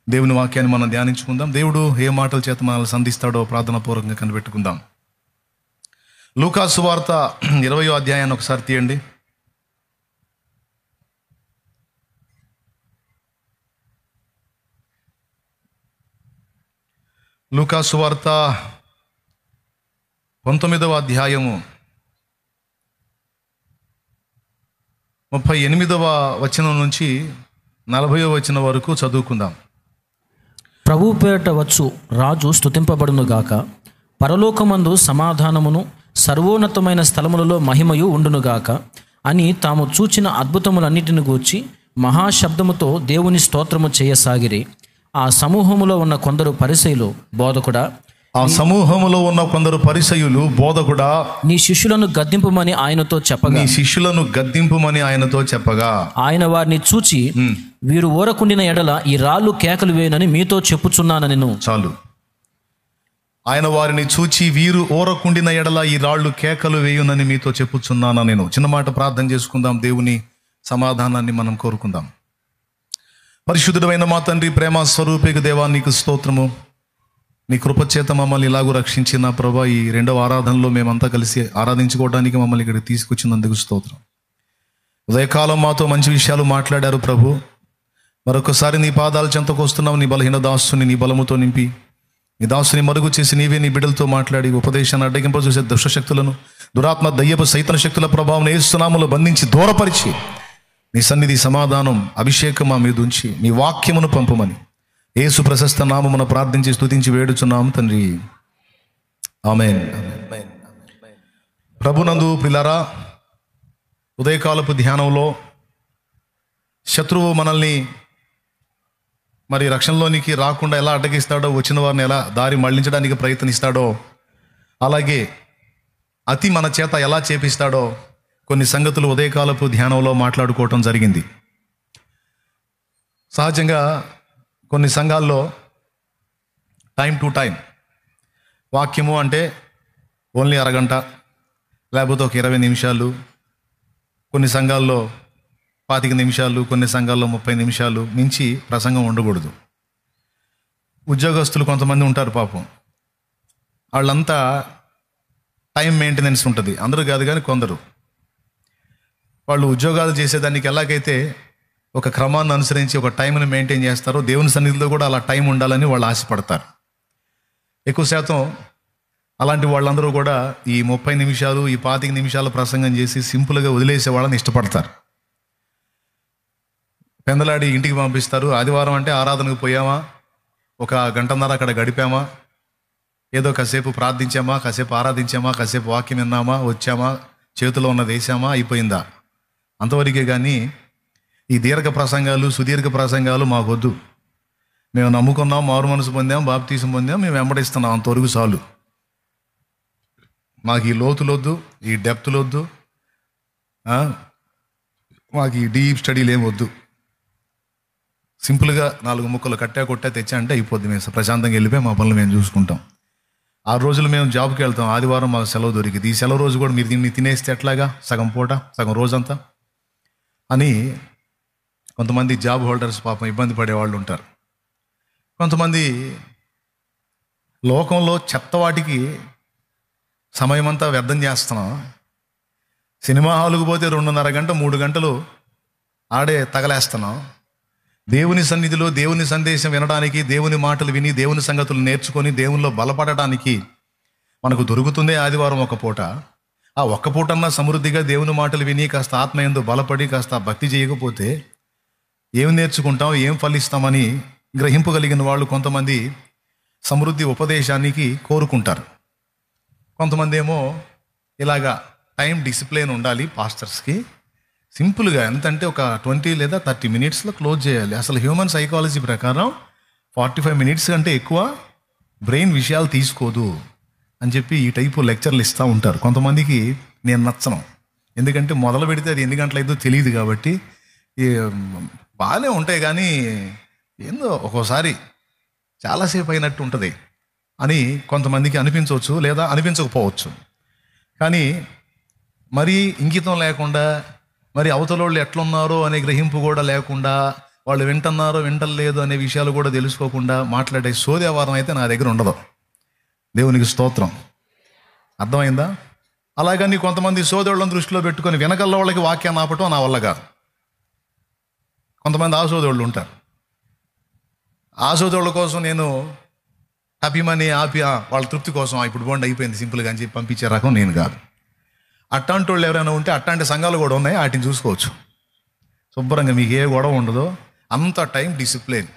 దేవుని వాక్యాన్ని మనం ధ్యానించుకుందాం దేవుడు ఏ మాటల చేత మనల్ని సంధిస్తాడో ప్రార్థన పూర్వకంగా కనిపెట్టుకుందాం లూకాసు వార్త ఇరవయో అధ్యాయాన్ని ఒకసారి తీయండి లూకాసు వార్త పంతొమ్మిదవ అధ్యాయము ముప్పై ఎనిమిదవ వచనం నుంచి నలభైవ వచనం వరకు చదువుకుందాం ప్రభు పేరట వచ్చు రాజు స్తుతింపబడునుగాక పరలోకమందు సమాధానమును సర్వోన్నతమైన స్థలములలో మహిమయు ఉండునుగాక అని తాము చూచిన అద్భుతములన్నిటిని గూర్చి మహాశబ్దముతో దేవుని స్తోత్రము చేయసాగిరి ఆ సమూహములో ఉన్న కొందరు పరిసయులు బోధకుడా ఆ సమూహములో ఉన్న కొందరు పరిసయులు బోధకుడా నీ శిష్యులను గద్దింపుమని ఆయనతో చెప్పగా నీ శిష్యులను గద్దింపుమని ఆయనతో చెప్పగా ఆయన వారిని చూచి వీరు ఊరకుండిన ఎడల ఈ రాళ్ళు కేకలు వేయనని మీతో చెప్పుచున్నానని చాలు ఆయన వారిని చూచి వీరు ఓరకుండిన ఎడల ఈ రాళ్ళు కేకలు వేయునని మీతో చెప్పుచున్నాను నేను చిన్న మాట ప్రార్థన చేసుకుందాం దేవుని సమాధానాన్ని మనం కోరుకుందాం పరిశుద్ధుడైన మా తండ్రి ప్రేమ స్వరూపిక దేవా నీకు స్తోత్రము నీ కృపచేత మమ్మల్ని ఇలాగూ రక్షించిన ప్రభా ఈ రెండవ ఆరాధనలో మేమంతా కలిసి ఆరాధించుకోవడానికి మమ్మల్ని ఇక్కడికి తీసుకొచ్చినందుకు స్తోత్రం ఉదయకాలం మాతో మంచి విషయాలు మాట్లాడారు ప్రభు మరొకసారి నీ పాదాల చెంతకు వస్తున్నావు నీ బలహీన దాసుని నీ బలముతో నింపి నీ దాసుని మరుగు చేసి నీవే నీ బిడ్డలతో మాట్లాడి ఉపదేశాన్ని అడ్డగింప చూసే దుష్టశక్తులను దురాత్మ దయ్యపు సైతన శక్తుల ప్రభావం ఏస్తున్నాములు బంధించి దూరపరిచి నీ సన్నిధి సమాధానం అభిషేకం మా మీద ఉంచి నీ వాక్యమును పంపమని యేసు ప్రశస్త నామమున ప్రార్థించి స్తుతించి వేడుచున్నాం తండ్రి ఆమెన్ ప్రభునందు పిల్లరా ఉదయకాలపు ధ్యానంలో శత్రువు మనల్ని మరి రక్షణలోనికి రాకుండా ఎలా అడ్డగిస్తాడో వచ్చిన వారిని ఎలా దారి మళ్లించడానికి ప్రయత్నిస్తాడో అలాగే అతి మన చేత ఎలా చేపిస్తాడో కొన్ని సంగతులు ఉదయకాలపు ధ్యానంలో మాట్లాడుకోవటం జరిగింది సహజంగా కొన్ని సంఘాల్లో టైం టు టైం వాక్యము అంటే ఓన్లీ అరగంట లేకపోతే ఒక ఇరవై నిమిషాలు కొన్ని సంఘాల్లో పాతిక నిమిషాలు కొన్ని సంఘాల్లో ముప్పై నిమిషాలు మించి ప్రసంగం ఉండకూడదు ఉద్యోగస్తులు కొంతమంది ఉంటారు పాపం వాళ్ళంతా టైం మెయింటెనెన్స్ ఉంటుంది అందరూ కాదు కానీ కొందరు వాళ్ళు ఉద్యోగాలు చేసేదానికి ఎలాగైతే ఒక క్రమాన్ని అనుసరించి ఒక టైంని మెయింటైన్ చేస్తారో దేవుని సన్నిధిలో కూడా అలా టైం ఉండాలని వాళ్ళు ఆశపడతారు ఎక్కువ శాతం అలాంటి వాళ్ళందరూ కూడా ఈ ముప్పై నిమిషాలు ఈ పాతిక నిమిషాల ప్రసంగం చేసి సింపుల్గా వదిలేసే వాళ్ళని ఇష్టపడతారు పెందలాడి ఇంటికి పంపిస్తారు ఆదివారం అంటే ఆరాధనకు పోయామా ఒక గంటన్నర అక్కడ గడిపామా ఏదో కాసేపు ప్రార్థించామా కాసేపు ఆరాధించామా కాసేపు వాక్యం విన్నామా వచ్చామా చేతిలో ఉన్నది వేసామా అయిపోయిందా అంతవరకే కానీ ఈ దీర్ఘ ప్రసంగాలు సుదీర్ఘ ప్రసంగాలు మాకొద్దు మేము నమ్ముకున్నాం మారు మనసు పొందాం బాప్తీసం పొందాం మేము వెంబడిస్తున్నాం అంతవరకు చాలు మాకు ఈ లోతులొద్దు ఈ డెప్త్లొద్దు ఆ? మాకు ఈ డీప్ స్టడీలు ఏం వద్దు సింపుల్గా నాలుగు ముక్కలు కట్టా కొట్టా తెచ్చా అంటే అయిపోద్ది మేము ప్రశాంతంగా వెళ్ళిపోయి మా పనులు మేము చూసుకుంటాం ఆ రోజులు మేము జాబ్కి వెళ్తాం ఆదివారం మాకు సెలవు దొరికింది ఈ సెలవు రోజు కూడా మీరు దీన్ని తినేస్తే ఎట్లాగా సగం పూట సగం రోజంతా అని కొంతమంది జాబ్ హోల్డర్స్ పాపం ఇబ్బంది పడే వాళ్ళు ఉంటారు కొంతమంది లోకంలో చెత్త వాటికి సమయం అంతా వ్యర్థం చేస్తున్నాం సినిమా హాలుకు పోతే రెండున్నర గంట మూడు గంటలు ఆడే తగలేస్తున్నాం దేవుని సన్నిధిలో దేవుని సందేశం వినడానికి దేవుని మాటలు విని దేవుని సంగతులు నేర్చుకొని దేవునిలో బలపడటానికి మనకు దొరుకుతుందే ఆదివారం ఒక పూట ఆ ఒక్క పూటన్నా సమృద్ధిగా దేవుని మాటలు విని కాస్త ఆత్మయందు బలపడి కాస్త భక్తి చేయకపోతే ఏం నేర్చుకుంటాం ఏం ఫలిస్తామని గ్రహింపగలిగిన వాళ్ళు కొంతమంది సమృద్ధి ఉపదేశానికి కోరుకుంటారు కొంతమంది ఏమో ఇలాగా టైం డిసిప్లిన్ ఉండాలి పాస్టర్స్కి సింపుల్గా ఎంతంటే ఒక ట్వంటీ లేదా థర్టీ మినిట్స్లో క్లోజ్ చేయాలి అసలు హ్యూమన్ సైకాలజీ ప్రకారం ఫార్టీ ఫైవ్ మినిట్స్ కంటే ఎక్కువ బ్రెయిన్ విషయాలు తీసుకోదు అని చెప్పి ఈ టైపు లెక్చర్లు ఇస్తూ ఉంటారు కొంతమందికి నేను నచ్చను ఎందుకంటే మొదలు పెడితే అది ఎన్ని గంటలైందో తెలియదు కాబట్టి ఈ బాగానే ఉంటాయి కానీ ఏందో ఒక్కోసారి చాలాసేపు అయినట్టు ఉంటుంది అని కొంతమందికి అనిపించవచ్చు లేదా అనిపించకపోవచ్చు కానీ మరి ఇంకితం లేకుండా మరి అవతలోళ్ళు ఎట్లున్నారో అనే గ్రహింపు కూడా లేకుండా వాళ్ళు వింటున్నారో వింటలేదు అనే విషయాలు కూడా తెలుసుకోకుండా మాట్లాడే సోదేవారం అయితే నా దగ్గర ఉండదు దేవునికి స్తోత్రం అర్థమైందా అలాగని కొంతమంది సోదరులను దృష్టిలో పెట్టుకొని వెనకల్ల వాళ్ళకి వాక్యాన్ని ఆపటం నా వల్ల కాదు కొంతమంది ఆ సోదరులు ఉంటారు ఆ సోదరుల కోసం నేను హ్యాపీ మనీ ఆపి ఆ, వాళ్ళ తృప్తి కోసం ఆ, ఇప్పుడు బాగుండి అయిపోయింది సింపుల్గా అని చెప్పి పంపించే రకం నేను కాదు అట్లాంటి వాళ్ళు ఎవరైనా ఉంటే అట్లాంటి సంఘాలు కూడా ఉన్నాయి వాటిని చూసుకోవచ్చు శుభ్రంగా మీకు ఏ గొడవ ఉండదో అంత టైం డిసిప్లిన్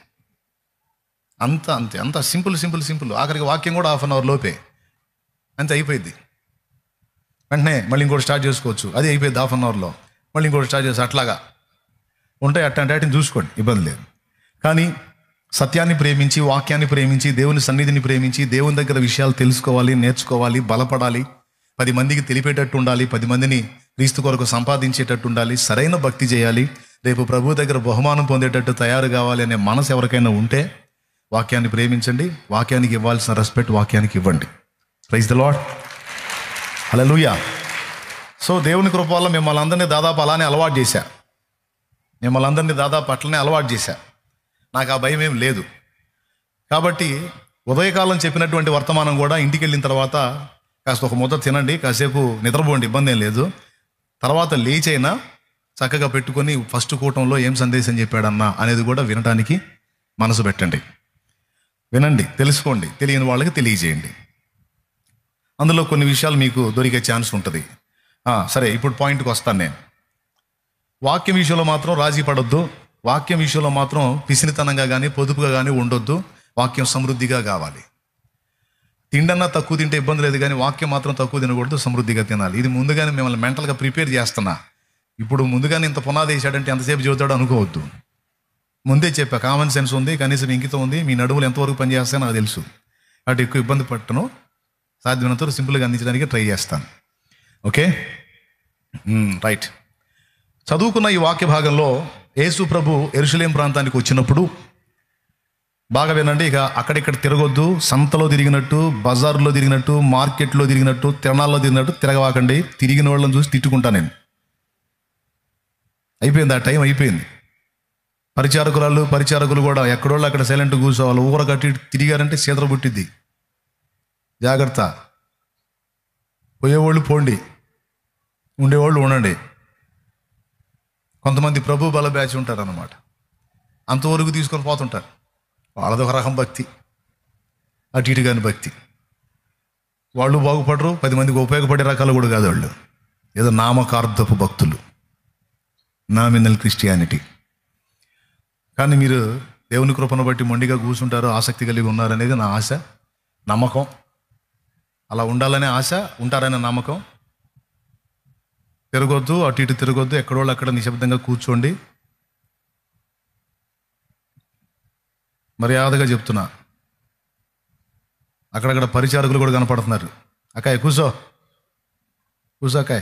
అంత అంతే అంత సింపుల్ సింపుల్ సింపుల్ ఆఖరికి వాక్యం కూడా హాఫ్ అన్ అవర్ లోపే అంతే అయిపోయింది వెంటనే మళ్ళీ ఇంకోటి స్టార్ట్ చేసుకోవచ్చు అది అయిపోయింది హాఫ్ అన్ అవర్లో మళ్ళీ ఇంకోటి స్టార్ట్ చేసి అట్లాగా ఉంటాయి అట్లాంటి వాటిని చూసుకోండి ఇబ్బంది లేదు కానీ సత్యాన్ని ప్రేమించి వాక్యాన్ని ప్రేమించి దేవుని సన్నిధిని ప్రేమించి దేవుని దగ్గర విషయాలు తెలుసుకోవాలి నేర్చుకోవాలి బలపడాలి పది మందికి తెలిపేటట్టు ఉండాలి పది మందిని క్రీస్తు కొరకు సంపాదించేటట్టు ఉండాలి సరైన భక్తి చేయాలి రేపు ప్రభు దగ్గర బహుమానం పొందేటట్టు తయారు కావాలి అనే మనసు ఎవరికైనా ఉంటే వాక్యాన్ని ప్రేమించండి వాక్యానికి ఇవ్వాల్సిన రెస్పెక్ట్ వాక్యానికి ఇవ్వండి praise the Lord hallelujah so దేవుని కృప వల్ల మిమ్మల్ని అందరినీ దాదాపు అలానే అలవాటు చేశా మిమ్మల్ని అందరినీ దాదాపు అట్లనే అలవాటు చేశా నాకు ఆ భయం ఏం లేదు కాబట్టి ఉదయకాలం చెప్పినటువంటి వర్తమానం కూడా ఇంటికి వెళ్ళిన తర్వాత కాస్త ఒక ముద్ద తినండి కాసేపు నిద్రపోండి ఇబ్బంది ఏం లేదు తర్వాత లేచైనా చక్కగా పెట్టుకొని ఫస్ట్ కూటంలో ఏం సందేశం చెప్పాడన్నా అనేది కూడా వినడానికి మనసు పెట్టండి వినండి తెలుసుకోండి తెలియని వాళ్ళకి తెలియజేయండి అందులో కొన్ని విషయాలు మీకు దొరికే ఛాన్స్ ఉంటుంది ఆ, సరే ఇప్పుడు పాయింట్కి వస్తాను నేను వాక్యం విషయంలో మాత్రం రాజీ పడొద్దు వాక్యం విషయంలో మాత్రం పిసినితనంగా కానీ పొదుపుగా కానీ ఉండొద్దు వాక్యం సమృద్ధిగా కావాలి తిండన్నా తక్కువ తింటే ఇబ్బంది లేదు కానీ వాక్యం మాత్రం తక్కువ తినకూడదు సమృద్ధిగా తినాలి ఇది ముందుగానే మిమ్మల్ని మెంటల్గా ప్రిపేర్ చేస్తున్నా ఇప్పుడు ముందుగానే ఇంత పునాది వేసాడంటే ఎంతసేపు చెబుతాడో అనుకోవద్దు ముందే చెప్పా కామన్ సెన్స్ ఉంది కనీసం ఇంకితం ఉంది మీ నడుములు ఎంతవరకు పనిచేస్తాయో నాకు తెలుసు కాబట్టి ఎక్కువ ఇబ్బంది పట్టను సాధ్యమైనంత వరకు సింపుల్గా అందించడానికి ట్రై చేస్తాను ఓకే మ్మ్, రైట్ చదువుకున్న ఈ వాక్య భాగంలో యేసు ప్రభు ఎరుషలేం ప్రాంతానికి వచ్చినప్పుడు బాగా వినండి ఇక అక్కడిక్కడ తిరగొద్దు సంతలో తిరిగినట్టు బజార్లో తిరిగినట్టు మార్కెట్లో తిరిగినట్టు తిరణాల్లో తిరిగినట్టు తిరగవాకండి తిరిగిన వాళ్ళని చూసి తిట్టుకుంటా నేను అయిపోయింది ఆ టైం అయిపోయింది పరిచారకురాలు పరిచారకులు కూడా ఎక్కడోళ్ళు అక్కడ సైలెంట్ కూర్చోవాలి ఊర కట్టి తిరిగారంటే సీతర పుట్టిద్ది జాగ్రత్త పోయేవాళ్ళు పోండి ఉండేవాళ్ళు ఉండండి కొంతమంది ప్రభు బల బ్యాచ్ ఉంటారు అన్నమాట అంతవరకు తీసుకొని పోతుంటారు వాళ్ళది ఒక రకం భక్తి అటు ఇటు కాని భక్తి వాళ్ళు బాగుపడరు పది మందికి ఉపయోగపడే రకాలు కూడా కాదు వాళ్ళు ఏదో నామకార్థపు భక్తులు నామినల్ క్రిస్టియానిటీ కానీ మీరు దేవుని కృపను బట్టి మొండిగా కూర్చుంటారు ఆసక్తి కలిగి ఉన్నారనేది నా ఆశ నమ్మకం అలా ఉండాలనే ఆశ ఉంటారనే నమ్మకం తిరగొద్దు అటు ఇటు తిరగొద్దు ఎక్కడోళ్ళు అక్కడ నిశ్శబ్దంగా కూర్చోండి మర్యాదగా చెప్తున్నా అక్కడక్కడ పరిచారకులు కూడా కనపడుతున్నారు అక్కాయ్ కూసో కూసో అక్కాయ్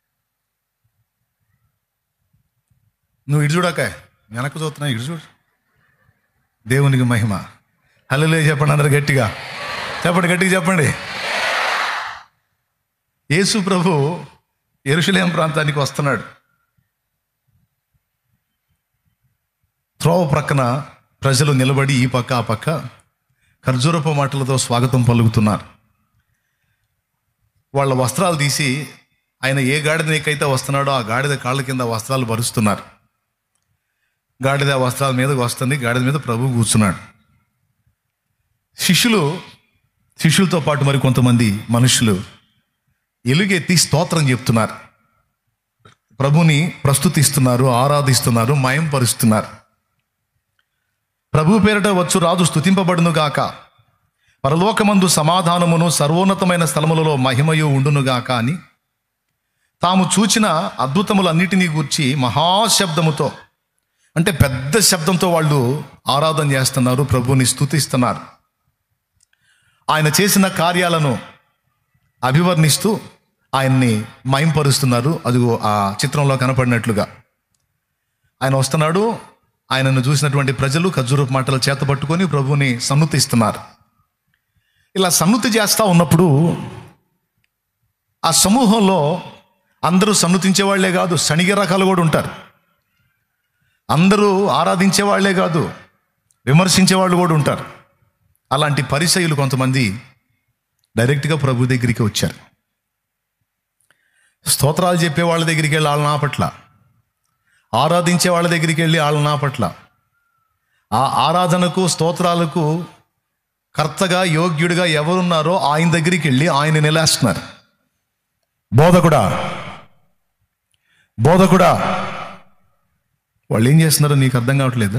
నువ్వు ఇటు చూడు అక్కాయ్ వెనక్కు చూస్తున్నా ఇటు చూడు దేవునికి మహిమ హలో చెప్పండి అందరు గట్టిగా చెప్పండి గట్టిగా చెప్పండి యేసు ప్రభు ఎరుషలేం ప్రాంతానికి వస్తున్నాడు త్రోవ ప్రక్కన ప్రజలు నిలబడి ఈ పక్క ఆ పక్క ఖర్జూరపు మాటలతో స్వాగతం పలుకుతున్నారు వాళ్ళ వస్త్రాలు తీసి ఆయన ఏ గాడిద నీకైతే వస్తున్నాడో ఆ గాడిద కాళ్ళ కింద వస్త్రాలు పరుస్తున్నారు గాడిద ఆ వస్త్రాల మీదకి వస్తుంది గాడిద మీద ప్రభు కూర్చున్నాడు శిష్యులు శిష్యులతో పాటు మరి కొంతమంది మనుషులు ఎలుగెత్తి స్తోత్రం చెప్తున్నారు ప్రభుని ప్రస్తుతిస్తున్నారు ఆరాధిస్తున్నారు మయం పరుస్తున్నారు ప్రభు పేరిట వచ్చు రాజు స్తుతింపబడును గాక పరలోకమందు సమాధానమును సర్వోన్నతమైన స్థలములలో మహిమయు ఉండును గాక అని తాము చూచిన అద్భుతములన్నిటినీ గూర్చి మహాశబ్దముతో అంటే పెద్ద శబ్దంతో వాళ్ళు ఆరాధన చేస్తున్నారు ప్రభుని స్తుతిస్తున్నారు ఆయన చేసిన కార్యాలను అభివర్ణిస్తూ ఆయన్ని మయంపరుస్తున్నారు అదిగో ఆ చిత్రంలో కనపడినట్లుగా ఆయన వస్తున్నాడు ఆయనను చూసినటువంటి ప్రజలు ఖర్జూరపు మాటలు చేతపట్టుకొని ప్రభుని సన్నుతిస్తున్నారు ఇలా సన్నుతి చేస్తూ ఉన్నప్పుడు ఆ సమూహంలో అందరూ సన్నుతించే వాళ్ళే కాదు శనిగ రకాలు కూడా ఉంటారు అందరూ ఆరాధించే వాళ్ళే కాదు విమర్శించే వాళ్ళు కూడా ఉంటారు అలాంటి పరిచయులు కొంతమంది డైరెక్ట్గా ప్రభు దగ్గరికి వచ్చారు స్తోత్రాలు చెప్పే వాళ్ళ దగ్గరికి వెళ్ళి వాళ్ళ నాపట్ల ఆరాధించే వాళ్ళ దగ్గరికి వెళ్ళి వాళ్ళ నాపట్ల ఆ ఆరాధనకు స్తోత్రాలకు కర్తగా యోగ్యుడిగా ఎవరున్నారో ఆయన దగ్గరికి వెళ్ళి ఆయన నిలేస్తున్నారు బోధకుడా బోధకుడా వాళ్ళు ఏం చేస్తున్నారో నీకు అర్థం కావట్లేదా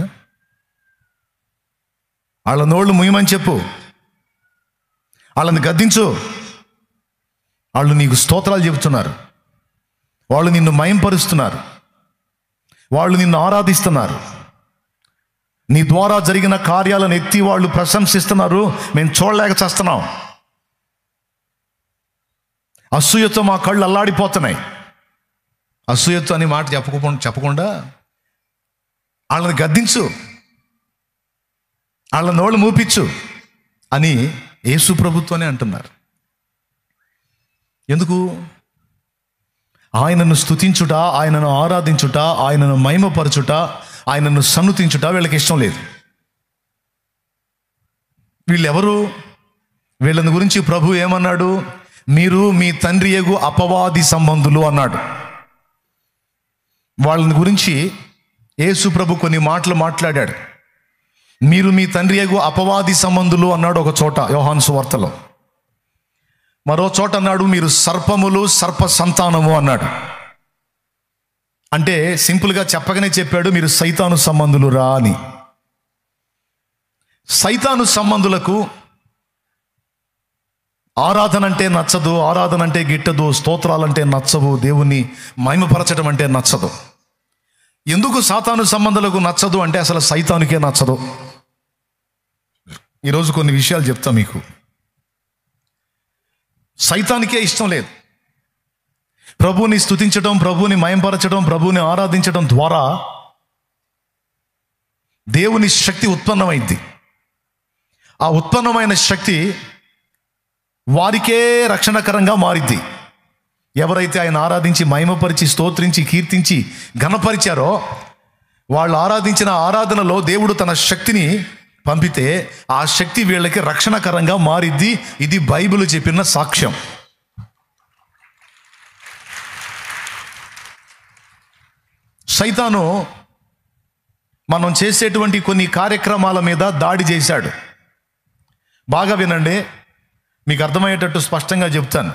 వాళ్ళ నోళ్ళు ముయ్యమని చెప్పు వాళ్ళని గద్దించు వాళ్ళు నీకు స్తోత్రాలు చెబుతున్నారు వాళ్ళు నిన్ను మయంపరుస్తున్నారు వాళ్ళు నిన్ను ఆరాధిస్తున్నారు నీ ద్వారా జరిగిన కార్యాలను ఎత్తి వాళ్ళు ప్రశంసిస్తున్నారు మేము చూడలేక చేస్తున్నాం అసూయతో మా కళ్ళు అల్లాడిపోతున్నాయి అసూయతో అని మాట చెప్పకుండా చెప్పకుండా వాళ్ళని గద్దించు వాళ్ళ నోళ్ళు మూపించు అని యేసు ప్రభుత్వనే అంటున్నారు ఎందుకు ఆయనను స్తుతించుట ఆయనను ఆరాధించుట ఆయనను మహిమపరచుట ఆయనను సన్నుతించుట వీళ్ళకి ఇష్టం లేదు వీళ్ళెవరు వీళ్ళని గురించి ప్రభు ఏమన్నాడు మీరు మీ తండ్రి ఎగు అపవాది సంబంధులు అన్నాడు వాళ్ళని గురించి యేసు ప్రభు కొన్ని మాటలు మాట్లాడాడు మీరు మీ తండ్రి ఎగు అపవాది సంబంధులు అన్నాడు ఒక చోట యోహాను సువార్తలో మరో చోట అన్నాడు మీరు సర్పములు సర్ప సంతానము అన్నాడు అంటే సింపుల్గా చెప్పగానే చెప్పాడు మీరు సైతాను సంబంధులు రా అని సైతాను సంబంధులకు ఆరాధన అంటే నచ్చదు ఆరాధన అంటే గిట్టదు స్తోత్రాలంటే నచ్చవు దేవుణ్ణి మహిమపరచడం అంటే నచ్చదు ఎందుకు సాతాను సంబంధాలకు నచ్చదు అంటే అసలు సైతానికే నచ్చదు ఈరోజు కొన్ని విషయాలు చెప్తా మీకు సైతానికే ఇష్టం లేదు ప్రభువుని స్తుతించడం ప్రభువుని మయంపరచడం ప్రభువుని ఆరాధించడం ద్వారా దేవుని శక్తి ఉత్పన్నమైంది ఆ ఉత్పన్నమైన శక్తి వారికే రక్షణకరంగా మారిద్ది ఎవరైతే ఆయన ఆరాధించి మహిమపరిచి స్తోత్రించి కీర్తించి ఘనపరిచారో వాళ్ళు ఆరాధించిన ఆరాధనలో దేవుడు తన శక్తిని పంపితే ఆ శక్తి వీళ్ళకి రక్షణకరంగా మారిద్ది ఇది బైబిల్ చెప్పిన సాక్ష్యం సైతాను మనం చేసేటువంటి కొన్ని కార్యక్రమాల మీద దాడి చేశాడు బాగా వినండి మీకు అర్థమయ్యేటట్టు స్పష్టంగా చెప్తాను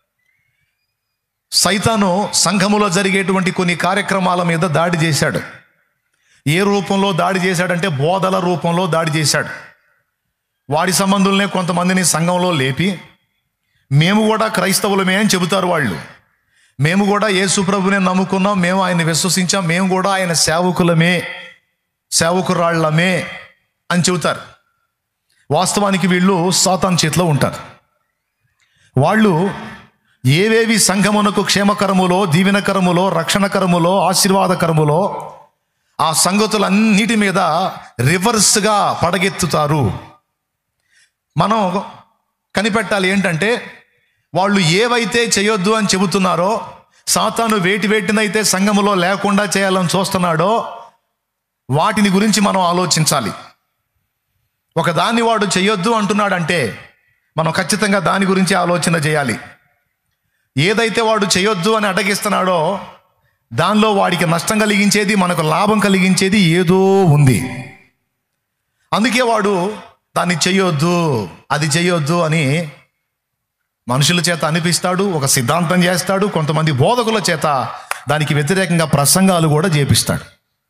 సైతాను సంఘములో జరిగేటువంటి కొన్ని కార్యక్రమాల మీద దాడి చేశాడు ఏ రూపంలో దాడి చేశాడంటే బోధల రూపంలో దాడి చేశాడు వాడి సంబంధుల్నే కొంతమందిని సంఘంలో లేపి మేము కూడా క్రైస్తవులమే అని చెబుతారు వాళ్ళు మేము కూడా యేసు ప్రభునే నమ్ముకున్నాం మేము ఆయన విశ్వసించాం మేము కూడా ఆయన సేవకులమే సేవకురాళ్ళమే అని చెబుతారు వాస్తవానికి వీళ్ళు సాతాన్ చేతిలో ఉంటారు వాళ్ళు ఏవేవి సంఘమునకు క్షేమకరములో దీవెనకరములో రక్షణకరములో ఆశీర్వాదకరములో ఆ సంగతులన్నిటి మీద రివర్స్గా పడగెత్తుతారు మనం కనిపెట్టాలి ఏంటంటే వాళ్ళు ఏవైతే చేయొద్దు అని చెబుతున్నారో సాతాను వేటి వేటినైతే సంఘములో లేకుండా చేయాలని చూస్తున్నాడో వాటిని గురించి మనం ఆలోచించాలి ఒక దాన్ని వాడు చేయొద్దు అంటున్నాడంటే మనం ఖచ్చితంగా దాని గురించి ఆలోచన చేయాలి ఏదైతే వాడు చేయొద్దు అని అడ్డగిస్తున్నాడో దానిలో వాడికి నష్టం కలిగించేది మనకు లాభం కలిగించేది ఏదో ఉంది అందుకే వాడు దాన్ని చెయ్యొద్దు అది చెయ్యొద్దు అని మనుషుల చేత అనిపిస్తాడు ఒక సిద్ధాంతం చేస్తాడు కొంతమంది బోధకుల చేత దానికి వ్యతిరేకంగా ప్రసంగాలు కూడా చేపిస్తాడు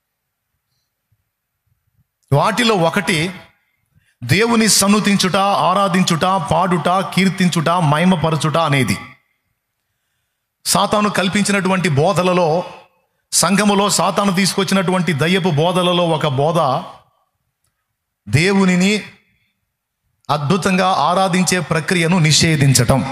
వాటిలో ఒకటి దేవుని సన్నుతించుట ఆరాధించుట పాడుట కీర్తించుట మహిమపరచుట అనేది సాతాను కల్పించినటువంటి బోధలలో సంఘములో సాతాను తీసుకొచ్చినటువంటి దయ్యపు బోధలలో ఒక బోధ దేవునిని అద్భుతంగా ఆరాధించే ప్రక్రియను నిషేధించటం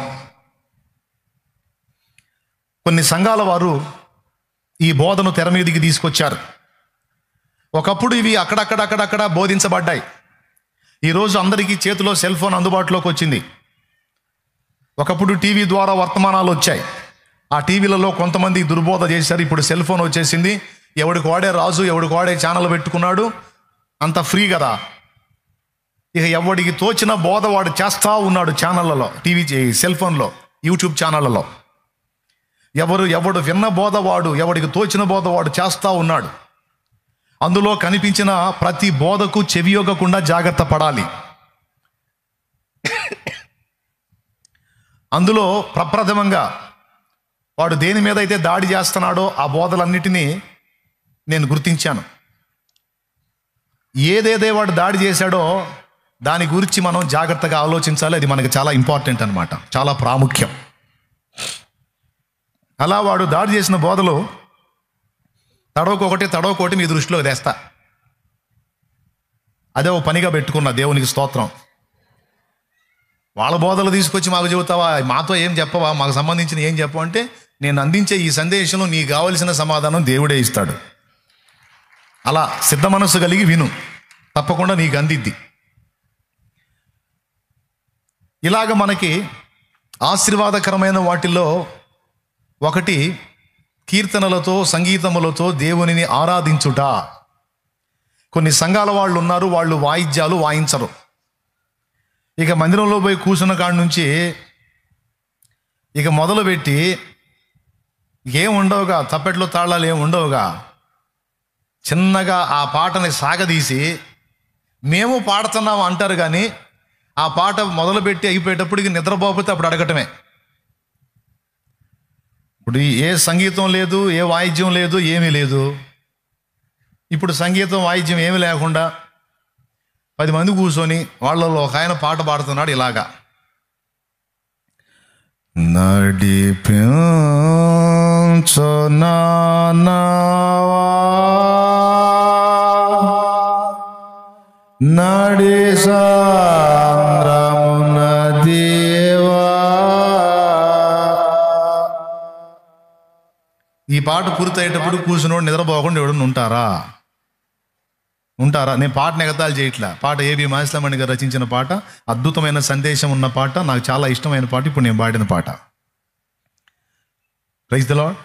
కొన్ని సంఘాల వారు ఈ బోధను తెర మీదికి తీసుకొచ్చారు ఒకప్పుడు ఇవి అక్కడక్కడక్కడక్కడ బోధించబడ్డాయి ఈరోజు అందరికీ చేతిలో సెల్ ఫోన్ అందుబాటులోకి వచ్చింది ఒకప్పుడు టీవీ ద్వారా వర్తమానాలు వచ్చాయి ఆ టీవీలలో కొంతమంది దుర్బోధ చేశారు ఇప్పుడు సెల్ ఫోన్ వచ్చేసింది ఎవడికి వాడే రాజు ఎవడికి వాడే ఛానల్ పెట్టుకున్నాడు అంత ఫ్రీ కదా ఇక ఎవడికి తోచిన బోధ వాడు చేస్తా ఉన్నాడు ఛానళ్ళలో టీవీ సెల్ ఫోన్లో యూట్యూబ్ ఛానళ్ళలో ఎవరు ఎవడు విన్న బోధ వాడు ఎవడికి తోచిన బోధ వాడు చేస్తా ఉన్నాడు అందులో కనిపించిన ప్రతి బోధకు చెవియొగ్గకుండా జాగ్రత్త పడాలి అందులో ప్రప్రథమంగా వాడు దేని మీద అయితే దాడి చేస్తున్నాడో ఆ బోధలన్నిటినీ నేను గుర్తించాను ఏదేదే వాడు దాడి చేశాడో దాని గురించి మనం జాగ్రత్తగా ఆలోచించాలి అది మనకి చాలా ఇంపార్టెంట్ అనమాట చాలా ప్రాముఖ్యం అలా వాడు దాడి చేసిన బోధలు తడవకొకటి తడవకొకటి మీ దృష్టిలో తెస్తా అదే ఓ పనిగా పెట్టుకున్న దేవునికి స్తోత్రం వాళ్ళ బోధలు తీసుకొచ్చి మాకు చెబుతావా మాతో ఏం చెప్పవా మాకు సంబంధించిన ఏం చెప్పవు అంటే నేను అందించే ఈ సందేశంలో నీకు కావలసిన సమాధానం దేవుడే ఇస్తాడు అలా సిద్ధ మనస్సు కలిగి విను తప్పకుండా నీకు అందిద్ది ఇలాగ మనకి ఆశీర్వాదకరమైన వాటిల్లో ఒకటి కీర్తనలతో సంగీతములతో దేవునిని ఆరాధించుట కొన్ని సంఘాల వాళ్ళు ఉన్నారు వాళ్ళు వాయిద్యాలు వాయించరు ఇక మందిరంలో పోయి కూర్చున్న కాడి నుంచి ఇక మొదలుపెట్టి ఏం ఉండవుగా తప్పెట్లో తాళాలు ఏం ఉండవుగా చిన్నగా ఆ పాటని సాగదీసి మేము పాడుతున్నాం అంటారు కానీ ఆ పాట మొదలుపెట్టి అయిపోయేటప్పటికి నిద్రపోకపోతే అప్పుడు అడగటమే ఇప్పుడు ఏ సంగీతం లేదు ఏ వాయిద్యం లేదు ఏమీ లేదు ఇప్పుడు సంగీతం వాయిద్యం ఏమీ లేకుండా పది మంది కూర్చొని వాళ్ళలో ఒక ఆయన పాట పాడుతున్నాడు ఇలాగా నడిపించు నానవా నడి సాంద్రమున దేవా ఈ పాట పూర్తయ్యేటప్పుడు కూర్చున్నోడు నిద్రపోకుండా ఎవడన్నా ఉంటారా ఉంటారా నేను పాటను ఎగతాలు చేయట్లా పాట ఏబి మాస్లమణి గారు రచించిన పాట అద్భుతమైన సందేశం ఉన్న పాట నాకు చాలా ఇష్టమైన పాట ఇప్పుడు నేను పాడిన పాట రైస్ ద లాడ్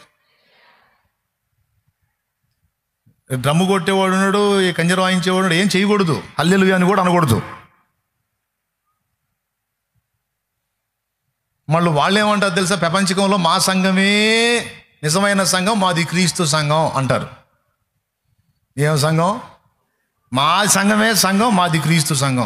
డ్రమ్ము కొట్టేవాడు ఉన్నాడు ఈ కంజర వాయించేవాడు ఉన్నాడు, ఏం చేయకూడదు హల్లెలు అని కూడా అనకూడదు మళ్ళీ వాళ్ళు ఏమంటారు తెలుసా ప్రపంచకంలో మా సంఘమే నిజమైన సంఘం మాది క్రీస్తు సంఘం అంటారు ఏం సంఘం మా సంఘమే సంఘం మాది క్రీస్తు సంఘం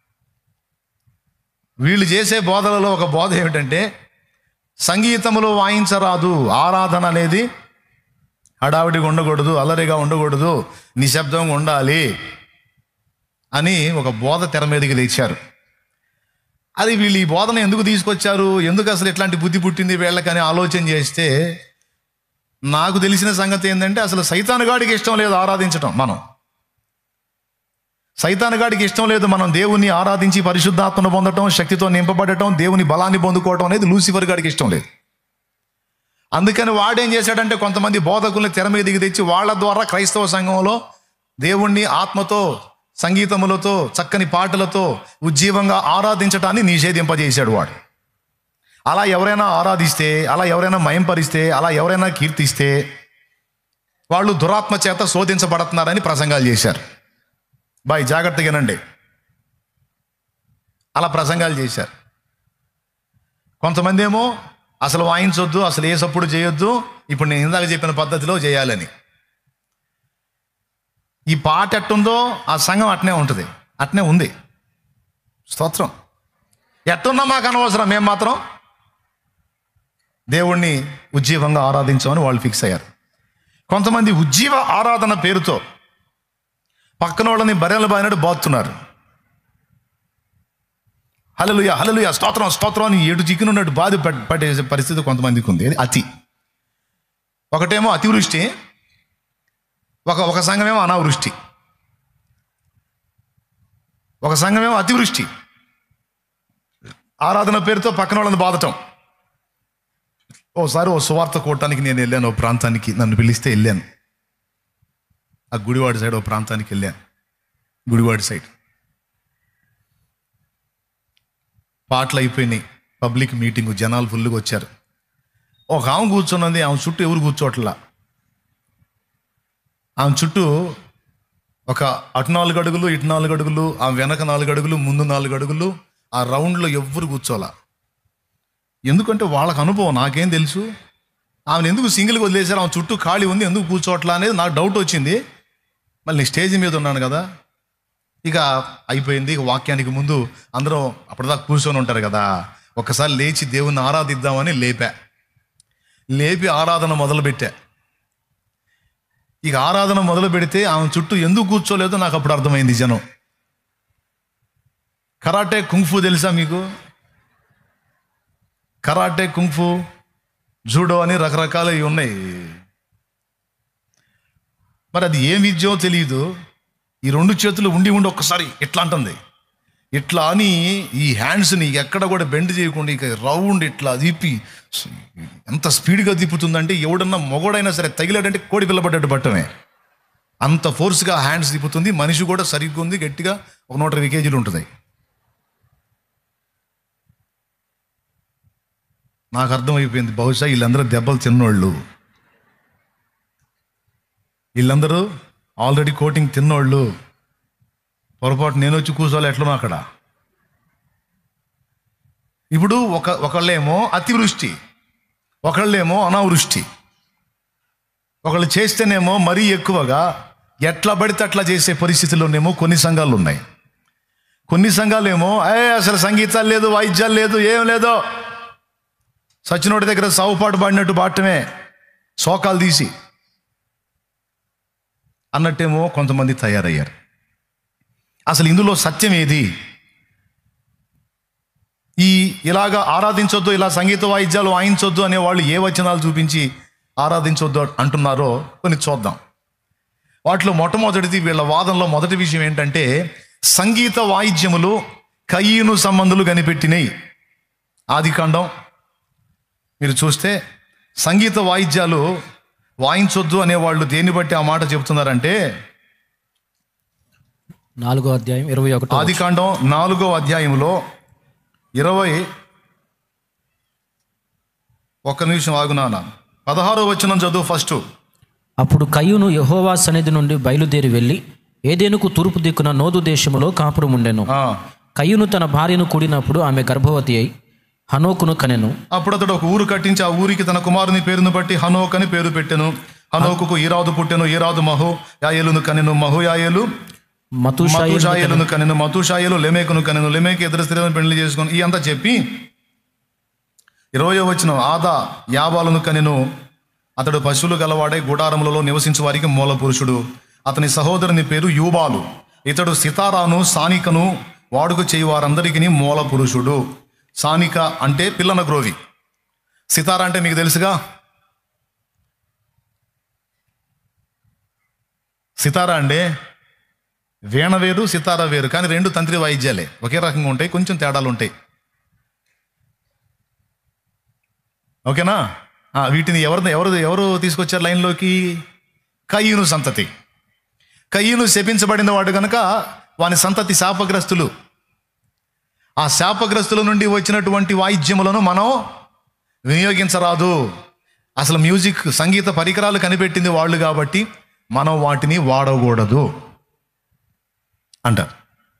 వీళ్ళు చేసే బోధలలో ఒక బోధ ఏమిటంటే సంగీతములో వాయించరాదు ఆరాధన అనేది హడావిడిగా ఉండకూడదు అల్లరిగా ఉండకూడదు నిశ్శబ్దంగా ఉండాలి అని ఒక బోధ తెర మీదకి తెచ్చారు అది వీళ్ళు ఈ బోధన ఎందుకు తీసుకొచ్చారు ఎందుకు అసలు ఇట్లాంటి బుద్ధి పుట్టింది వీళ్ళకని ఆలోచన చేస్తే నాకు తెలిసిన సంగతి ఏంటంటే అసలు సైతానుగాడికి ఇష్టం లేదు ఆరాధించటం మనం సైతానుగాడికి ఇష్టం లేదు మనం దేవుని ఆరాధించి పరిశుద్ధాత్మను పొందటం శక్తితో నింపబడటం దేవుని బలాన్ని పొందుకోవటం అనేది లూసిఫర్ గాడికి ఇష్టం లేదు అందుకని వాడేం చేశాడంటే కొంతమంది బోధకుల్ని తెర మీదకి తెచ్చి వాళ్ళ ద్వారా క్రైస్తవ సంఘంలో దేవుణ్ణి ఆత్మతో సంగీతములతో చక్కని పాటలతో ఉజ్జీవంగా ఆరాధించటాన్ని నిషేధింపజేశాడు వాడు అలా ఎవరైనా ఆరాధిస్తే అలా ఎవరైనా మయంపరిస్తే అలా ఎవరైనా కీర్తిస్తే వాళ్ళు దురాత్మ చేత శోధించబడుతున్నారని ప్రసంగాలు చేశారు బాయ్ జాగ్రత్తగానండి అలా ప్రసంగాలు చేశారు కొంతమంది ఏమో అసలు వాయించొద్దు అసలు ఏ సప్పుడు చేయొద్దు ఇప్పుడు నేను ఇందాక చెప్పిన పద్ధతిలో చేయాలని ఈ పాట ఎట్టుందో ఆ సంఘం అట్నే ఉంటుంది అట్నే ఉంది స్తోత్రం ఎట్టున్నా మాకు అనవసరం మేము మాత్రం దేవుణ్ణి ఉజ్జీవంగా ఆరాధించామని వాళ్ళు ఫిక్స్ అయ్యారు కొంతమంది ఉజ్జీవ ఆరాధన పేరుతో పక్కన వాళ్ళని బర్రెలు బాయినట్టు బాతున్నారు హలలుయ హలలుయ స్తోత్రం స్తోత్రం అని ఏడు చిక్కునున్నట్టు బాధ పడ్- పడే పరిస్థితి కొంతమందికి ఉంది అది అతి ఒకటేమో అతివృష్టి ఒక ఒక సంఘమేమో అనావృష్టి ఒక సంఘమేమో అతివృష్టి ఆరాధన పేరుతో పక్కన వాళ్ళని బాధటం ఓసారి ఓ సువార్త కోవటానికి నేను వెళ్ళాను ఓ ప్రాంతానికి నన్ను పిలిస్తే వెళ్ళాను ఆ గుడివాడ సైడ్ ఓ ప్రాంతానికి వెళ్ళాను గుడివాడ సైడ్ పాటలు అయిపోయినాయి పబ్లిక్ మీటింగ్ జనాలు ఫుల్గా వచ్చారు ఒక ఆమె కూర్చున్నది ఆమె చుట్టూ ఎవరు కూర్చోట్లా ఆమె చుట్టూ ఒక అటు నాలుగు అడుగులు ఇటు నాలుగు అడుగులు ఆ వెనక నాలుగు అడుగులు ముందు నాలుగు అడుగులు ఆ రౌండ్లో ఎవ్వరు కూర్చోాల ఎందుకంటే వాళ్ళకి అనుభవం నాకేం తెలుసు ఆమెను ఎందుకు సింగిల్గా వదిలేశారు ఆమె చుట్టూ ఖాళీ ఉంది ఎందుకు కూర్చోవట్లా అనేది నాకు డౌట్ వచ్చింది మళ్ళీ నేను స్టేజ్ మీద ఉన్నాను కదా ఇక అయిపోయింది ఇక వాక్యానికి ముందు అందరూ అప్పటిదాకా కూర్చొని ఉంటారు కదా ఒకసారి లేచి దేవుణ్ణి ఆరాధిద్దామని లేపా లేపి ఆరాధన మొదలుపెట్టా ఇక ఆరాధన మొదలు పెడితే ఆమె చుట్టూ ఎందుకు కూర్చోలేదో నాకు అప్పుడు అర్థమైంది జనం కరాటే కుంఫు తెలుసా మీకు కరాటే కుంఫు జూడో అని రకరకాలవి ఉన్నాయి మరి అది ఏం విద్యో తెలియదు ఈ రెండు చేతులు ఉండి ఉండి ఒక్కసారి ఇట్లా అంటుంది ఇట్లా అని ఈ హ్యాండ్స్ని ఎక్కడ కూడా బెండ్ చేయకుండా ఇక రౌండ్ ఇట్లా తిప్పి ఎంత స్పీడ్గా తిప్పుతుందంటే ఎవడన్నా మొగోడైనా సరే తగిలాడంటే కోడి పిల్ల పడ్డట్టు పట్టమే అంత ఫోర్స్గా హ్యాండ్స్ తిప్పుతుంది మనిషి కూడా సరిగ్గా ఉంది గట్టిగా ఒక నూట ఇరవై కేజీలు ఉంటుంది నాకు అర్థమైపోయింది బహుశా వీళ్ళందరూ దెబ్బలు తిన్నోళ్ళు వీళ్ళందరూ ఆల్రెడీ కోటింగ్ తిన్నోళ్ళు పొరపాటు నేను వచ్చి కూర్చోవాలి ఎట్లనో అక్కడ ఇప్పుడు ఒక ఒకళ్ళేమో అతివృష్టి ఒకళ్ళేమో అనావృష్టి ఒకళ్ళు చేస్తేనేమో మరీ ఎక్కువగా ఎట్లా పడితే అట్లా చేసే పరిస్థితుల్లోనేమో కొన్ని సంఘాలు ఉన్నాయి కొన్ని సంఘాలు ఏమో ఏ అసలు సంగీతాలు లేదు వాయిద్యాలు లేదు ఏం లేదో సచినోడి దగ్గర సావుపాటు పాడినట్టు పాడటమే శోకాలు తీసి అన్నట్టేమో కొంతమంది తయారయ్యారు అసలు ఇందులో సత్యం ఏది ఈ ఇలాగా ఆరాధించొద్దు ఇలా సంగీత వాయిద్యాలు వాయించొద్దు అనే వాళ్ళు ఏ వచనాలు చూపించి ఆరాధించొద్దు అంటున్నారో కొన్ని చూద్దాం వాటిలో మొట్టమొదటిది వీళ్ళ వాదనలో మొదటి విషయం ఏంటంటే సంగీత వాయిద్యములు కయ్యను సంబంధులు కనిపెట్టినాయి ఆదికాండం మీరు చూస్తే సంగీత వాయిద్యాలు వాయించొద్దు అనేవాళ్ళు దేన్ని బట్టి ఆ మాట చెబుతున్నారంటే నాలుగో అధ్యాయం ఇరవై ఒకటో ఆదికాండం నాలుగో అధ్యాయంలో ఇరవై ఒక్క నిమిషం ఆగునానా పదహారో వచనం చదువు ఫస్ట్ అప్పుడు కయ్యూను యెహోవా సన్నిధి నుండి బయలుదేరి వెళ్ళి ఏదేనుకు తూర్పు దిక్కున నోదు దేశములో కాపురం ఉండెను ఆ, కయ్యూను తన భార్యను కూడినప్పుడు ఆమె గర్భవతి అయి హనోకును కనెను అప్పుడు అతడు ఒక ఊరు కట్టించి ఆ ఊరికి తన కుమారుని పేరును బట్టి హనోక్ అని పేరు పెట్టెను హనోకుకు ఈరాదు పుట్టెను ఈరాదు మహు యాయేలును కనెను మహు యాయేలు మతుషాయి మతుషాయేలును కనెను మతుషాయేలు లెమేకును కనెను లెమేకి ఇద్దరు స్త్రీలను పెళ్లి చేసుకొని ఈ అంతా చెప్పి ఇరవయో వచ్చిన ఆదా యాబాలను కనెను అతడు పశువులు గలవాడై గుడారములలో నివసించు వారికి మూల పురుషుడు అతని సహోదరుని పేరు యూబాలు ఇతడు సితారాను సానికను వాడుక చేయి వారందరికీ మూల పురుషుడు సానిక అంటే పిల్లన గ్రోవి సితార అంటే మీకు తెలుసుగా సితారా అండి వీణ వేరు సితార వేరు కానీ రెండు తంత్రి వాయిద్యాలే ఒకే రకంగా ఉంటాయి కొంచెం తేడాలు ఉంటాయి ఓకేనా ఆ, వీటిని ఎవరు ఎవరు ఎవరు తీసుకొచ్చారు లైన్లోకి కయ్యూను సంతతి కయ్యూను శపించబడిన వాడు కనుక వాని సంతతి శాపగ్రస్తులు ఆ శాపగ్రస్తుల నుండి వచ్చినటువంటి వాయిద్యములను మనం వినియోగించరాదు అసలు మ్యూజిక్ సంగీత పరికరాలు కనిపెట్టింది వాళ్ళు కాబట్టి మనం వాటిని వాడకూడదు అంటారు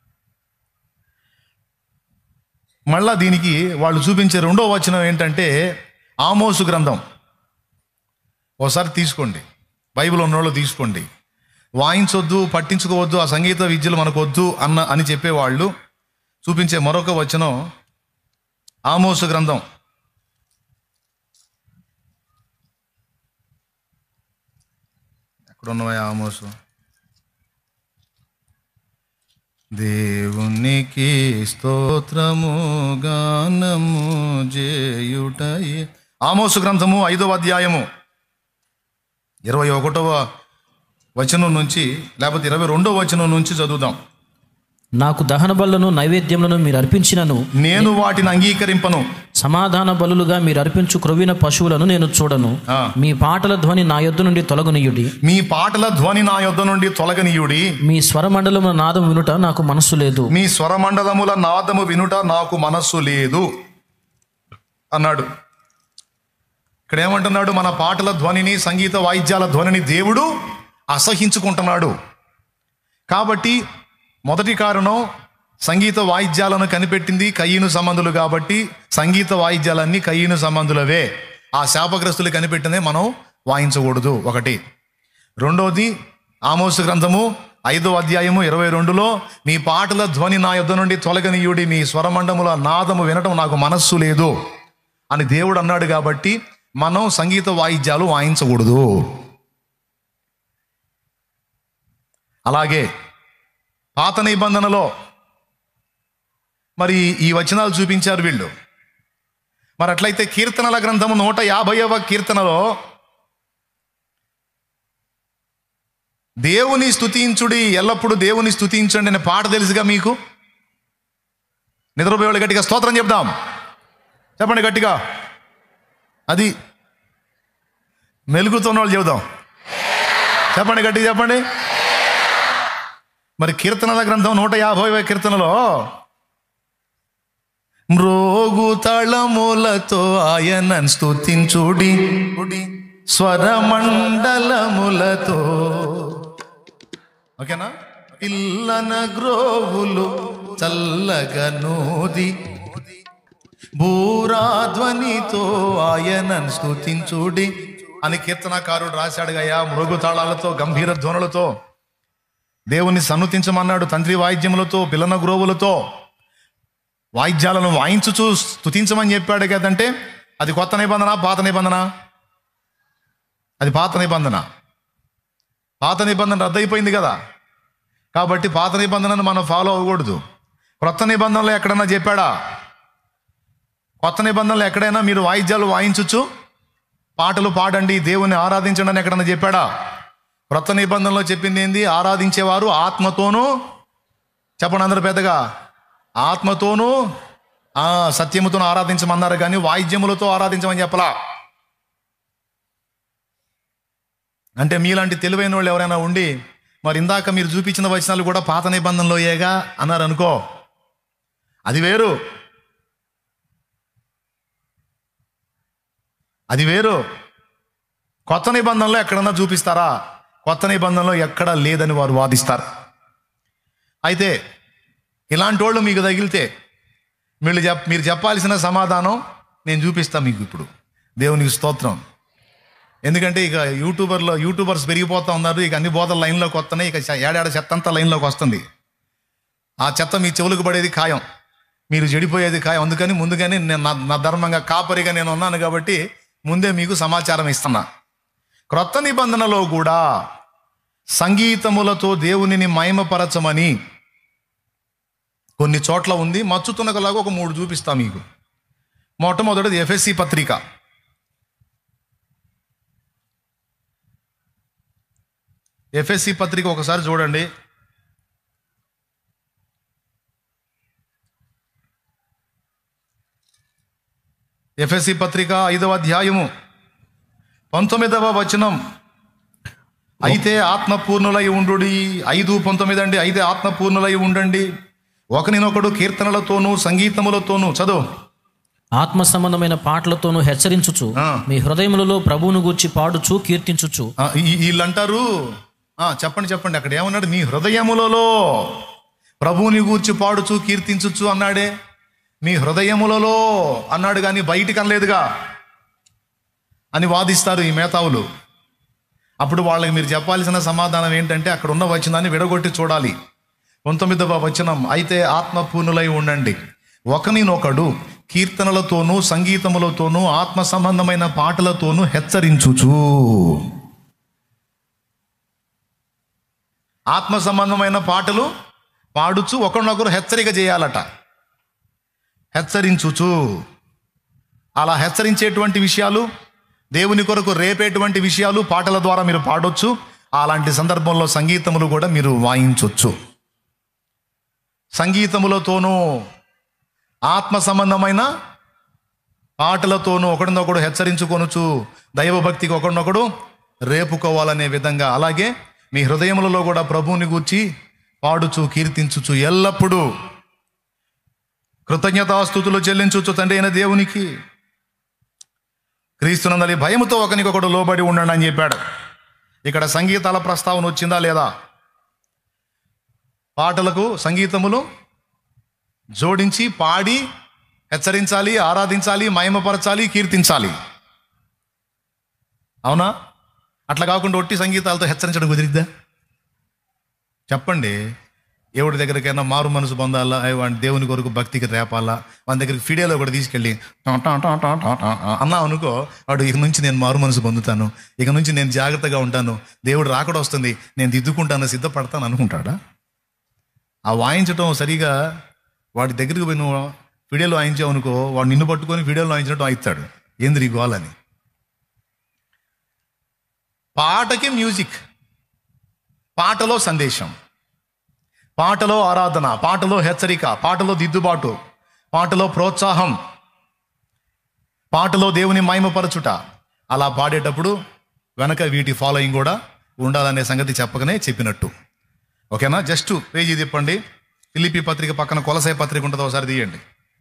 మళ్ళా దీనికి వాళ్ళు చూపించే రెండో వచనం ఏంటంటే ఆమోసు గ్రంథం ఒకసారి తీసుకోండి బైబిల్ ఉన్నోళ్ళు తీసుకోండి వాయించొద్దు పట్టించుకోవద్దు ఆ సంగీత విద్యలు మనకు వద్దు అన్న అని చెప్పేవాళ్ళు చూపించే మరొక వచనం ఆమోసు గ్రంథం ఎక్కడున్నవా ఆమోసు దేవునికి స్తోత్రము గానము చేయుటయే ఆమోసు గ్రంథము ఐదవ అధ్యాయము ఇరవై ఒకటవ వచనం నుంచి లేకపోతే ఇరవై రెండవ వచనం నుంచి చదువుదాం నాకు దహన బలులను నైవేద్యములను మీరు అర్పించినను నేను వాటిని అంగీకరింపను సమాధాన బలులుగా మీరు అర్పించు క్రొవ్విన పశువులను నేను చూడను ఆ. మీ పాటల ధ్వని నా యొద్ద నుండి తొలగునీయుడి మీ పాటల ధ్వని నా యొద్ద నుండి తొలగనీయుడి మీ స్వరమండలము నాదం వినుట నాకు మనస్సు లేదు మీ స్వరమండలముల నాదము వినుట నాకు మనస్సు లేదు అన్నాడు ఇక్కడ ఏమంటున్నాడు మన పాటల ధ్వనిని సంగీత వాయిద్యాల ధ్వనిని దేవుడు అసహించుకుంటున్నాడు కాబట్టి మొదటి కారణం సంగీత వాయిద్యాలను కనిపెట్టింది కయ్యను సంబంధులు కాబట్టి సంగీత వాయిద్యాలన్నీ కయ్యను సంబంధులవే ఆ శాపగ్రస్తులు కనిపెట్టిందే మనం వాయించకూడదు ఒకటి రెండోది ఆమోసు గ్రంథము ఐదో అధ్యాయము ఇరవై రెండులో మీ పాటల ధ్వని నా యుద్ధ నుండి తొలగనీయుడి మీ స్వరమండముల నాదము వినటం నాకు మనస్సు లేదు అని దేవుడు అన్నాడు కాబట్టి మనం సంగీత వాయిద్యాలు వాయించకూడదు అలాగే పాత నిబంధనలో మరి ఈ వచనాలు చూపించారు వీళ్ళు మరి అట్లయితే కీర్తనల గ్రంథము నూట యాభైవ కీర్తనలో దేవుని స్తుతించుడి ఎల్లప్పుడూ దేవుని స్తుతించండి అనే పాట తెలుసుగా మీకు నిద్రపోయేవాళ్ళు గట్టిగా స్తోత్రం చెప్దాం చెప్పండి గట్టిగా అది మెలుగుతున్న వాళ్ళు చెబుదాం చెప్పండి గట్టిగా చెప్పండి మరి కీర్తనల గ్రంథం నూట యాభై కీర్తనలో మ్రోగు తళములతో ఆయన స్తుతించుడి స్వరమండలములతో ఓకేనా పిల్లన గ్రోవులు చల్లగా నోది భూరాధ్వనితో ఆయనను స్తుతించుడి అని కీర్తనకారుడు రాశాడుగయ్యా మృగు తాళాలతో గంభీర ధ్వనులతో దేవుని సన్నుతించమన్నాడు తండ్రి వాయిద్యములతో పిల్లన గ్రోవులతో వాయిద్యాలను వాయించుచు స్తుతించమని చెప్పాడు కదంటే అది కొత్త నిబంధన పాత నిబంధన అది పాత నిబంధన పాత నిబంధన రద్దయిపోయింది కదా కాబట్టి పాత నిబంధనను మనం ఫాలో అవ్వకూడదు క్రొత్త నిబంధనలో ఎక్కడన్నా చెప్పాడా కొత్త నిబంధనలు ఎక్కడైనా మీరు వాయిద్యాలు వాయించచ్చు పాటలు పాడండి దేవుని ఆరాధించండి అని ఎక్కడన్నా చెప్పాడా క్రొత్త నిబంధనలో చెప్పింది ఏంది ఆరాధించేవారు ఆత్మతోనూ చెప్పండి అందరు పెద్దగా ఆత్మతోనూ ఆ సత్యముతోనూ ఆరాధించమన్నారు కానీ వాయిద్యములతో ఆరాధించమని చెప్పలా అంటే మీలాంటి తెలివైన వాళ్ళు ఎవరైనా ఉండి మరి ఇందాక మీరు చూపించిన వచనాలు కూడా పాత నిబంధనలో ఏగా అన్నారు అనుకో అది వేరు అది వేరు కొత్త నిబంధనలో ఎక్కడన్నా చూపిస్తారా కొత్త నిబంధనలో ఎక్కడా లేదని వారు వాదిస్తారు అయితే ఇలాంటి వాళ్ళు మీకు తగిలితే మీరు చెప్ మీరు చెప్పాల్సిన సమాధానం నేను చూపిస్తాను మీకు ఇప్పుడు దేవునికి స్తోత్రం ఎందుకంటే ఇక యూట్యూబర్లో యూట్యూబర్స్ పెరిగిపోతా ఉన్నారు ఇక అన్ని బోధలు లైన్లోకి వస్తున్నాయి ఇక చ- ఏడాడ చెత్త అంతా లైన్లోకి వస్తుంది ఆ చెత్త మీ చెవులకు పడేది ఖాయం మీరు చెడిపోయేది ఖాయం అందుకని ముందుగానే నేను నా నా ధర్మంగా కాపరిగా నేను ఉన్నాను కాబట్టి ముందే మీకు సమాచారం ఇస్తున్నా క్రొత్త నిబంధనలో కూడా సంగీతములతో దేవునిని మహిమపరచమని కొన్ని చోట్ల ఉంది మచ్చుతునకలాగా ఒక మూడు చూపిస్తా మీకు మొట్టమొదటిది ఎఫ్ఎస్సి పత్రిక ఎఫ్ఎస్సి పత్రిక ఒకసారి చూడండి ఎఫ్ఎస్సి పత్రిక ఐదవ అధ్యాయము పంతొమ్మిదవ వచనం అయితే ఆత్మపూర్ణులై ఉండు ఐదు పంతొమ్మిది అండి అయితే ఆత్మపూర్ణులై ఉండండి ఒకరినొకడు కీర్తనలతోనూ సంగీతములతోనూ చదువు ఆత్మ సంబంధమైన పాటలతోనూ హెచ్చరించుచు ఆ. మీ హృదయములలో ప్రభువును గూర్చి పాడుచు కీర్తించుచు ఆ, ఈ- వీళ్ళు అంటారు ఆ, చెప్పండి చెప్పండి అక్కడ ఏమన్నాడు మీ హృదయములలో ప్రభువుని గూర్చి పాడుచు కీర్తించుచు అన్నాడే మీ హృదయములలో అన్నాడు కానీ బయటికి అనలేదుగా అని వాదిస్తారు ఈ మేధావులు అప్పుడు వాళ్ళకి మీరు చెప్పాల్సిన సమాధానం ఏంటంటే అక్కడ ఉన్న వచనాన్ని విడగొట్టి చూడాలి పంతొమ్మిదవ వచనం అయితే ఆత్మపూర్ణులై ఉండండి ఒకనినొకడు కీర్తనలతోనూ సంగీతములతోనూ ఆత్మ సంబంధమైన పాటలతోనూ హెచ్చరించుచు ఆత్మ సంబంధమైన పాటలు పాడుచు ఒకరినొకరు హెచ్చరిక చేయాలట హెచ్చరించుచు అలా హెచ్చరించేటువంటి విషయాలు దేవుని కొరకు రేపేటువంటి విషయాలు పాటల ద్వారా మీరు పాడొచ్చు అలాంటి సందర్భంలో సంగీతములు కూడా మీరు వాయించవచ్చు సంగీతములతోనూ ఆత్మ సంబంధమైన పాటలతోనూ ఒకడినొకడు హెచ్చరించుకొనుచు దైవభక్తికి ఒకడినొకడు రేపుకోవాలనే విధంగా అలాగే మీ హృదయములలో కూడా ప్రభువుని గూర్చి పాడుచు కీర్తించుచు ఎల్లప్పుడూ కృతజ్ఞతాస్థుతులు చెల్లించుచు తండ్రి అయిన దేవునికి క్రీస్తునందలి భయముతో ఒకనికొకడు లోబడి ఉండండి అని చెప్పాడు ఇక్కడ సంగీతాల ప్రస్తావన వచ్చిందా లేదా పాటలకు సంగీతములు జోడించి పాడి హెచ్చరించాలి ఆరాధించాలి మహిమపరచాలి కీర్తించాలి అవునా అట్లా కాకుండా ఒట్టి సంగీతాలతో హెచ్చరించడం కుదిరిద్దా చెప్పండి ఎవడి దగ్గరికైనా మారు మనసు పొందాలా అయ్య వాడి దేవుని కొరకు భక్తికి రేపాలా వాని దగ్గరికి ఫిడియోలో కూడా తీసుకెళ్ళి టా టా టా టా టా టా అన్నా అనుకో వాడు ఇక నుంచి నేను మారు మనసు పొందుతాను ఇక నుంచి నేను జాగ్రత్తగా ఉంటాను దేవుడు రాకడ వస్తుంది నేను దిద్దుకుంటాను సిద్ధపడతాను అనుకుంటాడా ఆ వాయించటం సరిగా వాడి దగ్గరికి పోయి నువ్వు ఫిడియోలో వాయించావు అనుకో వాడు నిన్ను పట్టుకొని ఫిడియోలో వాయించడం వాయిస్తాడు ఏంది నీ గోలని పాటకి మ్యూజిక్ పాటలో సందేశం పాటలో ఆరాధన పాటలో హెచ్చరిక పాటలో దిద్దుబాటు పాటలో ప్రోత్సాహం పాటలో దేవుని మహిమపరచుట అలా పాడేటప్పుడు వెనక వీటి ఫాలోయింగ్ కూడా ఉండాలనే సంగతి చెప్పకనే చెప్పినట్టు ఓకేనా జస్ట్ పేజీ తిప్పండి ఫిలిపి పత్రిక పక్కన కొలసై పత్రిక ఉంటుంది ఒకసారి తీయండి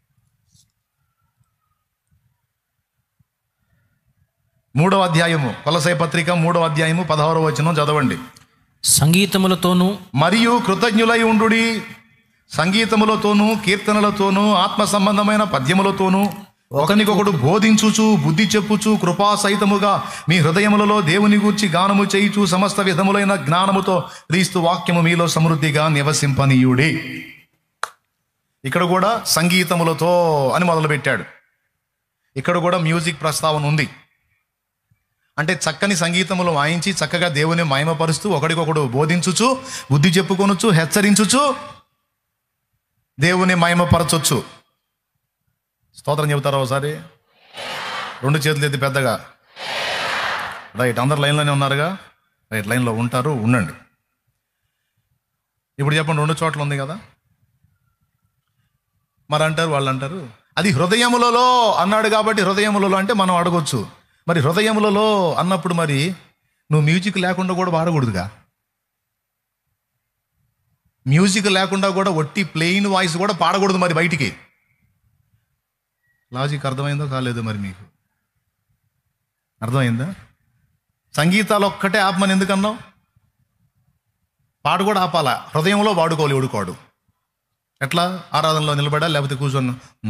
మూడవ అధ్యాయము కొలసై పత్రిక మూడవ అధ్యాయము పదహారవ వచనం చదవండి సంగీతములతోనూ మరియు కృతజ్ఞులై ఉండుడి సంగీతములతోనూ కీర్తనలతోనూ ఆత్మ సంబంధమైన పద్యములతోనూ ఒకనికొకడు బోధించుచు బుద్ధి చెప్పుచు కృపా సహితముగా మీ హృదయములలో దేవుని గూర్చి గానము చేయుచు సమస్త విధములైన జ్ఞానముతో క్రీస్తు వాక్యము మీలో సమృద్ధిగా నివసింపనీయుడి ఇక్కడ కూడా సంగీతములతో అని మొదలుపెట్టాడు ఇక్కడ కూడా మ్యూజిక్ ప్రస్తావన ఉంది అంటే చక్కని సంగీతములు వాయించి చక్కగా దేవుని మహిమపరుస్తూ ఒకడికొకడు బోధించుచు బుద్ధి చెప్పుకొనొచ్చు హెచ్చరించుచు దేవుని మహిమపరచొచ్చు స్తోత్రం చెబుతారా ఒకసారి రెండు చేతులు ఎత్తి పెద్దగా రైట్ అందరు లైన్లోనే ఉన్నారుగా రైట్ లైన్లో ఉంటారు ఉండండి ఇప్పుడు చెప్పండి రెండు చోట్ల ఉంది కదా మరి అంటారు వాళ్ళు అంటారు అది హృదయములలో అన్నాడు కాబట్టి హృదయములలో అంటే మనం అడగొచ్చు మరి హృదయములలో అన్నప్పుడు మరి నువ్వు మ్యూజిక్ లేకుండా కూడా పాడకూడదుగా మ్యూజిక్ లేకుండా కూడా ఒట్టి ప్లెయిన్ వాయిస్ కూడా పాడకూడదు మరి బయటికి లాజిక్ అర్థమైందో కాలేదో మరి మీకు అర్థమైందా సంగీతాలు ఒక్కటే ఆపమని ఎందుకన్నావు పాడు కూడా ఆపాలా హృదయంలో వాడుకోవాలి ఉడుకోడు ఎట్లా ఆరాధనలో నిలబడా లేకపోతే కూర్చొని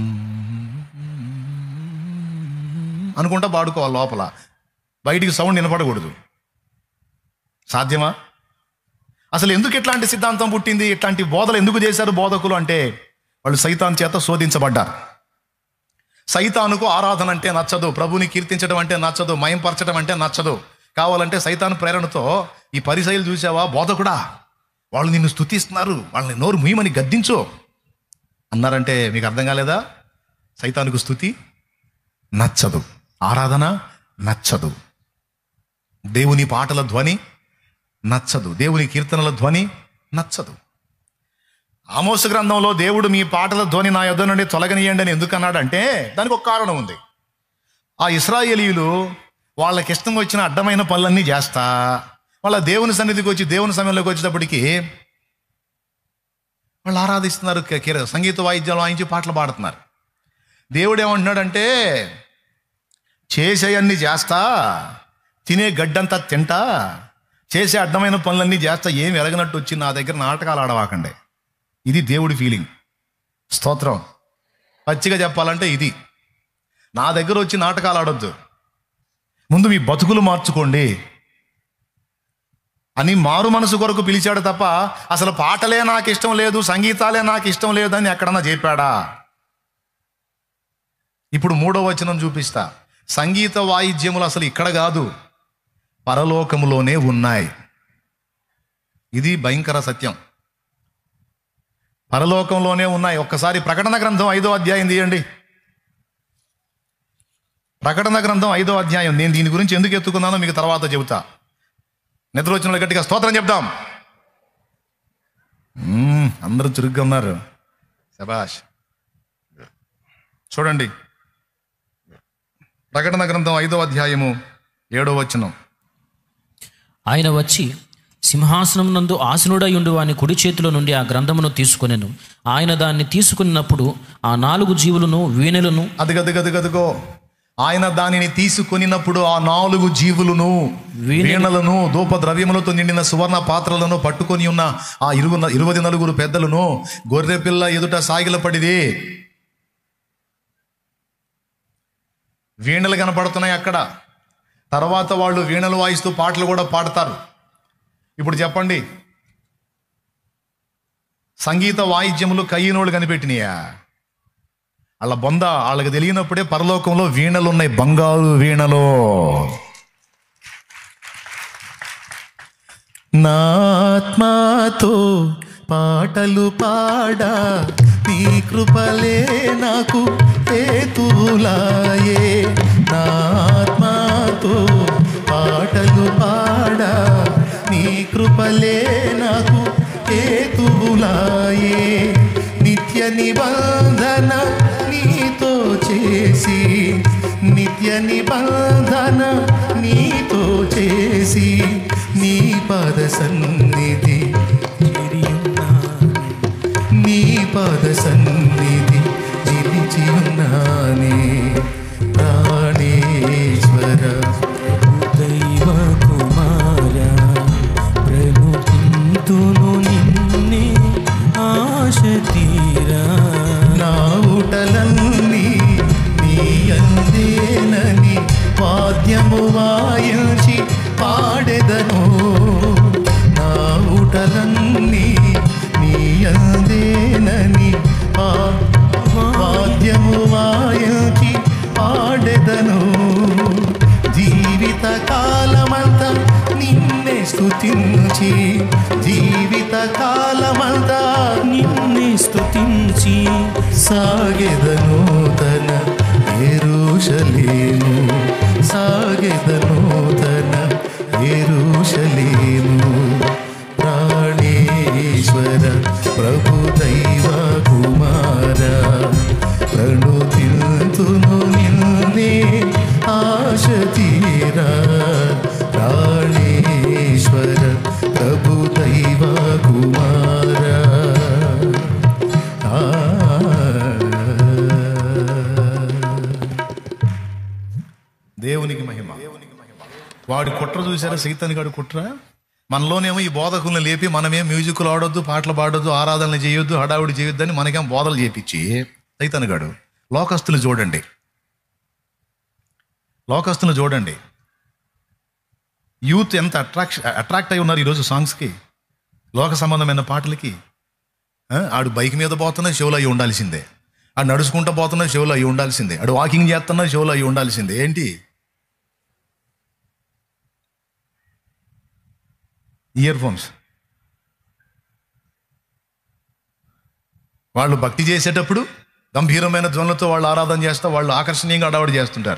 అనుకుంటా పాడుకోవాలి లోపల బయటికి సౌండ్ వినపడకూడదు సాధ్యమా అసలు ఎందుకు ఇట్లాంటి సిద్ధాంతం పుట్టింది ఇట్లాంటి బోధలు ఎందుకు చేశారు బోధకులు అంటే వాళ్ళు సైతాన్ చేత శోధించబడ్డారు సైతానుకు ఆరాధన అంటే నచ్చదు ప్రభుని కీర్తించడం అంటే నచ్చదు మయంపరచడం అంటే నచ్చదు కావాలంటే సైతాను ప్రేరణతో ఈ పరిశైలు చూసావా బోధకుడా వాళ్ళు నిన్ను స్తుతిస్తున్నారు వాళ్ళని నోరు ముయ్యమని గద్దించు అన్నారంటే మీకు అర్థం కాలేదా సైతానుకు స్థుతి నచ్చదు ఆరాధన నచ్చదు దేవుని పాటల ధ్వని నచ్చదు దేవుని కీర్తనల ధ్వని నచ్చదు ఆమోస గ్రంథంలో దేవుడు మీ పాటల ధ్వని నా యొద్ద నుండి తొలగనియండి అని ఎందుకు అన్నాడంటే దానికి ఒక కారణం ఉంది ఆ ఇస్రాయేలీయులు వాళ్ళకి ఇష్టం వచ్చిన అడ్డమైన పనులన్నీ చేస్తా వాళ్ళ దేవుని సన్నిధికి వచ్చి దేవుని సమయంలోకి వచ్చేటప్పటికి వాళ్ళు ఆరాధిస్తున్నారు కి- కిర- సంగీత వాయిద్యాలు వాయించి పాటలు పాడుతున్నారు దేవుడు ఏమంటున్నాడంటే చేసేయన్నీ చేస్తా తినే గడ్డంతా తింటా చేసే అడ్డమైన పనులన్నీ చేస్తా ఏం ఎరగనట్టు వచ్చి నా దగ్గర నాటకాలు ఆడవాకండి ఇది దేవుడి ఫీలింగ్ స్తోత్రం పచ్చిగా చెప్పాలంటే ఇది నా దగ్గర వచ్చి నాటకాలు ఆడొద్దు ముందు మీ బతుకులు మార్చుకోండి అని మారు మనసు కొరకు పిలిచాడు తప్ప అసలు పాటలే నాకు ఇష్టం లేదు సంగీతాలే నాకు ఇష్టం లేదు అని ఎక్కడన్నా చెప్పాడా ఇప్పుడు మూడో వచనం చూపిస్తా సంగీత వాయిద్యములు అసలు ఇక్కడ కాదు పరలోకములోనే ఉన్నాయి ఇది భయంకర సత్యం పరలోకంలోనే ఉన్నాయి ఒక్కసారి ప్రకటన గ్రంథం ఐదో అధ్యాయం తీయండి ప్రకటన గ్రంథం ఐదో అధ్యాయం నేను దీని గురించి ఎందుకు ఎత్తుకున్నానో మీకు తర్వాత చెబుతా నిద్ర వచ్చిన వాళ్ళు గట్టిగా స్తోత్రం చెప్దాం మ్మ్, అందరూ చురుగ్గా ఉన్నారు శబాష్ చూడండి ప్రకటన గ్రంథం ఐదో అధ్యాయము ఏడో వచనం ఆయన వచ్చి సింహాసనం నందు ఆసనుడై ఉండు వాని కుడి చేతిలో నుండి ఆ గ్రంథమును తీసుకొనెను ఆయన దాన్ని తీసుకున్నప్పుడు ఆ నాలుగు జీవులను వీణెలను అది గది గది గదిగో ఆయన దానిని తీసుకొనినప్పుడు ఆ నాలుగు జీవులను వీణలు- వీణలను ధూప ద్రవ్యములతో నిండిన సువర్ణ పాత్రలను పట్టుకొని ఉన్న ఆ ఇరుగు ఇరవై నలుగురు పెద్దలను గొర్రె పిల్ల ఎదుట సాగిలపడిది వీణలు కనపడుతున్నాయి అక్కడ తర్వాత వాళ్ళు వీణలు వాయిస్తూ పాటలు కూడా పాడతారు ఇప్పుడు చెప్పండి సంగీత వాయిద్యములు కయ్యనోళ్ళు కనిపెట్టినాయా వాళ్ళ బొంద వాళ్ళకి తెలియనప్పుడే పరలోకంలో వీణలు ఉన్నాయి బంగారు వీణలో నా ఆత్మతో పాటలు పాడా నీ కృపలే నాకు హేతువులాయే నా ఆత్మతో పాటలు పాడా నీ కృపలే నాకు హేతువులాయే నిత్య నిబంధన నీతో చేసి నిత్య నిబంధన నీతో చేసి నీ పద సన్నిధి నీ పద సన్నిధి నిలిచి ఉన్నానే ప్రాణేశ్వర దైవ కుమార ప్రేమింతును నిన్నే ఆశ తీరా నా ఊటలన్నీ నీ అందేనని వాద్యము వాయించి పాడెదను నా ఊటలన్నీ నీ అందేనని ఆ వాద్యము వాయించి పాడెదను జీవిత కాలమంతా నిన్నే స్తుతించి జీవిత కాలమంతా నిన్నే స్తుతించి సాగెదను తన ఎరుషలేము సాగెదను తన ఎరుషలేము ప్రాణేశ్వర ప్రభు దైవ కుమార ప్రణుతిల్తును నిన్నే ఆశ తీరా ప్రాణేశ్వర ప్రభు దైవ కుమార దేవునికి మహిమ వాడి కుట్ర చూసారా సైతాన్ని గాడు కుట్ర మనలోనేమో ఈ బోధకులను లేపి మనమేం మ్యూజిక్లు ఆడొద్దు పాటలు పాడొద్దు ఆరాధనలు చేయొద్దు హడావుడి చేయొద్దు అని మనకేం బోధలు చేపించి సైతాన్ని గాడు లోకస్తులు చూడండి లోకస్తులు చూడండి యూత్ ఎంత అట్రాక్షన్ అట్రాక్ట్ అయి ఉన్నారు ఈరోజు సాంగ్స్కి లోక సంబంధమైన పాటలకి ఆ, ఆడు బైక్ మీద పోతున్నా షోలో అయి ఉండాల్సిందే ఆడు నడుచుకుంటూ పోతున్నా షోలో అయి ఉండాల్సిందే ఆడు వాకింగ్ చేస్తున్నా షోలో అయి ఉండాల్సిందే ఏంటి ఇయర్ ఫోన్స్ వాళ్ళు భక్తి చేసేటప్పుడు గంభీరమైన ధ్వనులతో వాళ్ళు ఆరాధన చేస్తా వాళ్ళు ఆకర్షణీయంగా అడవాడు చేస్తుంటారు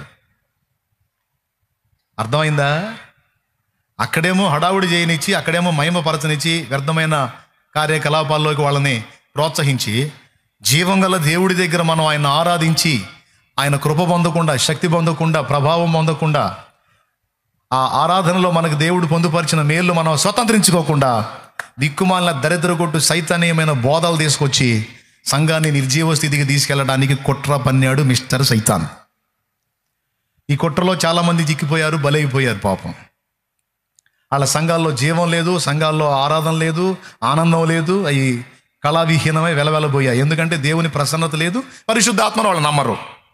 అర్థమైందా అక్కడేమో హడావుడి చేయనిచ్చి అక్కడేమో మహిమపరచనిచ్చి వ్యర్థమైన కార్యకలాపాల్లోకి వాళ్ళని ప్రోత్సహించి జీవం గల దేవుడి దగ్గర మనం ఆయన ఆరాధించి ఆయన కృప పొందకుండా శక్తి పొందకుండా ప్రభావం పొందకుండా ఆ ఆరాధనలో మనకు దేవుడు పొందుపరిచిన మేలు మనం స్వతంత్రించుకోకుండా దిక్కుమాలిన దరిద్ర కొట్టు సైతానీయమైన బోధలు తీసుకొచ్చి సంఘాన్ని నిర్జీవ స్థితికి తీసుకెళ్ళడానికి కుట్ర పన్నాడు మిస్టర్ సైతాన్ ఈ కుట్రలో చాలామంది చిక్కిపోయారు బలైపోయారు పాపం వాళ్ళ సంఘాల్లో జీవం లేదు సంఘాల్లో ఆరాధన లేదు ఆనందం లేదు అవి కళావిహీనమై వెలవెలబోయాయి ఎందుకంటే దేవుని ప్రసన్నత లేదు పరిశుద్ధాత్మను వాళ్ళు నమ్మరు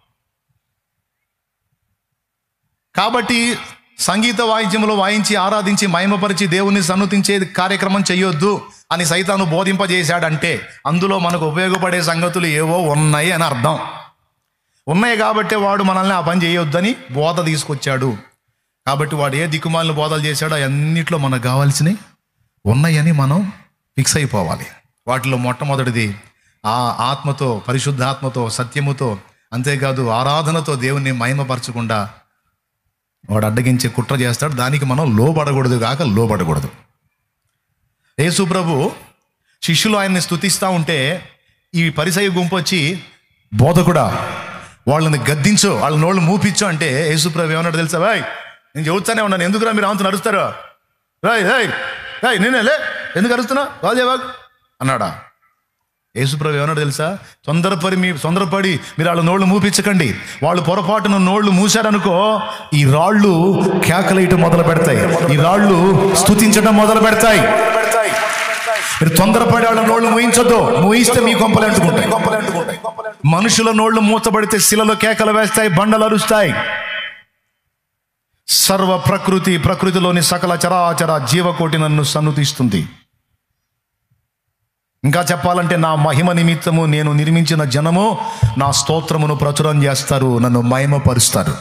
కాబట్టి సంగీత వాయిద్యములు వాయించి ఆరాధించి మహిమపరిచి దేవుని సన్నుతించే కార్యక్రమం చేయొద్దు అని సైతాను బోధింపజేశాడంటే అందులో మనకు ఉపయోగపడే సంగతులు ఏవో ఉన్నాయి అని అర్థం ఉన్నాయి కాబట్టి వాడు మనల్ని ఆ పని చేయొద్దని బోధ తీసుకొచ్చాడు కాబట్టి వాడు ఏ దిక్కుమాలిన బోధలు చేశాడో అన్నిట్లో మనకు కావాల్సినవి ఉన్నాయని మనం ఫిక్స్ అయిపోవాలి వాటిలో మొట్టమొదటిది ఆ ఆత్మతో పరిశుద్ధాత్మతో సత్యముతో అంతేకాదు ఆరాధనతో దేవుణ్ణి మహిమపరచకుండా వాడు అడ్డగించే కుట్ర చేస్తాడు దానికి మనం లోబడకూడదు కాక లోబడకూడదు యేసు ప్రభు శిష్యులు ఆయన్ని స్తుతిస్తూ ఉంటే ఈ పరిసయ గుంపు వచ్చి బోధకుడా వాళ్ళని గద్దించు వాళ్ళ నోళ్ళు మూపించు అంటే యేసు ప్రభు ఏమన్నాడు తెలుసా బాయ్ నేను చెబుతానే ఉన్నాను ఎందుకురా మీరు ఆమెతో నడుస్తారు రాయ్ రాయ్ రాయ్ నేనే లే ఎందుకు అరుస్తున్నా రాజేవాగ్ అన్నాడా యేసుప్రభు ఏమన్నాడు తెలుసా తొందరపడి మీ తొందరపడి మీరు వాళ్ళ నోళ్ళు మూపించకండి వాళ్ళు పొరపాటున నోళ్ళు మూసారనుకో ఈ రాళ్ళు కేకలేయటం మొదలు పెడతాయి ఈ రాళ్ళు స్తుతించడం మొదలు పెడతాయి మీరు తొందరపడి వాళ్ళ నోళ్ళు మూయించొద్దు మూయిస్తే మీ కొంపలు అంటుకుంటాయి మనుషుల నోళ్ళు మూతబడితే శిలలో కేకలు వేస్తాయి బండలు అరుస్తాయి సర్వ ప్రకృతి ప్రకృతిలోని సకల చరాచర జీవకోటి నన్ను సన్నుతిస్తుంది ఇంకా చెప్పాలంటే నా మహిమ నిమిత్తము నేను నిర్మించిన జనము నా స్తోత్రమును ప్రచురం చేస్తారు నన్ను మహిమపరుస్తారు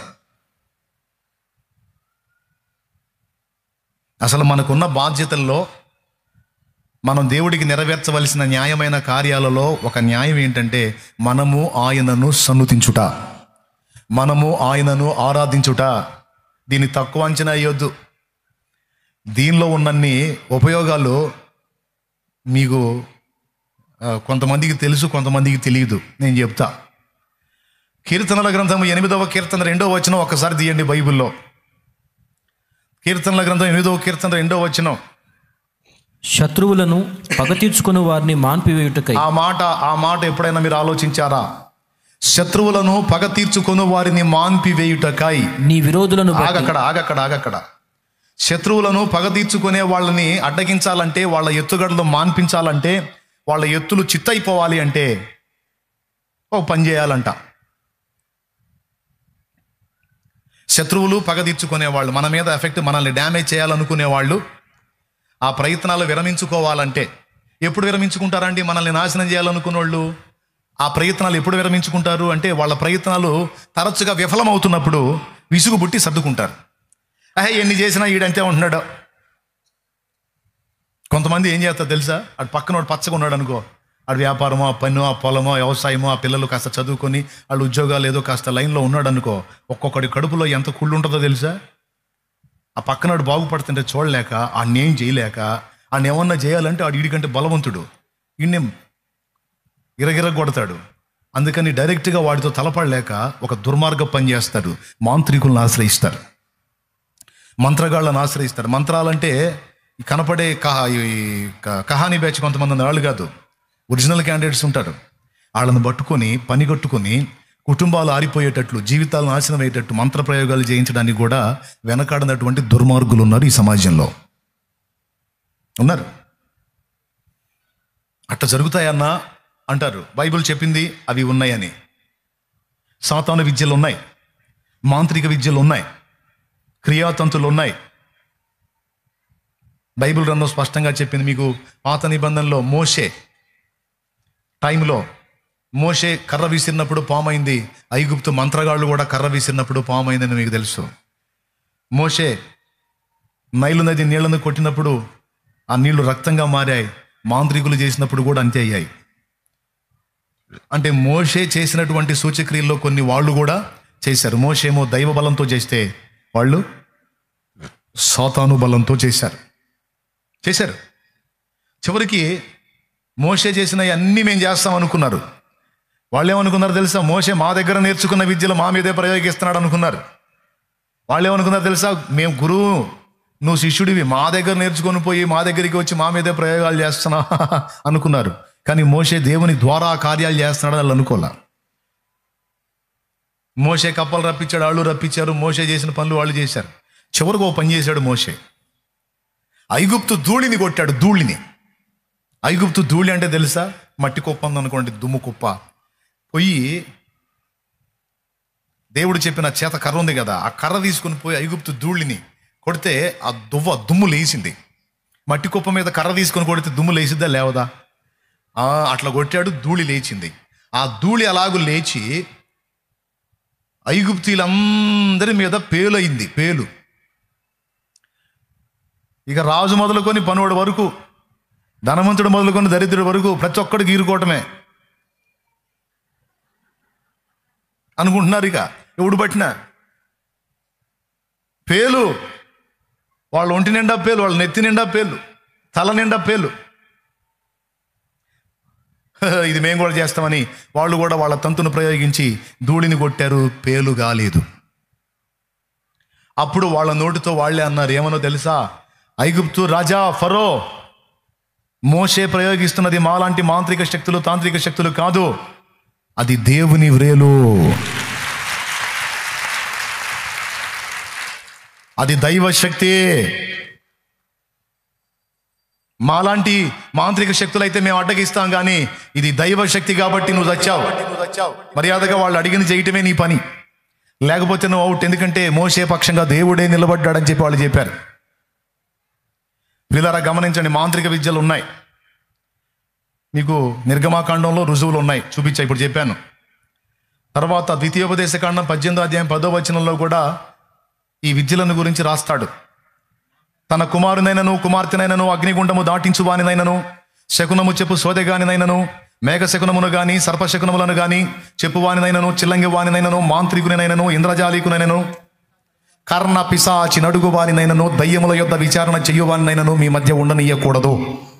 అసలు మనకున్న బాధ్యతల్లో మనం దేవుడికి నెరవేర్చవలసిన న్యాయమైన కార్యాలలో ఒక న్యాయం ఏంటంటే మనము ఆయనను సన్నుతించుట మనము ఆయనను ఆరాధించుట దీన్ని తక్కువ అంచనా వేయొద్దు దీనిలో ఉన్నన్ని ఉపయోగాలు మీకు ఆ, కొంతమందికి తెలుసు కొంతమందికి తెలియదు నేను చెప్తా కీర్తనల గ్రంథం ఎనిమిదవ కీర్తన రెండవ వచనం ఒకసారి తీయండి బైబిల్లో కీర్తనల గ్రంథం ఎనిమిదవ కీర్తన రెండవ వచనం శత్రువులను పగ తీర్చుకుని వారిని మాన్పివేయుటకై ఆ మాట ఆ మాట ఎప్పుడైనా మీరు ఆలోచించారా శత్రువులను పగ తీర్చుకొని వారిని మాన్పివేయుటకై నీ విరోధులను బట్టి ఆగక్కడ ఆగక్కడ ఆగక్కడ శత్రువులను పగ తీర్చుకునే వాళ్ళని అడ్డగించాలంటే వాళ్ళ ఎత్తుగడలు మాన్పించాలంటే వాళ్ళ ఎత్తులు చిత్తైపోవాలి అంటే ఓ పని చేయాలంట శత్రువులు పగ తీర్చుకునే వాళ్ళు మన మీద ఎఫెక్ట్ మనల్ని డ్యామేజ్ చేయాలనుకునే వాళ్ళు ఆ ప్రయత్నాలు విరమించుకోవాలంటే ఎప్పుడు విరమించుకుంటారండి మనల్ని నాశనం చేయాలనుకున్న వాళ్ళు ఆ ప్రయత్నాలు ఎప్పుడు విరమించుకుంటారు అంటే వాళ్ళ ప్రయత్నాలు తరచుగా విఫలమవుతున్నప్పుడు విసుగు పుట్టి సర్దుకుంటారు అహే ఎన్ని చేసినా ఈడంతే ఉంటున్నాడు కొంతమంది ఏం చేస్తారు తెలుసా అటు పక్కన వాడు పచ్చగా ఉన్నాడు అనుకో ఆడు వ్యాపారమో ఆ పన్ను ఆ పొలమో వ్యవసాయమో ఆ పిల్లలు కాస్త చదువుకొని వాళ్ళు ఉద్యోగాలు ఏదో కాస్త లైన్లో ఉన్నాడు అనుకో ఒక్కొక్కడి కడుపులో ఎంత కుళ్ళు ఉంటుందో తెలుసా ఆ పక్కనాడు బాగుపడుతుంటే చూడలేక ఆడిని ఏం చేయలేక ఆడిని ఏమన్నా చేయాలంటే ఆడు వీడికంటే బలవంతుడు ఈయన్ని గిరగిర కొడతాడు అందుకని డైరెక్ట్గా వాడితో తలపడలేక ఒక దుర్మార్గ పని చేస్తాడు మాంత్రికులను ఆశ్రయిస్తారు మంత్రగాళ్ళని ఆశ్రయిస్తారు మంత్రాలంటే ఈ కనపడే కహా ఈ క- కహానీ బ్యాచ్ కొంతమంది వాళ్ళు కాదు ఒరిజినల్ క్యాండిడేట్స్ ఉంటారు వాళ్ళని పట్టుకొని పని కట్టుకొని కుటుంబాలు ఆరిపోయేటట్లు జీవితాలు నాశనం అయ్యేటట్టు మంత్ర ప్రయోగాలు చేయించడానికి కూడా వెనకాడినటువంటి దుర్మార్గులు ఉన్నారు ఈ సమాజంలో ఉన్నారు అట్ట జరుగుతాయన్నా అంటారు బైబిల్ చెప్పింది అవి ఉన్నాయని సాతాను విద్యలు ఉన్నాయి మాంత్రిక విద్యలు ఉన్నాయి క్రియాతంతులు ఉన్నాయి బైబిల్ గ్రంథం స్పష్టంగా చెప్పింది మీకు పాత నిబంధనలో మోషే టైంలో మోషే కర్ర విసిరినప్పుడు పామైంది ఐగుప్తు మంత్రగాళ్ళు కూడా కర్ర విసిరినప్పుడు పామైందని మీకు తెలుసు మోషే నైలు నది నీళ్లను కొట్టినప్పుడు ఆ నీళ్లు రక్తంగా మారాయి మాంత్రికులు చేసినప్పుడు కూడా అంతే అయ్యాయి అంటే మోషే చేసినటువంటి సూచక్రియల్లో కొన్ని వాళ్ళు కూడా చేశారు మోషేమో దైవ బలంతో చేస్తే వాళ్ళు సాతాను బలంతో చేశారు చేశారు చివరికి మోషే చేసిన అన్నీ మేము చేస్తాం అనుకున్నారు వాళ్ళు ఏమనుకున్నారు తెలుసా మోషే మా దగ్గర నేర్చుకున్న విద్యలు మా మీదే ప్రయోగిస్తున్నాడు అనుకున్నారు వాళ్ళు ఏమనుకున్నారు తెలుసా మేము గురువు నువ్వు శిష్యుడివి మా దగ్గర నేర్చుకొని పోయి మా దగ్గరికి వచ్చి మా మీదే ప్రయోగాలు చేస్తున్నా అనుకున్నారు కానీ మోషే దేవుని ద్వారా కార్యాలు చేస్తున్నాడు వాళ్ళు అనుకోలే మోషే కప్పలు రప్పించాడు వాళ్ళు రప్పించారు మోషే చేసిన పనులు వాళ్ళు చేశారు చివరికి ఓ పని చేశాడు మోషే ఐగుప్తు ధూళిని కొట్టాడు ధూళిని ఐగుప్తు ధూళి అంటే తెలుసా మట్టి కుప్ప ఉందనుకోండి దుమ్ము కుప్ప పోయి దేవుడు చెప్పిన చేత కర్ర ఉంది కదా ఆ కర్ర తీసుకుని పోయి ఐగుప్తు ధూళిని కొడితే ఆ దువ్వ దుమ్ము లేచింది మట్టి కుప్ప మీద కర్ర తీసుకొని కొడితే దుమ్ము లేచిద్దా లేవదా ఆ, అట్లా కొట్టాడు ధూళి లేచింది ఆ ధూళి అలాగు లేచి ఐగుప్తీలందరి మీద పేలు అయింది పేలు ఇక రాజు మొదలుకొని పనువాడు వరకు ధనవంతుడు మొదలుకొని దరిద్రుడు వరకు ప్రతి ఒక్కడికి ఈరుకోవటమే అనుకుంటున్నారు ఇక ఎవడు పట్టినా పేలు వాళ్ళ ఒంటి నిండా పేలు వాళ్ళ నెత్తి నిండా పేలు తల నిండా పేలు ఇది మేము కూడా చేస్తామని వాళ్ళు కూడా వాళ్ళ తంతును ప్రయోగించి ధూళిని కొట్టారు పేలు కాలేదు అప్పుడు వాళ్ళ నోటితో వాళ్ళే అన్నారు ఏమనో తెలుసా ఐగుప్తు రాజా ఫరో మోసే ప్రయోగిస్తున్నది మాలాంటి మాంత్రిక శక్తులు తాంత్రిక శక్తులు కాదు అది దేవుని వ్రేలు అది దైవ శక్తి మాలాంటి మాంత్రిక శక్తులు అయితే మేము అడ్డగిస్తాం కానీ ఇది దైవ శక్తి కాబట్టి నువ్వు చచ్చావు మర్యాదగా వాళ్ళు అడిగింది చేయటమే నీ పని లేకపోతే నువ్వు అవుట్ ఎందుకంటే మోసే పక్షంగా దేవుడే నిలబడ్డాడని చెప్పి వాళ్ళు చెప్పారు వీళ్ళరా గమనించండి మాంత్రిక విద్యలు ఉన్నాయి మీకు నిర్గమాకాండంలో రుజువులు ఉన్నాయి చూపించా ఇప్పుడు చెప్పాను తర్వాత ద్వితీయోపదేశ కాండం పద్దెనిమిదో అధ్యాయం పదో వచనంలో కూడా ఈ విద్యలను గురించి రాస్తాడు తన కుమారునైనను కుమార్తెనైనను అగ్నిగుండము దాటించు వానినైనను శకునము చెప్పు సోదెగానినైనను మేఘ శకునమును గాని సర్పశకునములను గాని చెప్పువానినైనను చిల్లంగి వానినైనను మాంత్రికునినైనను ఇంద్రజాలీకునైనను కర్ణ పిశాచి నడుగు వానినైనను దయ్యముల యొద్ద విచారణ చెయ్యువానినైనను మీ మధ్య ఉండనీయకూడదు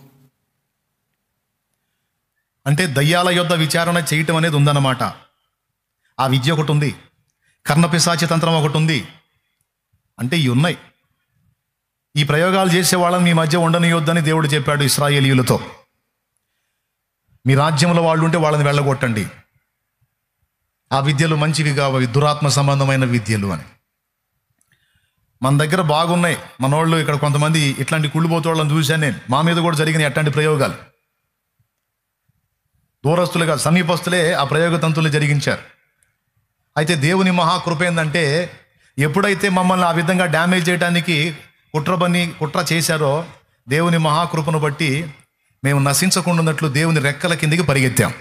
అంటే దయ్యాల యొద్ద విచారణ చేయటం అనేది ఉందన్నమాట ఆ విద్య ఒకటి ఉంది కర్ణపిశాచి తంత్రం ఒకటి ఉంది అంటే ఇవి ఉన్నాయి ఈ ప్రయోగాలు చేసే వాళ్ళని మీ మధ్య ఉండనియొద్దని దేవుడు చెప్పాడు ఇస్రాయేలీయులతో మీ రాజ్యంలో వాళ్ళు ఉంటే వాళ్ళని వెళ్ళగొట్టండి ఆ విద్యలు మంచివి కావు అవి దురాత్మ సంబంధమైన విద్యలు అని మన దగ్గర బాగున్నాయి మనోళ్ళు ఇక్కడ కొంతమంది ఇట్లాంటి కుళ్ళిపోతోళ్ళని చూశాను నేను మా మీద కూడా జరిగిన అట్లాంటి ప్రయోగాలు దూరస్తులుగా సమీపస్తులే ఆ ప్రయోగ తంతులు జరిగించారు అయితే దేవుని మహాకృప ఏంటంటే ఎప్పుడైతే మమ్మల్ని ఆ విధంగా డ్యామేజ్ చేయడానికి కుట్రబని కుట్ర చేశారో దేవుని మహాకృపను బట్టి మేము నశించకుండా దేవుని రెక్కల కిందికి పరిగెత్తాం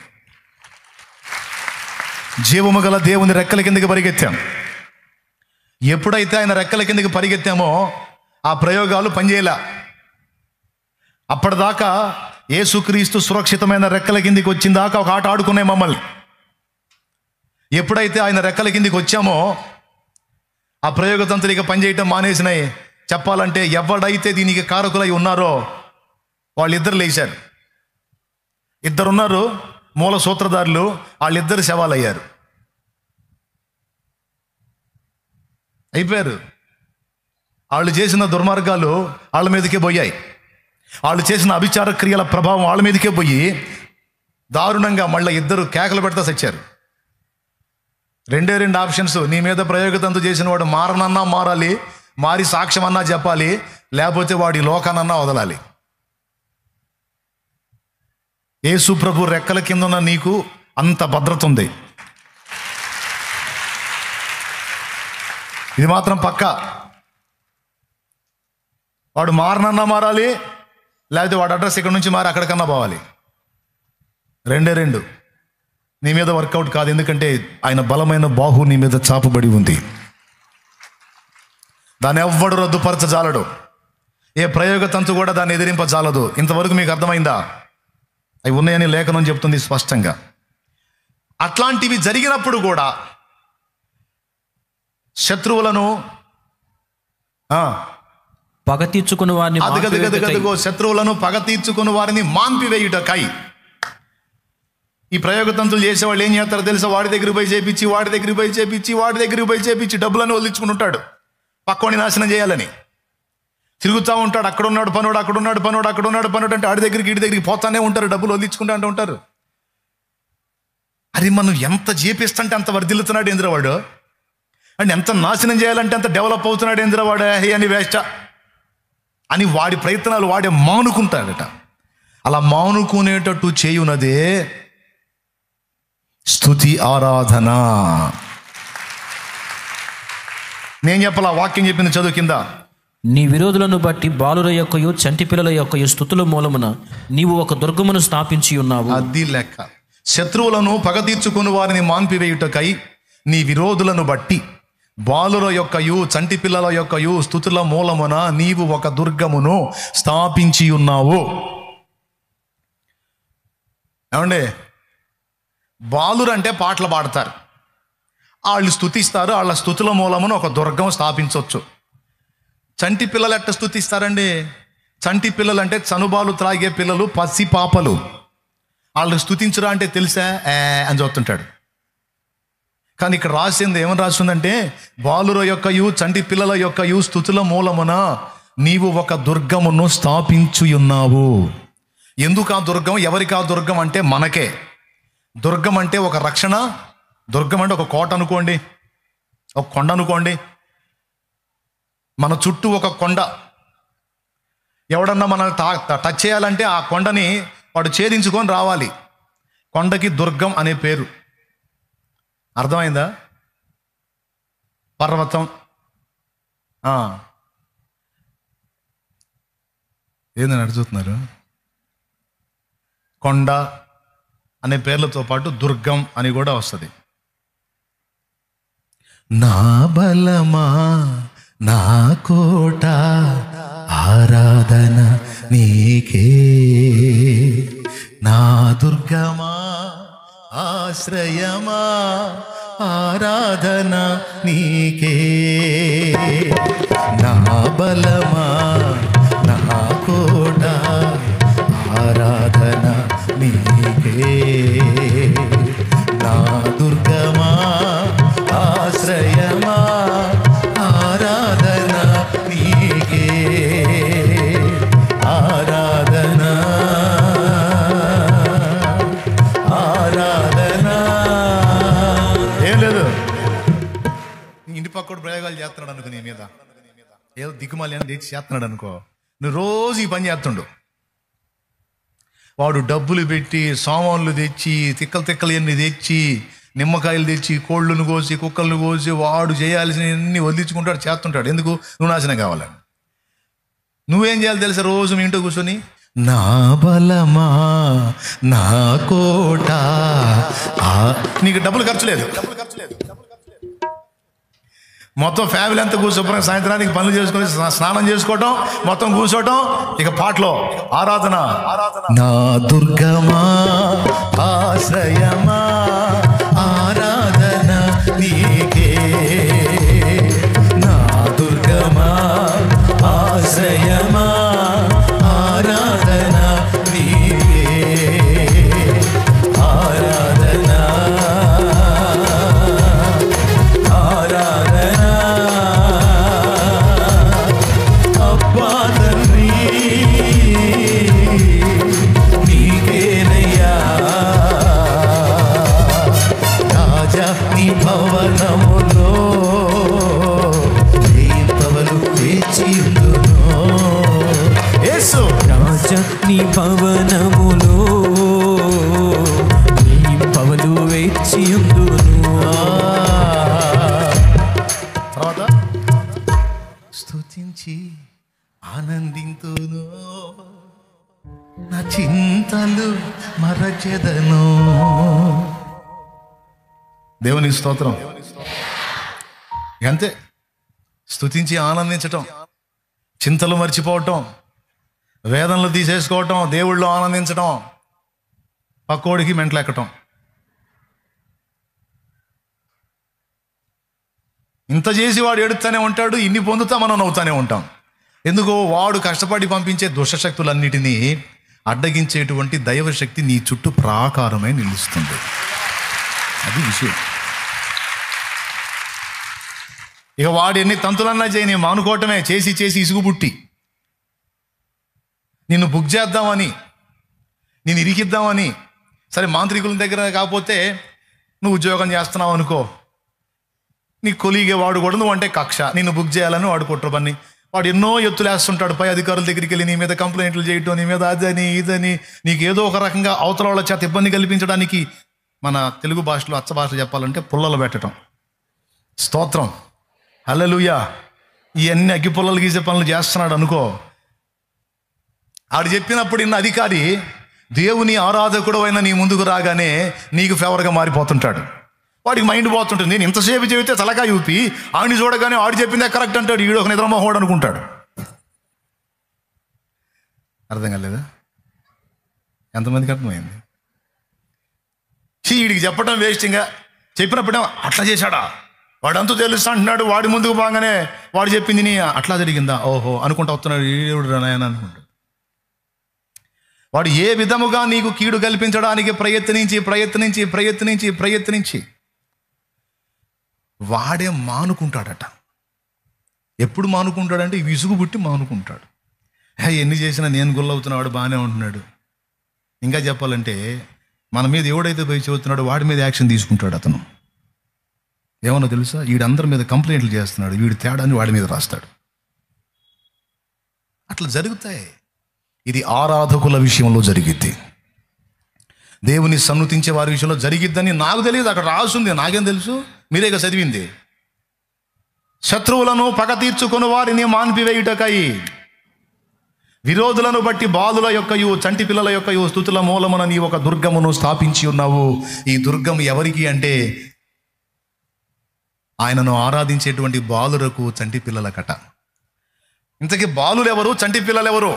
జీవము గల దేవుని రెక్కల కిందికి పరిగెత్తాం ఎప్పుడైతే ఆయన రెక్కల కిందికి పరిగెత్తామో ఆ ప్రయోగాలు పనిచేయలే అప్పటిదాకా యేసుక్రీస్తు సురక్షితమైన రెక్కల కిందికి వచ్చిన దాకా ఒక ఆట ఆడుకునే మమ్మల్ని ఎప్పుడైతే ఆయన రెక్కల కిందికి వచ్చామో ఆ ప్రయోగతంత్రులు ఇక పనిచేయటం మానేసినాయి చెప్పాలంటే ఎవడైతే దీనికి కారకులై ఉన్నారో వాళ్ళిద్దరు లేచారు ఇద్దరున్నారు మూల సూత్రధారులు వాళ్ళిద్దరు శవాలయ్యారు అయిపోయారు వాళ్ళు చేసిన దుర్మార్గాలు వాళ్ళ మీదకే పోయాయి వాళ్ళు చేసిన అభిచార క్రియల ప్రభావం వాళ్ళ మీదకే పోయి దారుణంగా మళ్ళీ ఇద్దరు కేకలు పెడతా సచ్చారు రెండే రెండు ఆప్షన్స్ నీ మీద ప్రయోగతంతు చేసిన వాడు మారనన్నా మారాలి మారి సాక్ష్యం అన్నా చెప్పాలి లేకపోతే వాడి లోకానన్నా వదలాలి యేసు ప్రభు రెక్కల కింద ఉన్న నీకు అంత భద్రత ఉంది ఇది మాత్రం పక్క వాడు మారనన్నా మారాలి లేకపోతే వాడు అడ్రస్ ఇక్కడ నుంచి మారి అక్కడికన్నా పోవాలి రెండే రెండు నీ మీద వర్కౌట్ కాదు ఎందుకంటే ఆయన బలమైన బాహు నీ మీద చాపబడి ఉంది దాన్ని ఎవ్వడు రద్దుపరచజాలడు ఏ ప్రయోగ తంతు కూడా దాన్ని ఎదిరింపజాలదు ఇంతవరకు మీకు అర్థమైందా అవి ఉన్నాయని లేఖనం చెప్తుంది స్పష్టంగా అట్లాంటివి జరిగినప్పుడు కూడా శత్రువులను ఆ, పగ తీర్చుకుని వారిని మాన్పివేయుటకై అదిగదిగదిగదిగో శత్రువులను పగ తీర్చుకుని వారిని మాన్పివేయుటకై ఈ ప్రయోగతంతులు చేసేవాళ్ళు ఏం చేస్తారో తెలుసా వాడి దగ్గరికి పోయి చేపించి వాడి దగ్గరికి పోయి చేపించి వాడి దగ్గరికి పోయి చేపించి డబ్బులను వదిలించుకుని ఉంటాడు పక్కోని నాశనం చేయాలని తిరుగుతూ ఉంటాడు అక్కడ ఉన్నాడు పనుడు అక్కడ ఉన్నాడు పనుడు అక్కడ ఉన్నాడు పనుడు అంటే ఆడి దగ్గరికి ఇడి దగ్గరికి పోతానే ఉంటారు డబ్బులు వదిలించుకుంటా అంటూ ఉంటారు అది మనం ఎంత చేపిస్తుంటే అంత వర్ధిల్లుతున్నాడు ఇంద్రవాడు అండ్ ఎంత నాశనం చేయాలంటే అంత డెవలప్ అవుతున్నాడు ఇంద్రవాడు హే అని వేస్ట్ అని వాడి ప్రయత్నాలు వాడే మానుకుంటాడట అలా మానుకునేటట్టు చేయునదే స్థుతి ఆరాధన నేను చెప్పాల వాక్యం చెప్పింది చదువు కింద నీ విరోధులను బట్టి బాలుర యొక్కయు చంటి పిల్లల యొక్కయు స్థుతుల మూలమున నీవు ఒక దుర్గమును స్థాపించి ఉన్నావు అది లెక్క శత్రువులను పగ తీర్చుకుని వారిని మాన్పివేయుటకై నీ విరోధులను బట్టి బాలుల యొక్కయు చంటి పిల్లల యొక్కయు స్థుతుల మూలమున నీవు ఒక దుర్గమును స్థాపించి ఉన్నావు ఏమండి బాలురు అంటే పాటలు పాడతారు వాళ్ళు స్థుతిస్తారు వాళ్ళ స్థుతుల మూలమున ఒక దుర్గం స్థాపించవచ్చు చంటి పిల్లలు ఎట్ట స్థుతిస్తారండి చంటి పిల్లలు అంటే చనుబాలు త్రాగే పిల్లలు పసి పాపలు వాళ్ళు స్థుతించరా అంటే తెలుసా ఏ అని చూస్తుంటాడు కానీ ఇక్కడ రాసింది ఏమని రాసిందంటే బాలుర యొక్కయు చంటి పిల్లల యొక్కయు స్థుతుల మూలమున నీవు ఒక దుర్గమును స్థాపించు ఉన్నావు ఎందుకు ఆ దుర్గం ఎవరికి ఆ దుర్గం అంటే మనకే దుర్గం అంటే ఒక రక్షణ దుర్గం అంటే ఒక కోట అనుకోండి ఒక కొండ అనుకోండి మన చుట్టూ ఒక కొండ ఎవడన్నా మనల్ని తా టచ్ చేయాలంటే ఆ కొండని వాడు ఛేదించుకొని రావాలి కొండకి దుర్గం అనే పేరు అర్థమైందా పర్వతం ఆ. ఏందని అడుగుతున్నారు కొండ అనే పేర్లతో పాటు దుర్గం అని కూడా వస్తుంది నా బలమా నా కోట ఆరాధన నీకే నా దుర్గమా ఆశ్రయమా ఆరాధన నీకే నా బలమా నా కోట ఆరాధన నీకే నా దుర్గమా ఆశ్రయమా ఆరాధన నీకే ఆరాధన ఆరాధన ఏం లేదు నీ ఇంటి పక్కడు ప్రయోగాలు చేస్తున్నాడు అనుకో నీ మీద ఏదో దిక్కుమాలి అని తెచ్చి చేస్తున్నాడు అనుకో నువ్వు రోజు ఈ పని చేస్తుండు వాడు డబ్బులు పెట్టి సామాన్లు తెచ్చి తిక్కలు తిక్కలు ఎన్ని తెచ్చి నిమ్మకాయలు తెచ్చి కోళ్ళను కోసి కుక్కలను కోసి వాడు చేయాల్సినవన్నీ వదిలించుకుంటాడు చేస్తుంటాడు ఎందుకు నువ్వు నాశనం కావాలని నువ్వేం చేయాలి తెలుసా రోజు మీ ఇంట్లో కూర్చొని నా బలమా నా కోట ఆ నీకు డబ్బులు ఖర్చు లేదు మొత్తం ఫ్యామిలీ అంతా కూర్చోపోయిన సాయంత్రానికి పనులు చేసుకొని స్నా- స్నానం చేసుకోవటం మొత్తం కూర్చోవటం ఇక పాటలో ఆరాధన నా దుర్గమా ఆశ్రయమా ఆరాధన నీకే నా దుర్గమా ఆశ్రయమా ఆరాధన నీకే ఆరాధన ఆరాధన అబ్బా తండ్రి నీకేనయ్యా రాజా నీ భవనములో దీపవలు వేచియుందును యేసు రాజని భవనములో నీ పవలు వేచియుందును తర్వాత స్తుతించి ఆనందింతును నా చింతలు మరచెదను దేవుని స్తోత్రం అంతే స్తుతించి ఆనందించటం చింతలు మర్చిపోవటం వేదనలు తీసేసుకోవటం దేవుళ్ళు ఆనందించటం పక్కోడికి మెంటలెక్కటం ఇంత చేసి వాడు ఎడుతూనే ఉంటాడు ఇన్ని పొందుతా మనం నవ్వుతానే ఉంటాం ఎందుకో వాడు కష్టపడి పంపించే దుష్టశక్తులన్నిటినీ అడ్డగించేటువంటి దైవశక్తి నీ చుట్టూ ప్రాకారమై నిలుస్తుంది అది విషయం ఇక వాడు ఎన్ని తంతులన్నా చేయని మానుకోవటమే చేసి చేసి ఇసుగు పుట్టి నిన్ను బుక్ చేద్దామని నేను ఇరికిద్దామని సరే మాంత్రికుల దగ్గర కాకపోతే నువ్వు ఉద్యోగం చేస్తున్నావు అనుకో నీ కొలీగే వాడు కూడా నువ్వు అంటే కక్ష నిన్ను బుక్ చేయాలని వాడు కుట్ర పని వాడు ఎన్నో ఎత్తులు వేస్తుంటాడు పై అధికారుల దగ్గరికి వెళ్ళి నీ మీద కంప్లైంట్లు చేయటం నీ మీద అదని ఇదని నీకు ఏదో ఒక రకంగా అవతల వాళ్ళ చేత ఇబ్బంది కల్పించడానికి మన తెలుగు భాషలో అచ్చ భాష చెప్పాలంటే పుల్లలు పెట్టడం స్తోత్రం హల్లెలూయా ఇవన్నీ అగ్గి పుల్లలు గీసే పనులు చేస్తున్నాడు అనుకో ఆడు చెప్పినప్పుడు ఇన్న అధికారి దేవుని ఆరాధకుడు అయిన నీ ముందుకు రాగానే నీకు ఫేవర్గా మారిపోతుంటాడు వాడికి మైండ్ పోతుంటుంది నేను ఇంతసేపు చెబితే తలకా యూపి ఆడిని చూడగానే ఆడు చెప్పిందే కరెక్ట్ అంటాడు ఈడు ఒక నిద్రమోహోడు అనుకుంటాడు అర్థం కాలేదా ఎంతమందికి అర్థమైంది చీ వీడికి చెప్పడం వేస్ట్ ఇంకా చెప్పినప్పుడే అట్లా చేశాడా వాడు అంతు తెలుస్తా అంటున్నాడు వాడి ముందుకు పోగానే వాడు చెప్పింది నీ అట్లా జరిగిందా ఓహో అనుకుంటా వస్తున్నాడు ఈడు నాయన అనుకుంటాడు వాడు ఏ విధముగా నీకు కీడు కల్పించడానికి ప్రయత్నించి ప్రయత్నించి ప్రయత్నించి ప్రయత్నించి వాడే మానుకుంటాడట ఎప్పుడు మానుకుంటాడంటే విసుగు పుట్టి మానుకుంటాడు హే ఎన్ని చేసినా నేను గుల్లవుతున్నాడు బాగానే ఉంటున్నాడు ఇంకా చెప్పాలంటే మన మీద ఎవడైతే పోయి చెబుతున్నాడో వాడి మీద యాక్షన్ తీసుకుంటాడు అతను ఏమన్నా తెలుసా వీడందరి మీద కంప్లైంట్లు చేస్తున్నాడు వీడి తేడాన్ని వాడి మీద రాస్తాడు అట్లా జరుగుతాయి ఇది ఆరాధకుల విషయంలో జరిగిద్ది దేవుని సన్నుతించే వారి విషయంలో జరిగిద్దని నాకు తెలియదు అక్కడ రాసుంది నాకేం తెలుసు మీరేగా చదివింది శత్రువులను పగ తీర్చుకుని వారిని మాన్పివేయుటకై విరోధులను బట్టి బాలుల యొక్కయు చంటి పిల్లల యొక్కయు స్థుతుల మూలమున నీ ఒక దుర్గమును స్థాపించి ఉన్నావు ఈ దుర్గం ఎవరికి అంటే ఆయనను ఆరాధించేటువంటి బాలురకు చంటి పిల్లలకట ఇంతకీ బాలులు ఎవరు చంటి పిల్లలు ఎవరు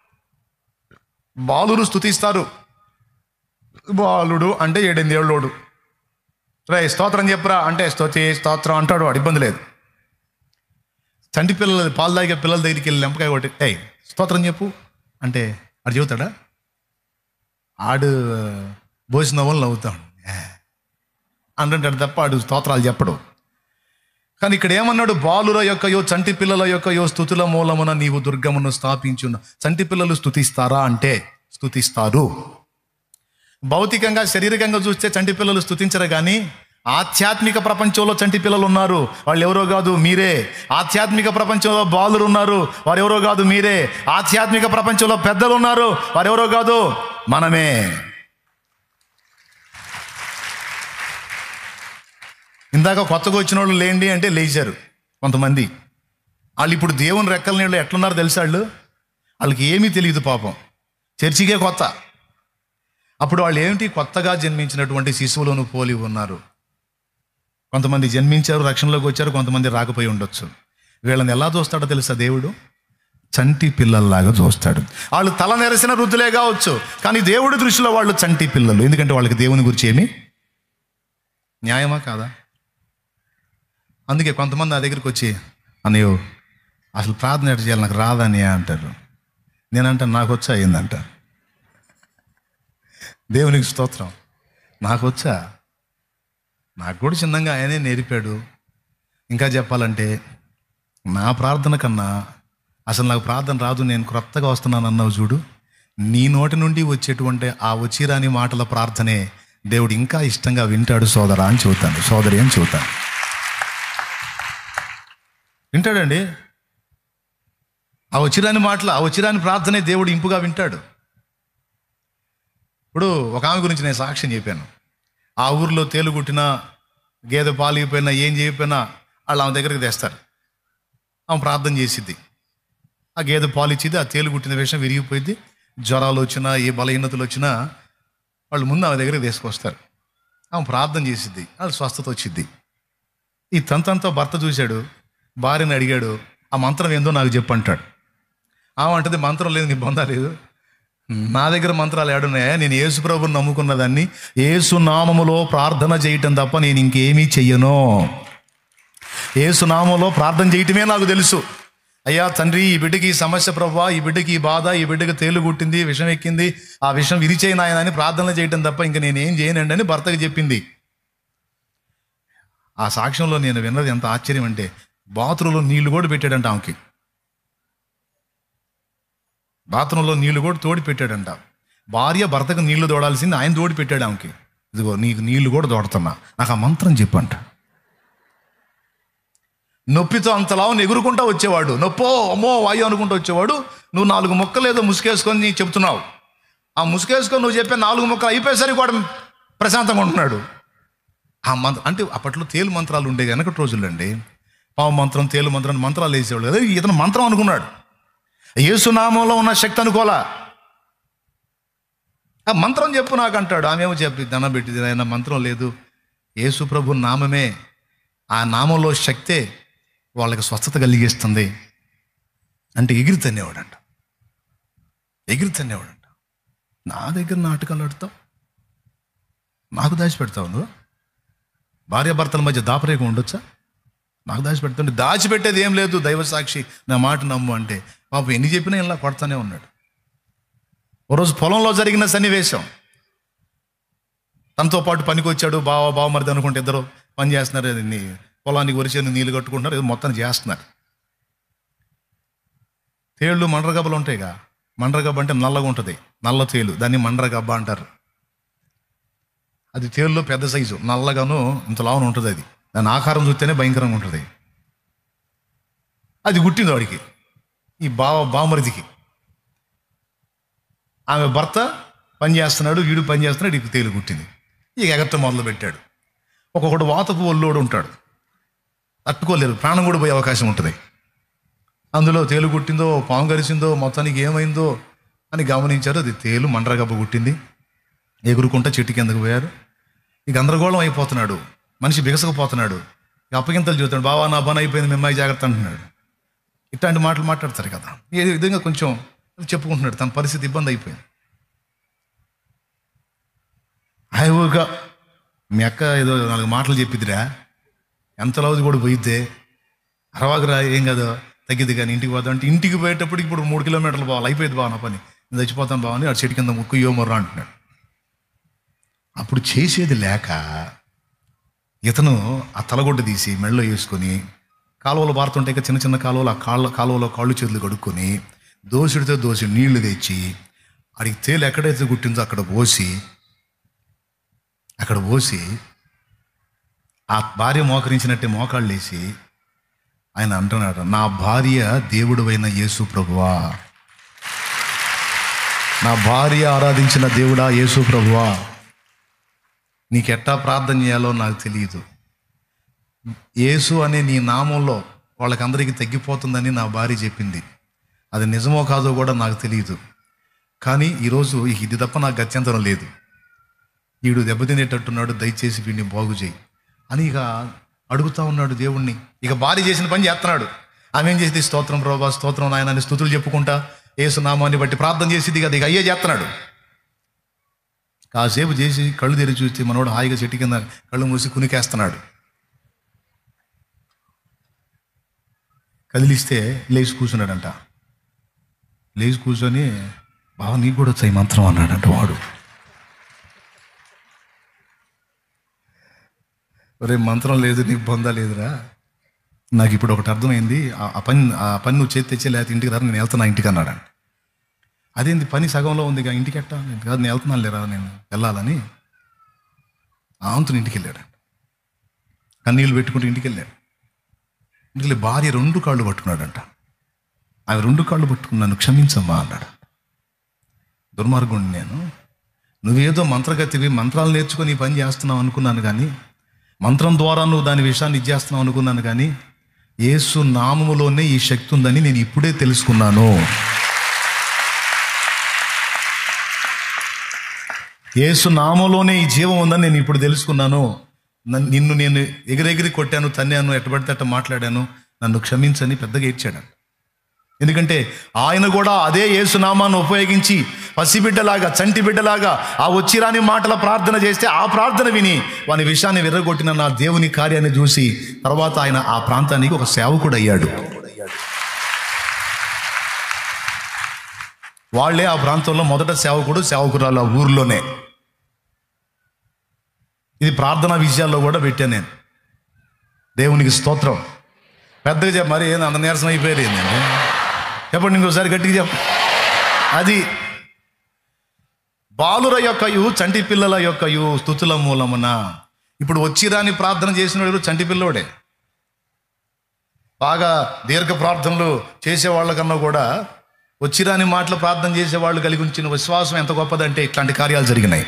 బాలురు స్థుతిస్తారు బాలుడు అంటే ఏడెనిమిదేళ్ళోడు రే స్తోత్రం చెప్పరా అంటే స్తోతి స్తోత్రం అంటాడు వాడు ఇబ్బంది లేదు చంటి పిల్లలు పాలు తాగే పిల్లల దగ్గరికి వెళ్ళి లెంపకాయ కొట్టి ఏయ్ స్తోత్రం చెప్పు అంటే ఆడు చెబుతాడా ఆడు భోజన వాళ్ళు నవ్వుతాడు ఏ. అంటుంటాడు తప్ప ఆడు స్తోత్రాలు చెప్పడు కానీ ఇక్కడ ఏమన్నాడు బాలుల యొక్కయో చంటి పిల్లల యొక్కయో స్థుతుల మూలమున నీవు దుర్గమును స్థాపించున్న చంటి పిల్లలు స్థుతిస్తారా అంటే స్థుతిస్తారు భౌతికంగా శారీరకంగా చూస్తే చంటి పిల్లలు స్థుతించరు కానీ ఆధ్యాత్మిక ప్రపంచంలో చంటి పిల్లలు ఉన్నారు వాళ్ళు ఎవరో కాదు మీరే ఆధ్యాత్మిక ప్రపంచంలో బాలురు ఉన్నారు వారు ఎవరో కాదు మీరే ఆధ్యాత్మిక ప్రపంచంలో పెద్దలు ఉన్నారు వారు ఎవరో కాదు మనమే ఇందాక కొత్తగా వచ్చిన వాళ్ళు లేండి అంటే లేచారు కొంతమంది వాళ్ళు ఇప్పుడు దేవుని రెక్కల నీళ్ళు ఎట్లున్నారో తెలుసా వాళ్ళు వాళ్ళకి ఏమీ తెలియదు పాపం చర్చికే కొత్త అప్పుడు వాళ్ళు ఏమిటి కొత్తగా జన్మించినటువంటి శిశువులను పోలి ఉన్నారు కొంతమంది జన్మించారు రక్షణలోకి వచ్చారు కొంతమంది రాకపోయి ఉండొచ్చు వీళ్ళని ఎలా చూస్తాడో తెలుసా దేవుడు చంటి పిల్లల్లాగా చూస్తాడు వాళ్ళు తల నెరసిన వృద్ధులే కావచ్చు కానీ దేవుడి దృష్టిలో వాళ్ళు చంటి పిల్లలు ఎందుకంటే వాళ్ళకి దేవుని గురించి ఏమి న్యాయమా కాదా అందుకే కొంతమంది నా దగ్గరికి వచ్చి అన్నయ్యో అసలు ప్రార్థన ఎట్లా చేయాలి నాకు రాదని అంటారు నేనంటే నాకు వచ్చా అయిందంట దేవునికి స్తోత్రం నాకు వచ్చా నాకు కూడా చిన్నగా ఆయనే నేర్పాడు ఇంకా చెప్పాలంటే నా ప్రార్థన కన్నా అసలు నాకు ప్రార్థన రాదు నేను క్రొత్తగా వస్తున్నాను అన్నావు చూడు నీ నోటి నుండి వచ్చేటువంటి ఆ వచ్చిరాని మాటల ప్రార్థనే దేవుడు ఇంకా ఇష్టంగా వింటాడు సోదరా అని చెబుతాను సోదరి అని చెబుతాను వింటాడండి ఆ వచ్చిరాని మాటలు ఆ వచ్చిరాని ప్రార్థనే దేవుడు ఇంపుగా వింటాడు ఇప్పుడు ఒక ఆమె గురించి నేను సాక్ష్యం చెప్పాను ఆ ఊర్లో తేలు కుట్టినా గేదె పాలు ఇగిపోయినా ఏం చేయకపోయినా వాళ్ళు ఆమె దగ్గరికి తెస్తారు ఆమె ప్రార్థన చేసిద్ది ఆ గేదె పాలు ఇచ్చింది ఆ తేలు కుట్టిన విషయం విరిగిపోయింది జ్వరాలు వచ్చినా ఏ బలహీనతలు వచ్చినా వాళ్ళు ముందు ఆమె దగ్గరికి తీసుకొస్తారు ఆమె ప్రార్థన చేసిద్ది వాళ్ళు స్వస్థత వచ్చిద్ది ఈ తంతంతో భర్త చూశాడు భార్యని అడిగాడు ఆ మంత్రం ఏందో నాకు చెప్పంటాడు ఆమె అంటది మంత్రం లేదు నీ బొందా లేదు నా దగ్గర మంత్రాలు ఏడున్నాయా నేను యేసు ప్రభుని నమ్ముకున్నదాన్ని యేసు నామములో ప్రార్థన చేయటం తప్ప నేను ఇంకేమీ చెయ్యను యేసు నామములో ప్రార్థన చేయటమే నాకు తెలుసు అయ్యా తండ్రి ఈ బిడ్డకి ఈ సమస్య ప్రభా ఈ బిడ్డకి ఈ బాధ ఈ బిడ్డకి తేలు కుట్టింది విషం ఎక్కింది ఆ విషం విరిచేయి నాయన అని ప్రార్థన చేయటం తప్ప ఇంకా నేనేం చేయనండి అని భర్తకు చెప్పింది ఆ సాక్ష్యంలో నేను విన్నది ఎంత ఆశ్చర్యం అంటే బాత్రూంలో నీళ్లు కూడా పెట్టాడంట ఆమెకి బాత్రూంలో నీళ్లు కూడా తోడి పెట్టాడంట భార్య భర్తకు నీళ్లు తోడాల్సింది ఆయన తోడి పెట్టాడు ఆమెకి ఇదిగో నీకు నీళ్లు కూడా తోడుతున్నా నాకు ఆ మంత్రం చెప్పంట నొప్పితో అంతలా ఎగురుకుంటా వచ్చేవాడు నొప్పో అమ్మో వాయు అనుకుంటూ వచ్చేవాడు నువ్వు నాలుగు మొక్కలు ఏదో ముసుకేసుకొని చెప్తున్నావు ఆ ముసుకేసుకొని నువ్వు చెప్పే నాలుగు మొక్కలు అయిపోయేసరికి కూడా ప్రశాంతంగా ఉంటున్నాడు ఆ మంత్రం అంటే అప్పట్లో తేలు మంత్రాలు ఉండే వెనకటి రోజులండి పావు మంత్రం తేలు మంత్రం అని మంత్రాలు వేసేవాడు కదా ఇతను మంత్రం అనుకున్నాడు యేసునామంలో ఉన్న శక్తి అనుకోలా ఆ మంత్రం చెప్పు నాకు అంటాడు ఆమెమో చెప్పి దండం పెట్టింది ఆయన మంత్రం లేదు యేసు ప్రభు నామమే ఆ నామంలో శక్తే వాళ్ళకి స్వస్థత కలిగిస్తుంది అంటే ఎగిరి తన్నేవాడంట ఎగిరి తన్నేవాడంట నా దగ్గర నాటకాలు ఆడతావు నాకు దాచిపెడతావు నువ్వు భార్యాభర్తల మధ్య దాపరేకం ఉండొచ్చా నాకు దాచిపెడుతుంటే దాచిపెట్టేది ఏం లేదు దైవ సాక్షి నా మాట నమ్ము అంటే పాపం ఎన్ని చెప్పినా ఇలా కొడతానే ఉన్నాడు ఓ రోజు పొలంలో జరిగిన సన్నివేశం తనతో పాటు పనికి వచ్చాడు బావ బావమరిది అనుకుంటే ఇద్దరు పని చేస్తున్నారు అది నీ పొలానికి వరిచేది నీళ్ళు కట్టుకుంటున్నారు ఏదో మొత్తం చేస్తున్నారు తేళ్ళు మండ్రగబ్బలు ఉంటాయిగా మండ్రగబ్బ అంటే నల్లగా ఉంటుంది నల్ల తేలు దాన్ని మండ్రగబ్బ అంటారు అది తేలులో పెద్ద సైజు నల్లగాను ఇంత లావున ఉంటుంది అది దాని ఆకారం చూస్తేనే భయంకరంగా ఉంటుంది అది గుట్టింది వాడికి ఈ బావ బామరిదికి ఆమె భర్త పని చేస్తున్నాడు వీడు పని చేస్తున్నాడు ఇక తేలు గుట్టింది ఇక ఎగట్ట మొదలు పెట్టాడు ఒక్కొక్కడు వాతపు ఒళ్ళోడు ఉంటాడు తట్టుకోలేరు ప్రాణం కూడా పోయే అవకాశం ఉంటుంది అందులో తేలు గుట్టిందో పాము గరిచిందో మొత్తానికి ఏమైందో అని గమనించారు అది తేలు మండ్రగబ్బ గుట్టింది ఎగురుకుంటా చెట్టు కిందకు పోయారు ఇక గందరగోళం అయిపోతున్నాడు మనిషి బిగసకపోతున్నాడు ఇక అప్పగింతలు చూస్తాడు బావా నా పని అయిపోయింది మీ అమ్మాయి జాగ్రత్త అంటున్నాడు ఇట్లాంటి మాటలు మాట్లాడతారు కదా ఏ విధంగా కొంచెం చెప్పుకుంటున్నాడు తన పరిస్థితి ఇబ్బంది అయిపోయింది హాయిగా మీ అక్క ఏదో నాలుగు మాటలు చెప్పిద్దిరా ఎంత లౌజు కూడా పోయిద్దే అరవాకురా ఏం కాదు తగ్గిద్ది కానీ ఇంటికి పోతాం అంటే ఇంటికి పోయేటప్పుడు ఇప్పుడు మూడు కిలోమీటర్లు పోవాలి అయిపోయింది బావ నా పని నేను చచ్చిపోతాను బావని ఆ చెట్టు కింద ముక్కు యోమర్రా అంటున్నాడు అప్పుడు చేసేది లేక ఇతను ఆ తలగొడ్డు తీసి మెడలో వేసుకొని కాలువలు పారుతుంటే ఇక చిన్న చిన్న కాలువలు ఆ కాళ్ళ కాలువలో కాళ్ళు చేతులు కడుక్కొని దోసుడితో దోసి నీళ్లు తెచ్చి అడిగి తేలు ఎక్కడైతే గుట్టిందో అక్కడ పోసి అక్కడ పోసి ఆ భార్య మోకరించినట్టే మోకాళ్ళు వేసి ఆయన అంటున్నాడు నా భార్య దేవుడు అయిన యేసు ప్రభువా నా భార్య ఆరాధించిన దేవుడా యేసు ప్రభువా నీకెట్టా ప్రార్థన చేయాలో నాకు తెలియదు యేసు అనే నీ నామంలో వాళ్ళకందరికీ తగ్గిపోతుందని నా భార్య చెప్పింది అది నిజమో కాదో కూడా నాకు తెలియదు కానీ ఈరోజు ఇక ఇది తప్ప నాకు గత్యంతరం లేదు వీడు దెబ్బతినేటట్టున్నాడు దయచేసి వీడిని బాగు చేయి అని ఇక అడుగుతా ఉన్నాడు దేవుణ్ణి ఇక భార్య చేసిన పని చేస్తున్నాడు ఆమె ఏం చేసింది స్తోత్రం ప్రభా స్తోత్రం నాయన అని స్థుతులు చెప్పుకుంటా ఏసునామాన్ని బట్టి ప్రార్థన చేసింది కదా ఇక అయ్యే చేస్తున్నాడు కాసేపు చేసి కళ్ళు తెరిచి చూస్తే మనోడు హాయిగా చెట్టు కింద కళ్ళు మూసి కునికేస్తున్నాడు కదిలిస్తే లేచి కూర్చున్నాడంట లేచి కూర్చొని బావ నీకు కూడా వచ్చాయి మంత్రం అన్నాడంట వాడు ఒరే మంత్రం లేదు నీకు బొంద లేదురా నాకు ఇప్పుడు ఒకటి అర్థమైంది ఆ ఆ పని ఆ పని నువ్వు చేతి తెచ్చే లేకపోతే ఇంటికి రా నేను వెళ్తున్నా ఇంటికి అన్నాడు అదేంది పని సగంలో ఉంది ఇక ఇంటికి ఎట్టా నేను కాదు నేను వెళ్తున్నాను లేరా నేను వెళ్ళాలని ఆంతుని ఇంటికి వెళ్ళాడు కన్నీళ్ళు పెట్టుకుంటూ ఇంటికి వెళ్ళాడు ఇంటికి వెళ్ళి భార్య రెండు కాళ్ళు పట్టుకున్నాడంట ఆమె రెండు కాళ్ళు పట్టుకుని నన్ను క్షమించమ్మా అన్నాడు దుర్మార్గుడిని నేను నువ్వేదో మంత్రగతివి మంత్రాలు నేర్చుకొని ఈ పని చేస్తున్నావు అనుకున్నాను కానీ మంత్రం ద్వారా నువ్వు దాని విషయాన్ని ఇచ్చేస్తున్నావు అనుకున్నాను కానీ యేసు నామములోనే ఈ శక్తి ఉందని నేను ఇప్పుడే తెలుసుకున్నాను యేసు నామంలోనే ఈ జీవం ఉందని నేను ఇప్పుడు తెలుసుకున్నాను నన్ను- నిన్ను నేను ఎగిరెగిరి కొట్టాను తన్నాను ఎట్టబడితే అట్ట మాట్లాడాను నన్ను క్షమించని పెద్దగా ఏడ్చాడు ఎందుకంటే ఆయన కూడా అదే యేసునామాన్ని ఉపయోగించి పసిబిడ్డలాగా చంటి బిడ్డలాగా ఆ వచ్చిరాని మాటల ప్రార్థన చేస్తే ఆ ప్రార్థన విని వాని విషయాన్ని విర్రగొట్టిన నా దేవుని కార్యాన్ని చూసి తర్వాత ఆయన ఆ ప్రాంతానికి ఒక సేవకుడు అయ్యాడు వాళ్ళే ఆ ప్రాంతంలో మొదట సేవకుడు సేవకురాలు ఆ ఊర్లోనే ఇది ప్రార్థనా విషయాల్లో కూడా పెట్టాను నేను దేవునికి స్తోత్రం పెద్దగా చెప్ప మరి ఏంది అంత నీరసం అయిపోయారు ఏంటండి చెప్పండి ఇంకోసారి గట్టిగా చెప్ప అది బాలుర యొక్కయు చంటి పిల్లల యొక్కయు స్థుతుల మూలమున ఇప్పుడు వచ్చిరాని ప్రార్థన చేసిన వాడు చంటి పిల్లోడే బాగా దీర్ఘ ప్రార్థనలు చేసే వాళ్ళకన్నా కూడా వచ్చిరాని మాటలు ప్రార్థన చేసే వాళ్ళు కలిగి ఉంచిన విశ్వాసం ఎంత గొప్పదంటే ఇట్లాంటి కార్యాలు జరిగినాయి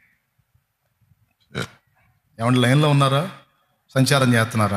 ఏమంటే లైన్లో ఉన్నారా సంచారం చేస్తున్నారా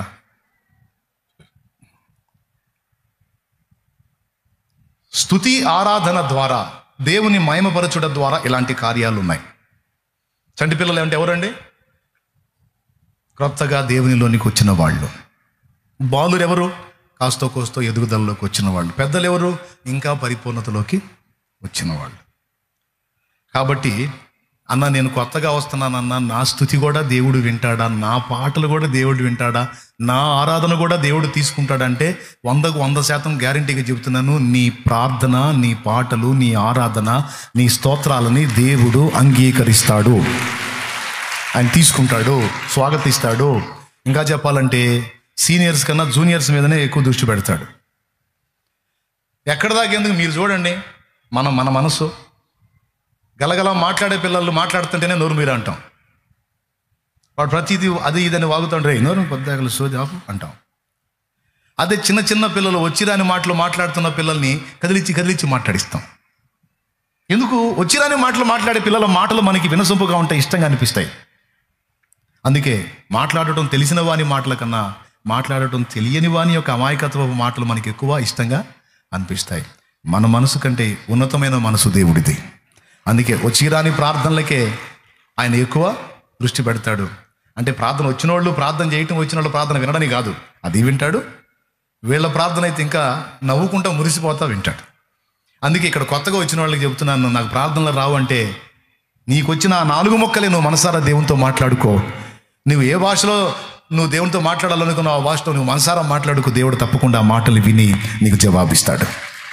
స్థుతి ఆరాధన ద్వారా దేవుని మహిమపరచుట ద్వారా ఇలాంటి కార్యాలు ఉన్నాయి చంటి పిల్లలు ఏమంటే ఎవరండి క్రొత్తగా దేవునిలోనికి వచ్చిన వాళ్ళు బాలురు ఎవరు కాస్తో కోస్తో ఎదుగుదలలోకి వచ్చిన వాళ్ళు పెద్దలు ఎవరు ఇంకా పరిపూర్ణతలోకి వచ్చిన వాళ్ళు కాబట్టి అన్న నేను కొత్తగా వస్తున్నానన్న నా స్థుతి కూడా దేవుడు వింటాడా నా పాటలు కూడా దేవుడు వింటాడా నా ఆరాధన కూడా దేవుడు తీసుకుంటాడంటే వందకు వంద శాతం గ్యారంటీగా చెబుతున్నాను నీ ప్రార్థన నీ పాటలు నీ ఆరాధన నీ స్తోత్రాలని దేవుడు అంగీకరిస్తాడు ఆయన తీసుకుంటాడు స్వాగతిస్తాడు ఇంకా చెప్పాలంటే సీనియర్స్ కన్నా జూనియర్స్ మీదనే ఎక్కువ దృష్టి పెడతాడు ఎక్కడ దాకా ఎందుకు మీరు చూడండి మనం మన మనసు గలగల మాట్లాడే పిల్లలు మాట్లాడుతుంటేనే నోరు మీరు అంటాం వాడు ప్రతిదీ అది ఇదని వాగుతుంటే "రేయ్, నోరు పొద్దాగలు సోది ఆపు అంటాం అదే చిన్న చిన్న పిల్లలు వచ్చిరాని మాటలు మాట్లాడుతున్న పిల్లల్ని కదిలిచ్చి కదిలిచ్చి మాట్లాడిస్తాం ఎందుకు వచ్చిరాని మాటలు మాట్లాడే పిల్లల మాటలు మనకి వినసొంపుగా ఉంటాయి ఇష్టంగా అనిపిస్తాయి అందుకే మాట్లాడటం తెలిసిన వాని మాటల కన్నా మాట్లాడటం తెలియని వాని యొక్క అమాయకత్వపు మాటలు మనకి ఎక్కువ ఇష్టంగా అనిపిస్తాయి మన మనసు కంటే ఉన్నతమైన మనసు దేవుడిది అందుకే వచ్చిరాని ప్రార్థనలకే ఆయన ఎక్కువ దృష్టి పెడతాడు అంటే ప్రార్థన వచ్చిన వాళ్ళు ప్రార్థన చేయటం వచ్చిన వాళ్ళు ప్రార్థన వినడని కాదు అది వింటాడు వీళ్ళ ప్రార్థన అయితే ఇంకా నవ్వుకుంటా మురిసిపోతా వింటాడు అందుకే ఇక్కడ కొత్తగా వచ్చిన వాళ్ళకి చెబుతున్నాను నాకు ప్రార్థనలు రావు అంటే నీకు వచ్చిన ఆ నాలుగు మొక్కలే నువ్వు మనసారా దేవునితో మాట్లాడుకో నువ్వు ఏ భాషలో నువ్వు దేవునితో మాట్లాడాలనుకున్నావు ఆ భాషలో నువ్వు మనసారా మాట్లాడుకో దేవుడు తప్పకుండా ఆ మాటలు విని నీకు జవాబిస్తాడు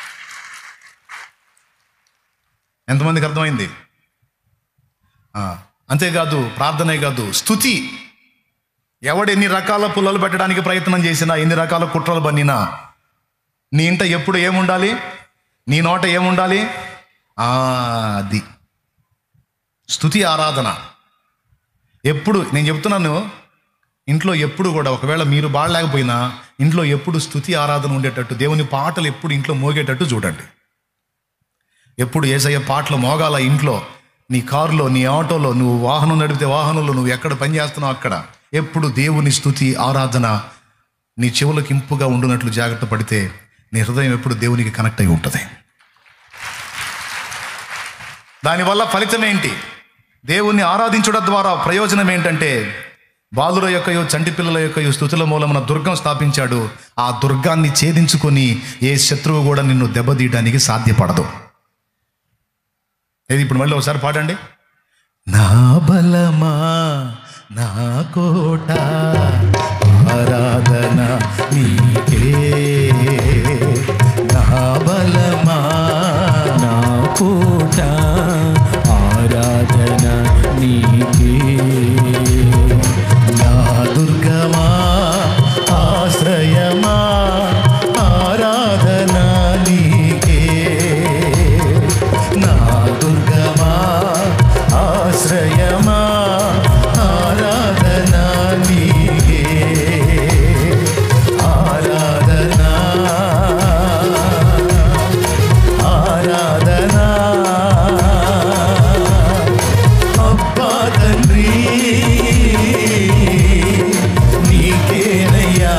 ఎంతమందికి అర్థమైంది ఆ, అంతేకాదు ప్రార్థనే కాదు స్థుతి ఎవడు ఎన్ని రకాల పుల్లలు పెట్టడానికి ప్రయత్నం చేసినా ఎన్ని రకాల కుట్రలు బన్నినా నీ ఇంట ఎప్పుడు ఏముండాలి నీ నోట ఏముండాలి ఆ, అది స్థుతి ఆరాధన ఎప్పుడు నేను చెప్తున్నాను ఇంట్లో ఎప్పుడు కూడా ఒకవేళ మీరు బాడలేకపోయినా ఇంట్లో ఎప్పుడు స్థుతి ఆరాధన ఉండేటట్టు దేవుని పాటలు ఎప్పుడు ఇంట్లో మోగేటట్టు చూడండి ఎప్పుడు ఏసయ్య పాటలు మోగాల ఇంట్లో నీ కారులో నీ ఆటోలో నువ్వు వాహనం నడిపితే వాహనంలో నువ్వు ఎక్కడ పని చేస్తున్నావు అక్కడ ఎప్పుడు దేవుని స్థుతి ఆరాధన నీ చెవులకు ఇంపుగా ఉండునట్లు జాగ్రత్త పడితే నీ హృదయం ఎప్పుడు దేవునికి కనెక్ట్ అయి ఉంటుంది దానివల్ల ఫలితం ఏంటి దేవుణ్ణి ఆరాధించడం ద్వారా ప్రయోజనం ఏంటంటే బాలుర యొక్కయో చంటి పిల్లల యొక్కయో స్థుతుల మూలమున దుర్గం స్థాపించాడు ఆ దుర్గాన్ని ఛేదించుకొని ఏ శత్రువు కూడా నిన్ను దెబ్బతీయడానికి సాధ్యపడదు ఏది ఇప్పుడు మళ్ళీ ఒకసారి పాడండి నా బలమా నా కోట ఆరాధన నీకే నా బలమా నా పూట ఆరాధన నీకే నా దుర్గమా ఆశ్రయమా ఆరాధన నీకే నా దుర్గమా ఆశ్రయమా ఆరాధన నీకే ఆరాధన ఆరాధన అబ్బా తండ్రి నీకేనయ్యా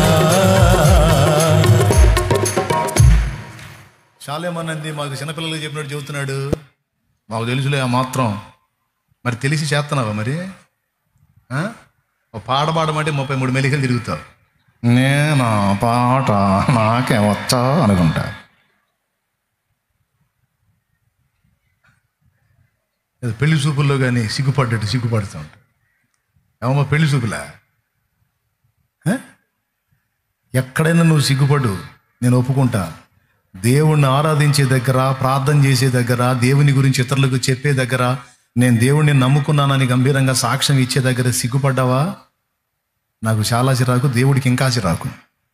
చాలేమన్నది మాకు చిన్నపిల్లలు చెప్పినట్టు చెబుతున్నాడు మాకు తెలుసులే ఆ మాత్రం మరి తెలిసి చేస్తున్నావా మరి ఆ? ఓ పాట పాడమంటే ముప్పై మూడు మెలికలు తిరుగుతావు నేను పాట నాకే వచ్చా అనుకుంటా ఏదో పెళ్లి చూపుల్లో కానీ సిగ్గుపడ్డట్టు సిగ్గుపడుతూ ఉంటా ఏమమ్మా పెళ్లి చూపులా ఆ? ఎక్కడైనా నువ్వు సిగ్గుపడు నేను ఒప్పుకుంటా దేవుణ్ణి ఆరాధించే దగ్గర ప్రార్థన చేసే దగ్గర దేవుని గురించి ఇతరులకు చెప్పే దగ్గర నేను దేవుణ్ణి నమ్ముకున్నానని గంభీరంగా సాక్ష్యం ఇచ్చే దగ్గర సిగ్గుపడ్డావా నాకు చాలా చిరాకు దేవుడికి ఇంకా చిరాకు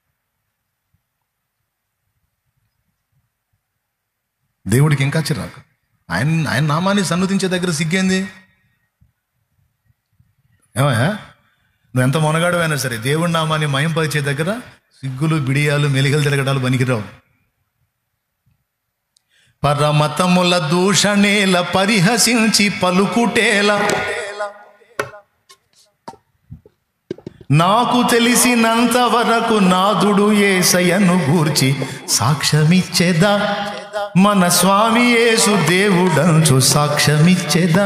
దేవుడికి ఇంకా చిరాకు ఆయన ఆయన నామాన్ని సన్నుతించే దగ్గర సిగ్గేంది ఏమయ్యా నువ్వు ఎంత మొనగాడు సరే దేవుడి నామాన్ని మయంపరిచే దగ్గర సిగ్గులు బిడియాలు మెలికలు తిరగడాలు పనికిరావు పరమతముల దూషణేల పరిహసించి పలుకుటేల నాకు తెలిసినంత వరకు నాదుడు ఏసయను గూర్చి సాక్ష్యమిచ్చేదా మన స్వామి యేసు దేవుడంచు సాక్ష్యమిచ్చేదా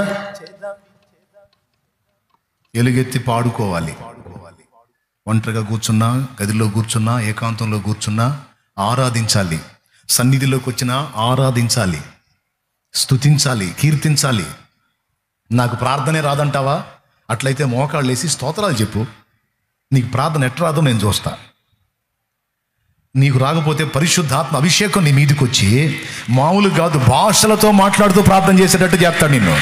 ఎలుగెత్తి పాడుకోవాలి ఒంటరిగా కూర్చున్నా గదిలో కూర్చున్నా ఏకాంతంలో కూర్చున్నా ఆరాధించాలి సన్నిధిలోకి వచ్చినా ఆరాధించాలి స్తుతించాలి కీర్తించాలి నాకు ప్రార్థనే రాదంటావా అట్లయితే మోకాళ్ళు వేసి స్తోత్రాలు చెప్పు నీకు ప్రార్థన ఎట్లా రాదో నేను చూస్తా నీకు రాకపోతే పరిశుద్ధాత్మ అభిషేకం నీ మీదకి వచ్చి మామూలు కాదు భాషలతో మాట్లాడుతూ ప్రార్థన చేసేటట్టు చేస్తాడు నిన్ను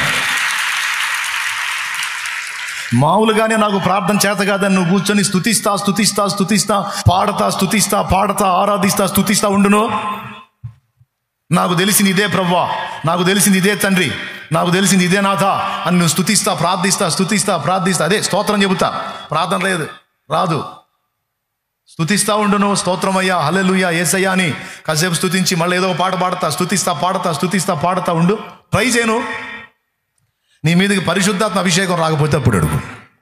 మామూలుగానే నాకు ప్రార్థన చేత కాదని నువ్వు కూర్చొని స్థుతిస్తా స్థుతిస్తా స్థుతిస్తా పాడతా స్థుతిస్తా పాడతా ఆరాధిస్తా స్థుతిస్తా ఉండును నాకు తెలిసింది ఇదే ప్రవ్వా నాకు తెలిసింది ఇదే తండ్రి నాకు తెలిసింది ఇదే నాథ అని నువ్వు స్థుతిస్తా ప్రార్థిస్తా స్థుతిస్తా ప్రార్థిస్తా అదే స్తోత్రం చెబుతా ప్రార్థన లేదు రాదు స్థుతిస్తా ఉండును స్తోత్రమయ్యా హల్లెలూయా ఏసయ్యా అని కాసేపు స్థుతించి మళ్ళీ ఏదో ఒక పాట పాడతా స్థుతిస్తా పాడతా స్థుతిస్తా పాడతా ఉండు ట్రై చేయను నీ మీదకి పరిశుద్ధాత్మ అభిషేకం రాకపోతే అప్పుడు అడుగు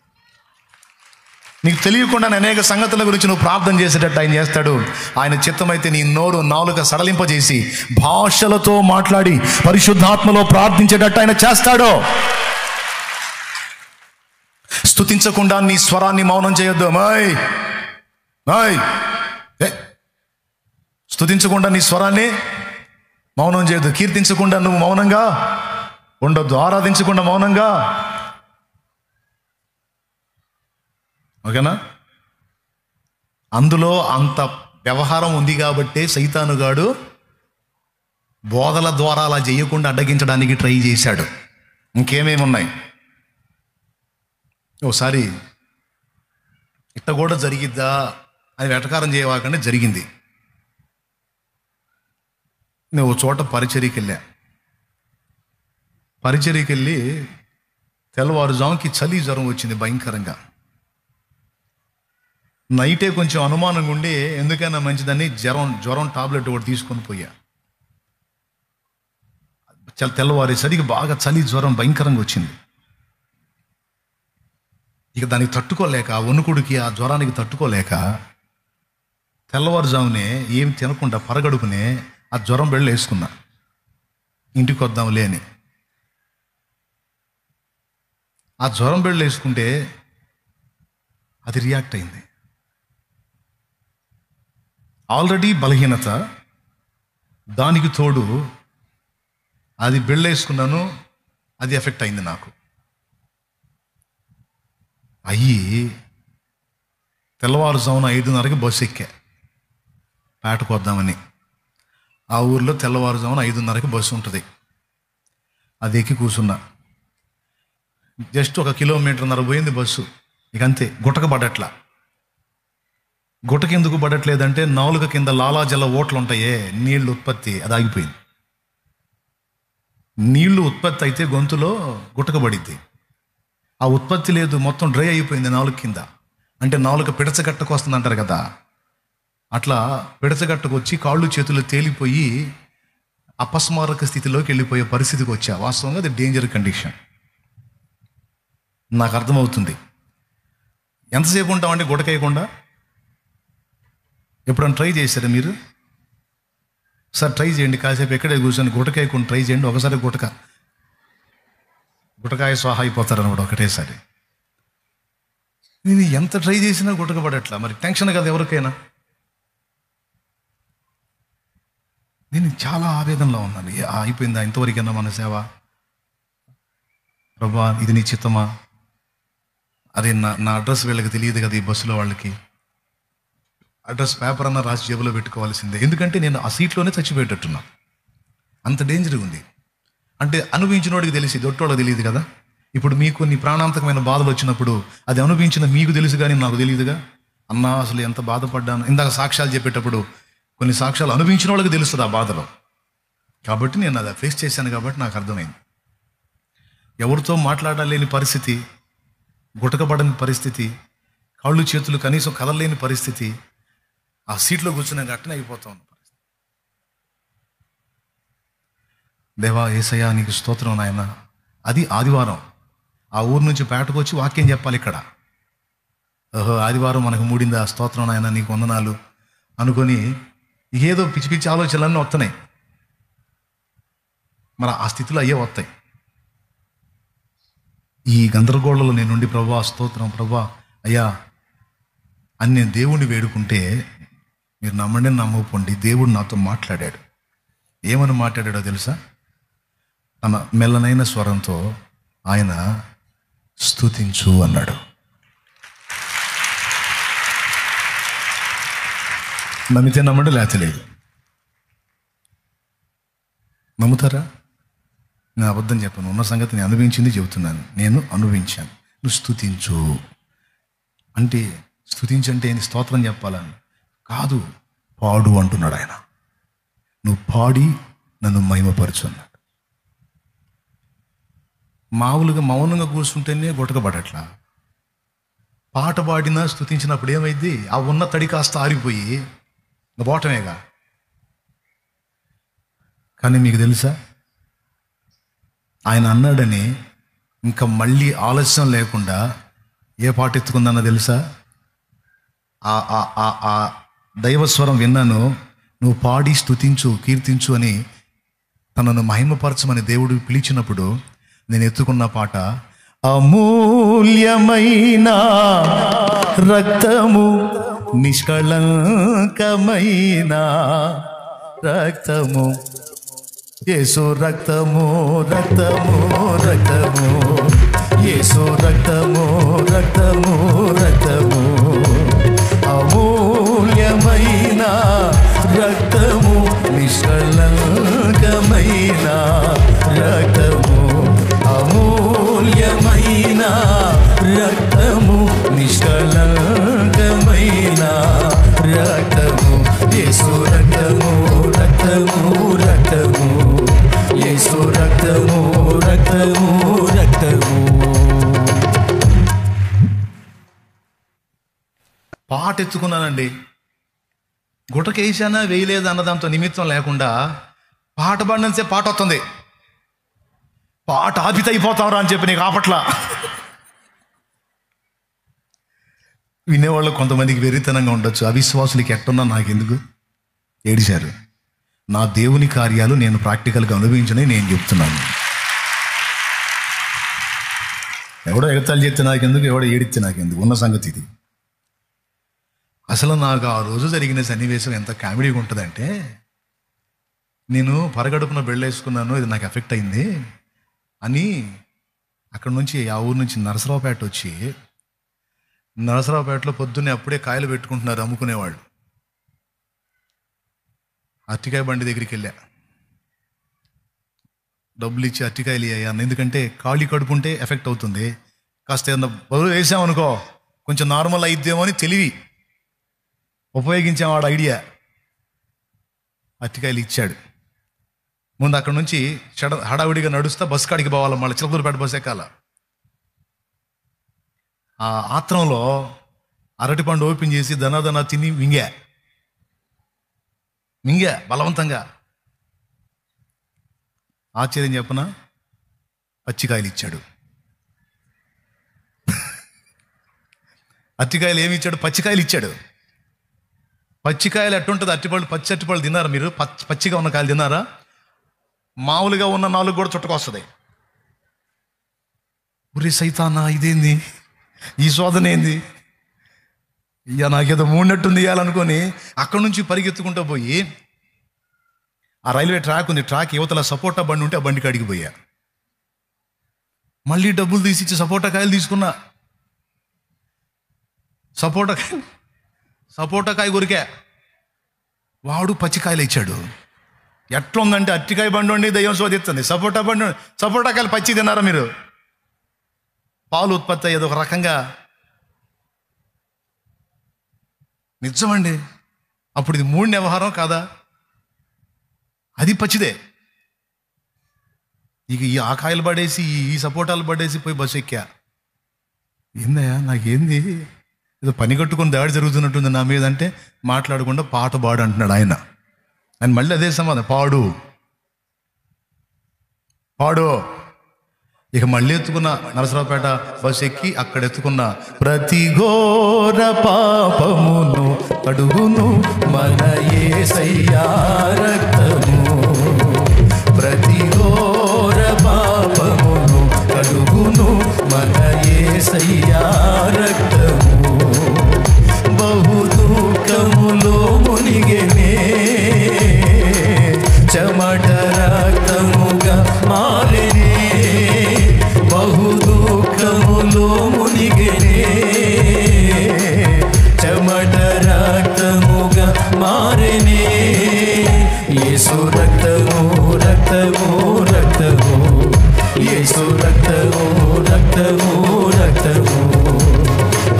నీకు తెలియకుండా అనేక సంగతుల గురించి నువ్వు ప్రార్థన చేసేటట్టు ఆయన చేస్తాడు ఆయన చిత్తమైతే నీ నోరు నాలుక సడలింపజేసి భాషలతో మాట్లాడి పరిశుద్ధాత్మలో ప్రార్థించేటట్టు ఆయన చేస్తాడు స్థుతించకుండా నీ స్వరాన్ని మౌనం చేయొద్దు మై మై ఏ. స్థుతించకుండా నీ స్వరాన్ని మౌనం చేయొద్దు కీర్తించకుండా నువ్వు మౌనంగా ఉండొద్దు ఆరాధించకుండా మౌనంగా ఓకేనా అందులో అంత వ్యవహారం ఉంది కాబట్టే సైతానుగాడు బోధల ద్వారా అలా చేయకుండా అడ్డగించడానికి ట్రై చేశాడు ఇంకేమేమి ఉన్నాయి ఓసారి ఇట్ట కూడా జరిగిద్దా అని వెటకారం చేయవాకంటే జరిగింది నేను ఓ చోట పరిచర్యకి వెళ్ళా పరిచర్యకి వెళ్ళి తెల్లవారుజాముకి చలి జ్వరం వచ్చింది భయంకరంగా నైటే కొంచెం అనుమానంగా ఉండి ఎందుకైనా మంచిదని జ్వరం జ్వరం టాబ్లెట్ ఒకటి తీసుకొని పోయా చాలా తెల్లవారేసరికి బాగా చలి జ్వరం భయంకరంగా వచ్చింది ఇక దానికి తట్టుకోలేక ఆ వణుకుడికి ఆ జ్వరానికి తట్టుకోలేక తెల్లవారుజామునే ఏం తినకుండా పరగడుపునే ఆ జ్వరం బెళ్ళు వేసుకున్నా ఇంటికి వద్దాంలే అని ఆ జ్వరం బెళ్ళు వేసుకుంటే అది రియాక్ట్ అయింది ఆల్రెడీ బలహీనత దానికి తోడు అది బెళ్ళేసుకున్నాను అది ఎఫెక్ట్ అయింది నాకు అయ్యి తెల్లవారుజామున ఐదున్నరకి బస్సు ఎక్కా పేటకు వద్దామని ఆ ఊర్లో తెల్లవారుజామున ఐదున్నరకి బస్సు ఉంటుంది అది ఎక్కి కూర్చున్నా జస్ట్ ఒక కిలోమీటర్న్నర పోయింది బస్సు ఇక అంతే గుటక పడట్లా గుటక ఎందుకు పడట్లేదంటే నాలుక కింద లాలాజల ఓట్లు ఉంటాయే నీళ్లు ఉత్పత్తి అది ఆగిపోయింది నీళ్లు ఉత్పత్తి అయితే గొంతులో గుటక పడిద్ది ఆ ఉత్పత్తి లేదు మొత్తం డ్రై అయిపోయింది నాలుక కింద అంటే నాలుక పిడచగట్టకు వస్తుంది అంటారు కదా అట్లా పిడచగట్టకు వచ్చి కాళ్ళు చేతులు తేలిపోయి అపస్మారక స్థితిలోకి వెళ్ళిపోయే పరిస్థితికి వచ్చా వాస్తవంగా అది డేంజర్ కండిషన్ నాకు అర్థమవుతుంది ఎంతసేపు ఉంటామండి గుటకేయకుండా ఎప్పుడైనా ట్రై చేశారా మీరు సార్ ట్రై చేయండి కాసేపు ఎక్కడే కూర్చొని గుటకేయకుండా ట్రై చేయండి ఒకసారి గుటక గుటకాయ స్వాహ అయిపోతారు అనమాట ఒకటేసారి నేను ఎంత ట్రై చేసినా గుటకపడట్లా మరి టెన్షన్ కదా ఎవరికైనా నేను చాలా ఆవేదనలో ఉన్నాను ఏ- ఆ, అయిపోయిందా ఇంతవరకైనా మన సేవ ప్రభా ఇది నీ చిత్తమా అదే నా నా అడ్రస్ వీళ్ళకి తెలియదు కదా ఈ బస్సులో వాళ్ళకి అడ్రస్ పేపర్ అన్న రాసి జేబులో పెట్టుకోవాల్సిందే ఎందుకంటే నేను ఆ సీట్లోనే చచ్చిపోయేటట్టున్నా అంత డేంజర్ ఉంది అంటే అనుభవించినోడికి తెలిసి దొట్టోళ్ళకి తెలియదు కదా ఇప్పుడు మీకు కొన్ని ప్రాణాంతకమైన బాధలు వచ్చినప్పుడు అది అనుభవించిన మీకు తెలుసు కానీ నాకు తెలియదుగా అన్నా అసలు ఎంత బాధపడ్డాను ఇందాక సాక్ష్యాలు చెప్పేటప్పుడు కొన్ని సాక్ష్యాలు అనుభవించిన వాళ్ళకి తెలుస్తుంది ఆ బాధలో కాబట్టి నేను అది ఫేస్ చేశాను కాబట్టి నాకు అర్థమైంది ఎవరితో మాట్లాడలేని పరిస్థితి గుటకబడని పరిస్థితి కాళ్ళు చేతులు కనీసం కదలలేని పరిస్థితి ఆ సీట్లో కూర్చునే గట్టనే అయిపోతా ఉన్న పరిస్థితి దేవా ఏసయ్యా నీకు స్తోత్రం నాయన అది ఆదివారం ఆ ఊరు నుంచి పేటకు వచ్చి వాక్యం చెప్పాలి ఇక్కడ ఓహో ఆదివారం మనకు మూడింది ఆ స్తోత్రం నాయన నీకు వందనాలు అనుకొని ఏదో పిచ్చి పిచ్చి ఆలోచనలన్నీ వస్తున్నాయి మరి ఆ స్థితిలో అయ్యే వస్తాయి ఈ గందరగోళంలో నేను ఉండి ప్రభా స్తోత్రం ప్రభా అయ్యా అని నేను దేవుణ్ణి వేడుకుంటే మీరు నమ్మండి నమ్మకపోండి దేవుడు నాతో మాట్లాడాడు ఏమని మాట్లాడాడో తెలుసా తన మెల్లనైన స్వరంతో ఆయన స్తుతించు అన్నాడు నమ్మితే నమ్మండి లేకపోతే లేదు నమ్ముతారా నేను అబద్ధం చెప్పను ఉన్న సంగతి నేను అనుభవించింది చెబుతున్నాను నేను అనుభవించాను నువ్వు స్తుతించు అంటే స్తుతించంటే ఏంది స్తోత్రం చెప్పాలని కాదు పాడు అంటున్నాడు ఆయన నువ్వు పాడి నన్ను మహిమపరచు అన్నాడు మామూలుగా మౌనంగా కూర్చుంటేనే గుటకబడట్లా పాట పాడినా స్తుతించినప్పుడు ఏమైంది ఆ ఉన్న తడి కాస్త ఆరిపోయి ఇంకా పోవటమేగా కానీ మీకు తెలుసా ఆయన అన్నాడని ఇంకా మళ్ళీ ఆలస్యం లేకుండా ఏ పాట ఎత్తుకుందన్న తెలుసా ఆ ఆ ఆ ఆ దైవస్వరం విన్నాను నువ్వు పాడి స్తుతించు కీర్తించు అని తనను మహిమపరచమని దేవుడు పిలిచినప్పుడు నేను ఎత్తుకున్న పాట అమూల్యమైన రక్తము నిష్కళంకమైన రక్తము యేసు రక్తము రక్తము రక్తము యేసు రక్తము రక్తము రక్తము అమూల్యమైన రక్తము నిష్కళంకమైన రక్తము అమూల్యమైన రక్తము నిష్కళంకమైన రక్తము యేసు రక్తము రక్తము రక్తము యేసు రక్తము రక్తము రక్తము పాట ఎత్తుకున్నానండి గుటకేసానా వేయలేదు అన్న దాంతో నిమిత్తం లేకుండా పాట పాడినంతే పాట వస్తుంది పాట ఆపిత అయిపోతావురా అని చెప్పి నీకు ఆపట్లా వినేవాళ్ళు కొంతమందికి వెరితనంగా ఉండొచ్చు అవిశ్వాసులకి ఎట్టున్నా నాకెందుకు ఏడిశారు నా దేవుని కార్యాలు నేను ప్రాక్టికల్గా అనుభవించని నేను చెప్తున్నాను ఎవడో ఎగతాలు చెప్తే నాకెందుకు ఎవడో ఏడిస్తే నాకెందుకు ఉన్న సంగతి ఇది అసలు నాకు ఆ రోజు జరిగిన సన్నివేశం ఎంత కామెడీగా ఉంటుందంటే నేను పరగడుపున బెళ్ళేసుకున్నాను ఇది నాకు ఎఫెక్ట్ అయింది అని అక్కడ నుంచి ఆ ఊరు నుంచి నరసరావుపేట వచ్చి నరసరావుపేటలో పొద్దున్నే అప్పుడే కాయలు పెట్టుకుంటున్నారు అమ్ముకునేవాళ్ళు అరటికాయ బండి దగ్గరికి వెళ్ళా డబ్బులు ఇచ్చి అరటికాయలు అయ్యాను ఎందుకంటే ఖాళీ కడుపుంటే ఎఫెక్ట్ అవుతుంది కాస్త ఏదన్నా బరువు వేసామనుకో కొంచెం నార్మల్ అయిద్దేమో అని తెలివి ఉపయోగించాం వాడు ఐడియా అరటికాయలు ఇచ్చాడు ముందు అక్కడ నుంచి చెడ హడావిడిగా నడుస్తా బస్ కాడికి పోవాలి మళ్ళీ చిలకూరుపేట బస్ ఎక్కాల ఆ ఆత్రంలో అరటిపండు ఓపెన్ చేసి దనాదనా తిని మింగా మింగా బలవంతంగా ఆశ్చర్యం చెప్పన పచ్చికాయలు ఇచ్చాడు అరటికాయలు ఏమి ఇచ్చాడు పచ్చికాయలు ఇచ్చాడు పచ్చికాయలు ఎట్టుంటుంది అట్టిపళ్ళు పచ్చి అట్టిపళ్ళు తిన్నారా మీరు పచ్చి పచ్చిగా ఉన్న కాయలు తిన్నారా మామూలుగా ఉన్న నాలుగు కూడా చుట్టుకొస్తుంది ఉరి సైతానా ఇదేంది ఈ శోధన ఏంది ఇక నాకేదో మూడినట్టుంది ఇవ్వాలనుకొని అక్కడి నుంచి పరిగెత్తుకుంటూ పోయి ఆ రైల్వే ట్రాక్ ఉంది ట్రాక్ యువతల సపోటా బండి ఉంటే ఆ బండికి అడిగి పోయా మళ్ళీ డబ్బులు తీసి ఇచ్చి సపోటా కాయలు తీసుకున్నా సపోటా కాయలు సపోటా కాయ కొరికా వాడు పచ్చికాయలు ఇచ్చాడు ఎట్లా ఉందంటే అట్టికాయ బండి ఉండి దయ్యం శోధిస్తుంది సపోటా బండి ఉండి- సపోటా కాయలు పచ్చి తిన్నారా మీరు పాలు ఉత్పత్తి అయ్యేది ఒక రకంగా నిజమండి అప్పుడు ఇది మూడు వ్యవహారం కాదా అది పచ్చిదే ఇక ఈ ఆ కాయలు పడేసి ఈ- ఈ సపోటాలు పడేసి పోయి బస్సు ఎక్కా ఏందయ్యా నాకేంది ఏదో పని కట్టుకొని దాడి జరుగుతున్నట్టుంది నా మీద అంటే మాట్లాడకుండా పాట పాడు అంటున్నాడు ఆయన ఆయన మళ్ళీ అదే సమాధానం పాడు పాడు ఇక మళ్ళీ ఎత్తుకున్న నరసరావుపేట బస్ ఎక్కి అక్కడ ఎత్తుకున్న ప్రతి ఘోర పాపమును అడుగును మన యేసయ్యా రక్తము ప్రతి ఘోర పాపమును అడుగును మన యేసయ్యా రక్తము బహు దుఃఖములో మునిగెనే చెమట రక్తముగా మారినే బహు దుఃఖములో మునిగెనే చెమట రక్తముగా మారినే యేసు రక్తము రక్తము రక్తము యేసు రక్తము రక్తము రక్తము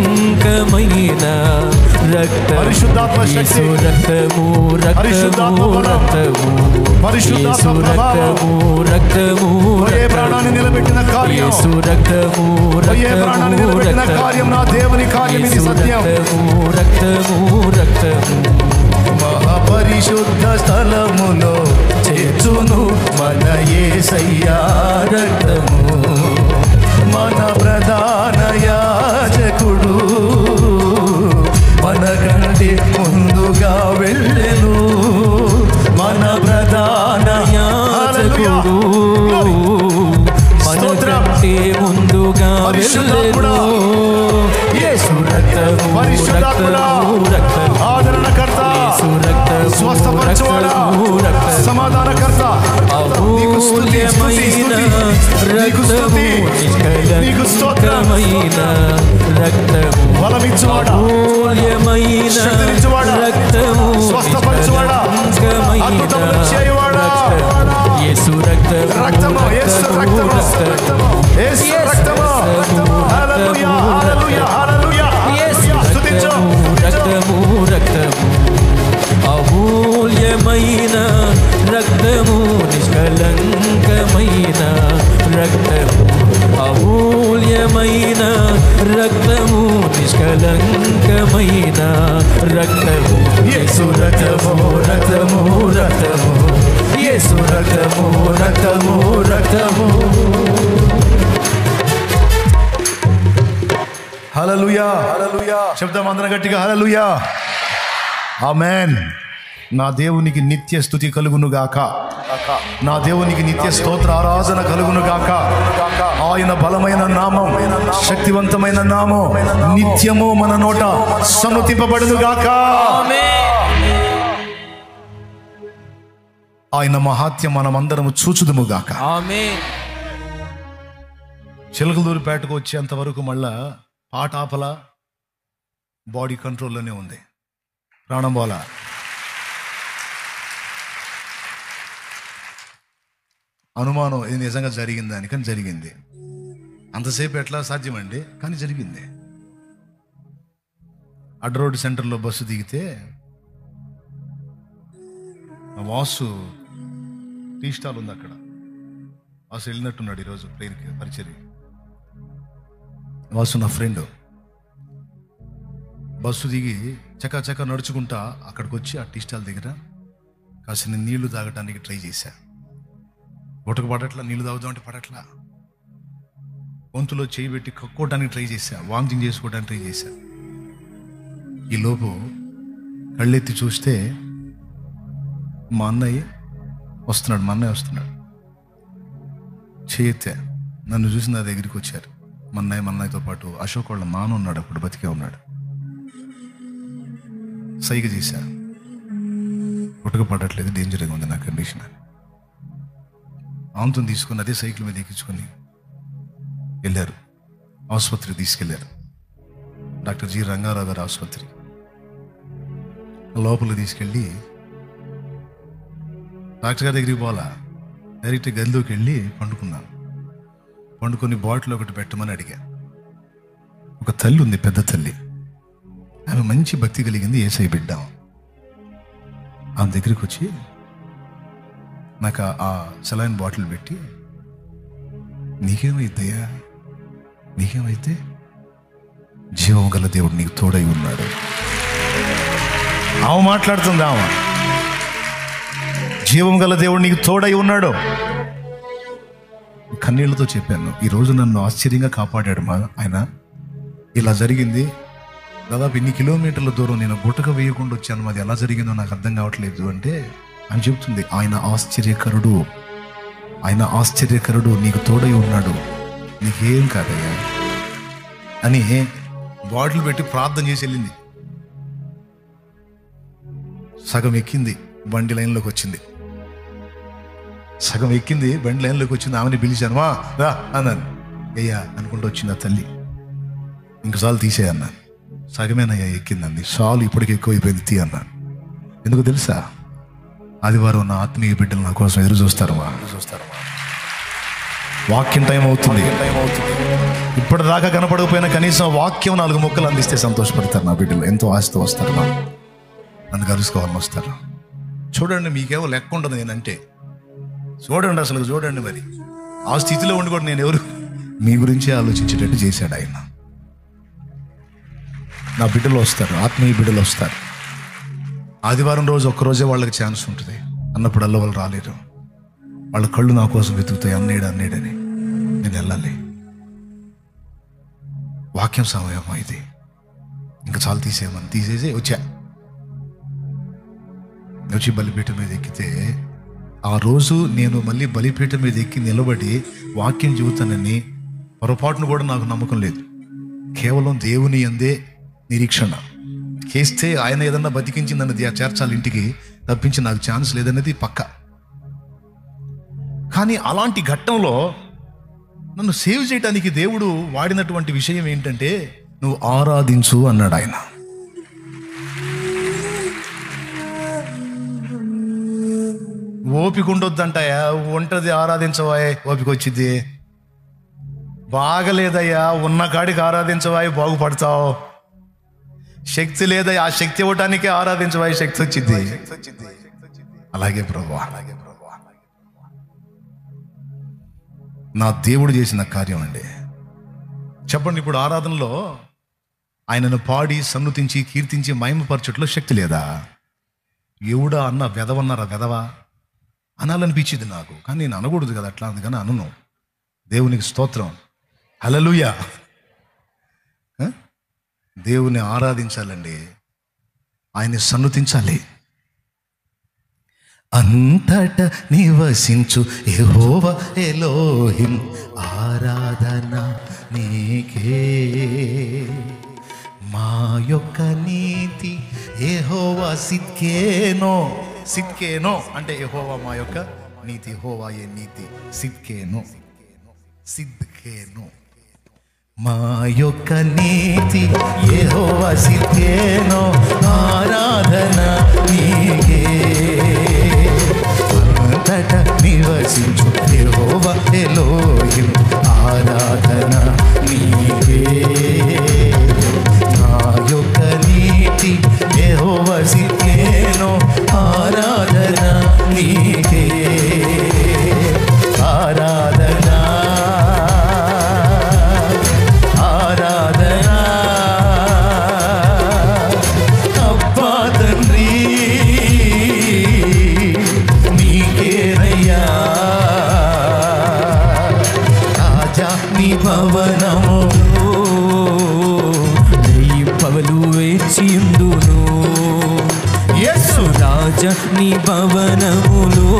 నిష్కలంకమైన రక్తం పరిశుద్ధాత్మ శక్తి. యేసు రక్తము పరిశుద్ధాత్మ రక్తము బలం. రక్తము పరిశుద్ధాత్మ యేసు ప్రభావం. రక్తము రక్తము పోయే ప్రాణాన్ని నిలబెట్టిన కార్యం యేసు రక్తము పోయే ప్రాణాన్ని రక్తము నిలబెట్టిన రక్తము కార్యం నా దేవుని కార్యం ఇది యేసు సత్యం రక్తము రక్తము రక్తము మహాపరిశుద్ధ స్థలములో చేర్చును మన యేసయ్యా రక్తము మన ప్రధాన యాజకుడు మన కంటే ముందుగా వెళ్ళెను మన ప్రధాన యాజకుడు స్తోత్రం. మనకంటే ముందుగా పరిశుద్ధాత్ముడా. వెళ్ళెను యేసు రక్తము పరిశుద్ధాత్ముడా. రక్తము రక్తము ఆదరణకర్త యేసు రక్తము స్వస్థపరచువాడా రక్తము రక్తము సమాధానకర్త నీకు స్తుతి, స్తుతి, అమూల్యమైన స్తుతి. నీకు స్తుతి. నీకు స్తోత్రం. నిష్కలంకమైన రక్తము బలమిచ్చువాడా అమూల్యమైన శక్తినిచ్చువాడా. రక్తము స్వస్థపరచువాడా. నిష్కలంకమైన అద్భుతములు చేయువాడా. రక్తము. యేసు రక్తము రక్తము యేసు రక్తము రక్తము యేసు రక్తము హల్లెలూయా హల్లెలూయా హల్లెలూయా యేసు స్తుతించు రక్తము రక్తము అమూల్యమైన రక్తము నిష్కలంకమైన రక్తము అమూల్యమైన రక్తము నిష్కలంకమైన రక్తము యేసు రక్తము రక్తము రక్తము యేసు రక్తము రక్తము రక్తము హల్లెలూయా హల్లెలూయా శబ్దం అందరం గట్టిగా హల్లెలూయా ఆమేన్ నా దేవునికి నిత్య స్థుతి కలుగును గాక నా దేవునికి నిత్య స్తోత్ర ఆరాధన కలుగును గాక ఆయన బలమైన నామం శక్తివంతమైన నామం నిత్యము మన నోట సన్నుతింపబడును గాక ఆయన మహాత్యం మనమందరము చూచుదుము గాక ఆమేన్ చిలకలూరుపేటకు వచ్చేంత వరకు మళ్ళా పాట ఆపల బాడీ కంట్రోల్లోనే ఉంది ప్రాణం పోల అనుమానం ఇది నిజంగా జరిగిందని కానీ జరిగింది అంతసేపు ఎట్లా సాధ్యమండి కానీ జరిగింది అడ్ రోడ్ సెంటర్లో బస్సు దిగితే ఆ వాసు టీ స్టాల్ ఉంది అక్కడ వాసు వెళ్ళినట్టున్నాడు ఈరోజు ప్రేరికి పరిచర్య వాసు నా ఫ్రెండ్ బస్సు దిగి చకా చకా నడుచుకుంటా అక్కడికి వచ్చి ఆ టీ స్టాల్ దగ్గర కాసిన నీళ్లు తాగడానికి ట్రై చేశా గుటక పడట్లా నీళ్లు తాగుదామంటే పడట్లా గొంతులో చేయి పెట్టి కక్కోవడానికి ట్రై చేశా వామిటింగ్ చేసుకోవడానికి ట్రై చేశా ఈ లోపు కళ్ళెత్తి చూస్తే మా అన్నయ్య వస్తున్నాడు మా అన్నయ్య వస్తున్నాడు చేయెత్తే నన్ను చూసి నా దగ్గరికి వచ్చారు మా అన్నయ్య మా అన్నయ్యతో పాటు అశోక్ వాళ్ళ నాన్న ఉన్నాడు అప్పుడు బతికే ఉన్నాడు సైగ చేశా పుట్టుక పడట్లేదు డేంజర్గా ఉంది నా కండిషన్ అని ఆమెతో తీసుకుని అదే సైకిల్ మీద ఎక్కించుకొని వెళ్ళారు ఆసుపత్రికి తీసుకెళ్లారు డాక్టర్ జి రంగారావు గారు ఆసుపత్రి లోపలికి తీసుకెళ్ళి డాక్టర్ గారి దగ్గరికి పోలా డైరెక్ట్ గదిలోకి వెళ్ళి పండుకున్నాను పండుకొని బాటిల్ ఒకటి పెట్టమని అడిగా ఒక తల్లి ఉంది పెద్ద తల్లి ఆమె మంచి భక్తి కలిగింది ఏసై బిడ్డ ఆమె దగ్గరికి వచ్చి నాకు ఆ- ఆ సెలైన్ బాటిల్ పెట్టి నీకేమైద్దయ్యా నీకేమైతే జీవం గల దేవుడు నీకు తోడై ఉన్నాడు ఆమె మాట్లాడుతుంది ఆమె జీవం గల దేవుడు నీకు తోడై ఉన్నాడు కన్నీళ్లతో చెప్పాను ఈ రోజు నన్ను ఆశ్చర్యంగా కాపాడాడు మా ఆయన ఇలా జరిగింది దాదాపు ఇన్ని కిలోమీటర్ల దూరం నేను గుటక వేయకుండా వచ్చాను అది ఎలా జరిగిందో నాకు అర్థం కావట్లేదు అంటే అని చెప్తుంది ఆయన ఆశ్చర్యకరుడు ఆయన ఆశ్చర్యకరుడు నీకు తోడై ఉన్నాడు నీకేం కాదయ్యా అని బాటిల్ పెట్టి ప్రార్థన చేసి వెళ్ళింది సగం ఎక్కింది బండి లైన్లోకి వచ్చింది సగం ఎక్కింది బండి లైన్లోకి వచ్చింది ఆమెని పిలిచాను వా రా అన్నాను అయ్యా అనుకుంటూ వచ్చింది ఆ తల్లి ఇంకసార్లు తీసే అన్నాను సగమేనయ్యా ఎక్కిందండి సాలు ఇప్పటికి ఎక్కువ అయిపోయింది తీ అన్నాను ఎందుకు తెలుసా ఆదివారం నా ఆత్మీయ బిడ్డలు నా కోసం ఎదురు చూస్తారు మా చూస్తారు వాక్యం టైం అవుతుంది టైం అవుతుంది ఇప్పటిదాకా కనపడకపోయినా కనీసం వాక్యం నాలుగు మొక్కలు అందిస్తే సంతోషపడతారు నా బిడ్డలు ఎంతో ఆశతో వస్తారు నా నన్ను కలుసుకోవాలని వస్తారు చూడండి మీకేమో లెక్క ఉండదు నేనంటే చూడండి అసలు చూడండి మరి ఆ స్థితిలో ఉండి కూడా నేను ఎవరు మీ గురించే ఆలోచించేటట్టు చేశాడు ఆయన నా బిడ్డలు వస్తారు ఆత్మీయ బిడ్డలు వస్తారు ఆదివారం రోజు ఒక్కరోజే వాళ్ళకి ఛాన్స్ ఉంటుంది అన్నప్పుడల్లా వాళ్ళు రాలేరు వాళ్ళ కళ్ళు నా కోసం వెతుకుతాయి అన్నేడు అన్నేడని నేను వెళ్ళాలి వాక్యం సమయం ఇది ఇంకా చాలు తీసేయమని తీసేసి వచ్చా వచ్చి బలిపీఠం మీద ఎక్కితే ఆ రోజు నేను మళ్ళీ బలిపీఠం మీద ఎక్కి నిలబడి వాక్యం చెబుతానని పొరపాటును కూడా నాకు నమ్మకం లేదు కేవలం దేవుని అందే నిరీక్షణ చేస్తే ఆయన ఏదన్నా బతికించి నన్ను దే- చేర్చాలి ఇంటికి తప్పించి నాకు ఛాన్స్ లేదనేది పక్క కానీ అలాంటి ఘట్టంలో నన్ను సేవ్ చేయడానికి దేవుడు వాడినటువంటి విషయం ఏంటంటే నువ్వు ఆరాధించు అన్నాడు ఆయన ఓపిక ఉండొద్దంటాయా ఉంటది ఆరాధించవాయ్ ఓపిక వచ్చింది బాగలేదయ్యా ఉన్న కాడికి ఆరాధించవాయి బాగుపడతావు శక్తి లేదయ్యా ఆ శక్తి ఇవ్వటానికే ఆరాధించవాయి శక్తి వచ్చింది అలాగే ప్రభు అలాగే ప్రభు నా దేవుడు చేసిన కార్యం అండి చెప్పండి ఇప్పుడు ఆరాధనలో ఆయనను పాడి సన్నుతించి కీర్తించి మహిమపరచట్లో శక్తి లేదా ఎవడా అన్న వెదవన్నారా వెదవా అనాలనిపించింది నాకు కానీ నేను అనకూడదు కదా అట్లా అందుకని అనను దేవునికి స్తోత్రం హలలుయా ఆ? దేవుని ఆరాధించాలండి ఆయన్ని సన్నుతించాలి అంతట నివసించు యెహోవ ఎలోహిం ఆరాధన నీకే మా యొక్క నీతి యెహోవా సిద్కేనో సిద్కేనో అంటే యెహోవా మా యొక్క నీతి యెహోవా ఏ నీతి సిద్కేనో సిద్కేనో మా యొక్క నీతి యెహోవా సిద్కేనో ఆరాధన నీకే అంతట నివసించు యెహోవా ఎలోహిం ఆరాధన నీకే నా యొక్క నీతి యెహోవా సిద్కేనో ఆరాధన నీకే ఆరాధన ఆరాధన అబ్బా తండ్రి నీకేనయ్యా రాజా నీ భవనము నెయ్యి పవలు వేచియుందును యేసు రాజ నీ భవనములో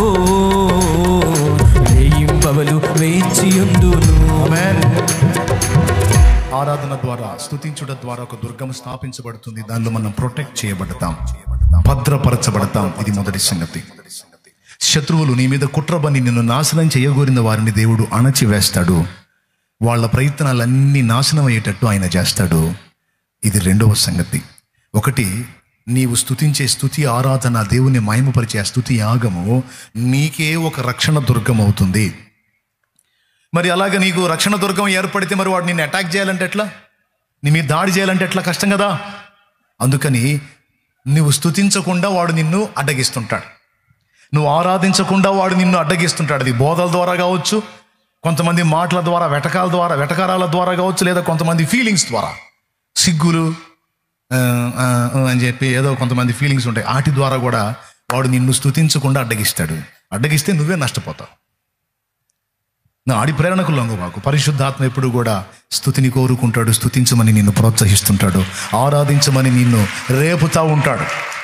నెయ్యి పవలు వేచియుందును ఆమేన్. ఆరాధన ద్వారా స్తుతించుట ద్వారా ఒక దుర్గం స్థాపించబడుతుంది దానిలో మనం ప్రొటెక్ట్ చేయబడతాం భద్రపరచబడతాం ఇది మొదటి సంగతి శత్రువులు నీ మీద కుట్రబని నిన్ను నాశనం చేయగోరిన వారిని దేవుడు అణచివేస్తాడు వాళ్ళ ప్రయత్నాలన్నీ నాశనం అయ్యేటట్టు ఆయన చేస్తాడు ఇది రెండవ సంగతి ఒకటి నీవు స్తుతించే స్తుతి ఆరాధన దేవుని మహిమపరిచే ఆ స్తుతి యాగము నీకే ఒక రక్షణ దుర్గం అవుతుంది మరి అలాగ నీకు రక్షణ దుర్గం ఏర్పడితే మరి వాడు నిన్ను అటాక్ చేయాలంటే ఎట్లా నీ మీద దాడి చేయాలంటే ఎట్లా కష్టం కదా అందుకని నువ్వు స్తుతించకుండా వాడు నిన్ను అడ్డగిస్తుంటాడు నువ్వు ఆరాధించకుండా వాడు నిన్ను అడ్డగిస్తుంటాడు అది బోధల ద్వారా కావచ్చు కొంతమంది మాటల ద్వారా వెటకాల ద్వారా వెటకారాల ద్వారా కావచ్చు లేదా కొంతమంది ఫీలింగ్స్ ద్వారా సిగ్గులు ఆ, ఆ, ఆ అని చెప్పి ఏదో కొంతమంది ఫీలింగ్స్ ఉంటాయి వాటి ద్వారా కూడా వాడు నిన్ను స్తుతించకుండా అడ్డగిస్తాడు అడ్డగిస్తే నువ్వే నష్టపోతావు నా ఆడి ప్రేరణకు లొంగ మాకు పరిశుద్ధాత్మ ఎప్పుడు కూడా స్థుతిని కోరుకుంటాడు స్థుతించమని నిన్ను ప్రోత్సహిస్తుంటాడు ఆరాధించమని నిన్ను రేపుతా ఉంటాడు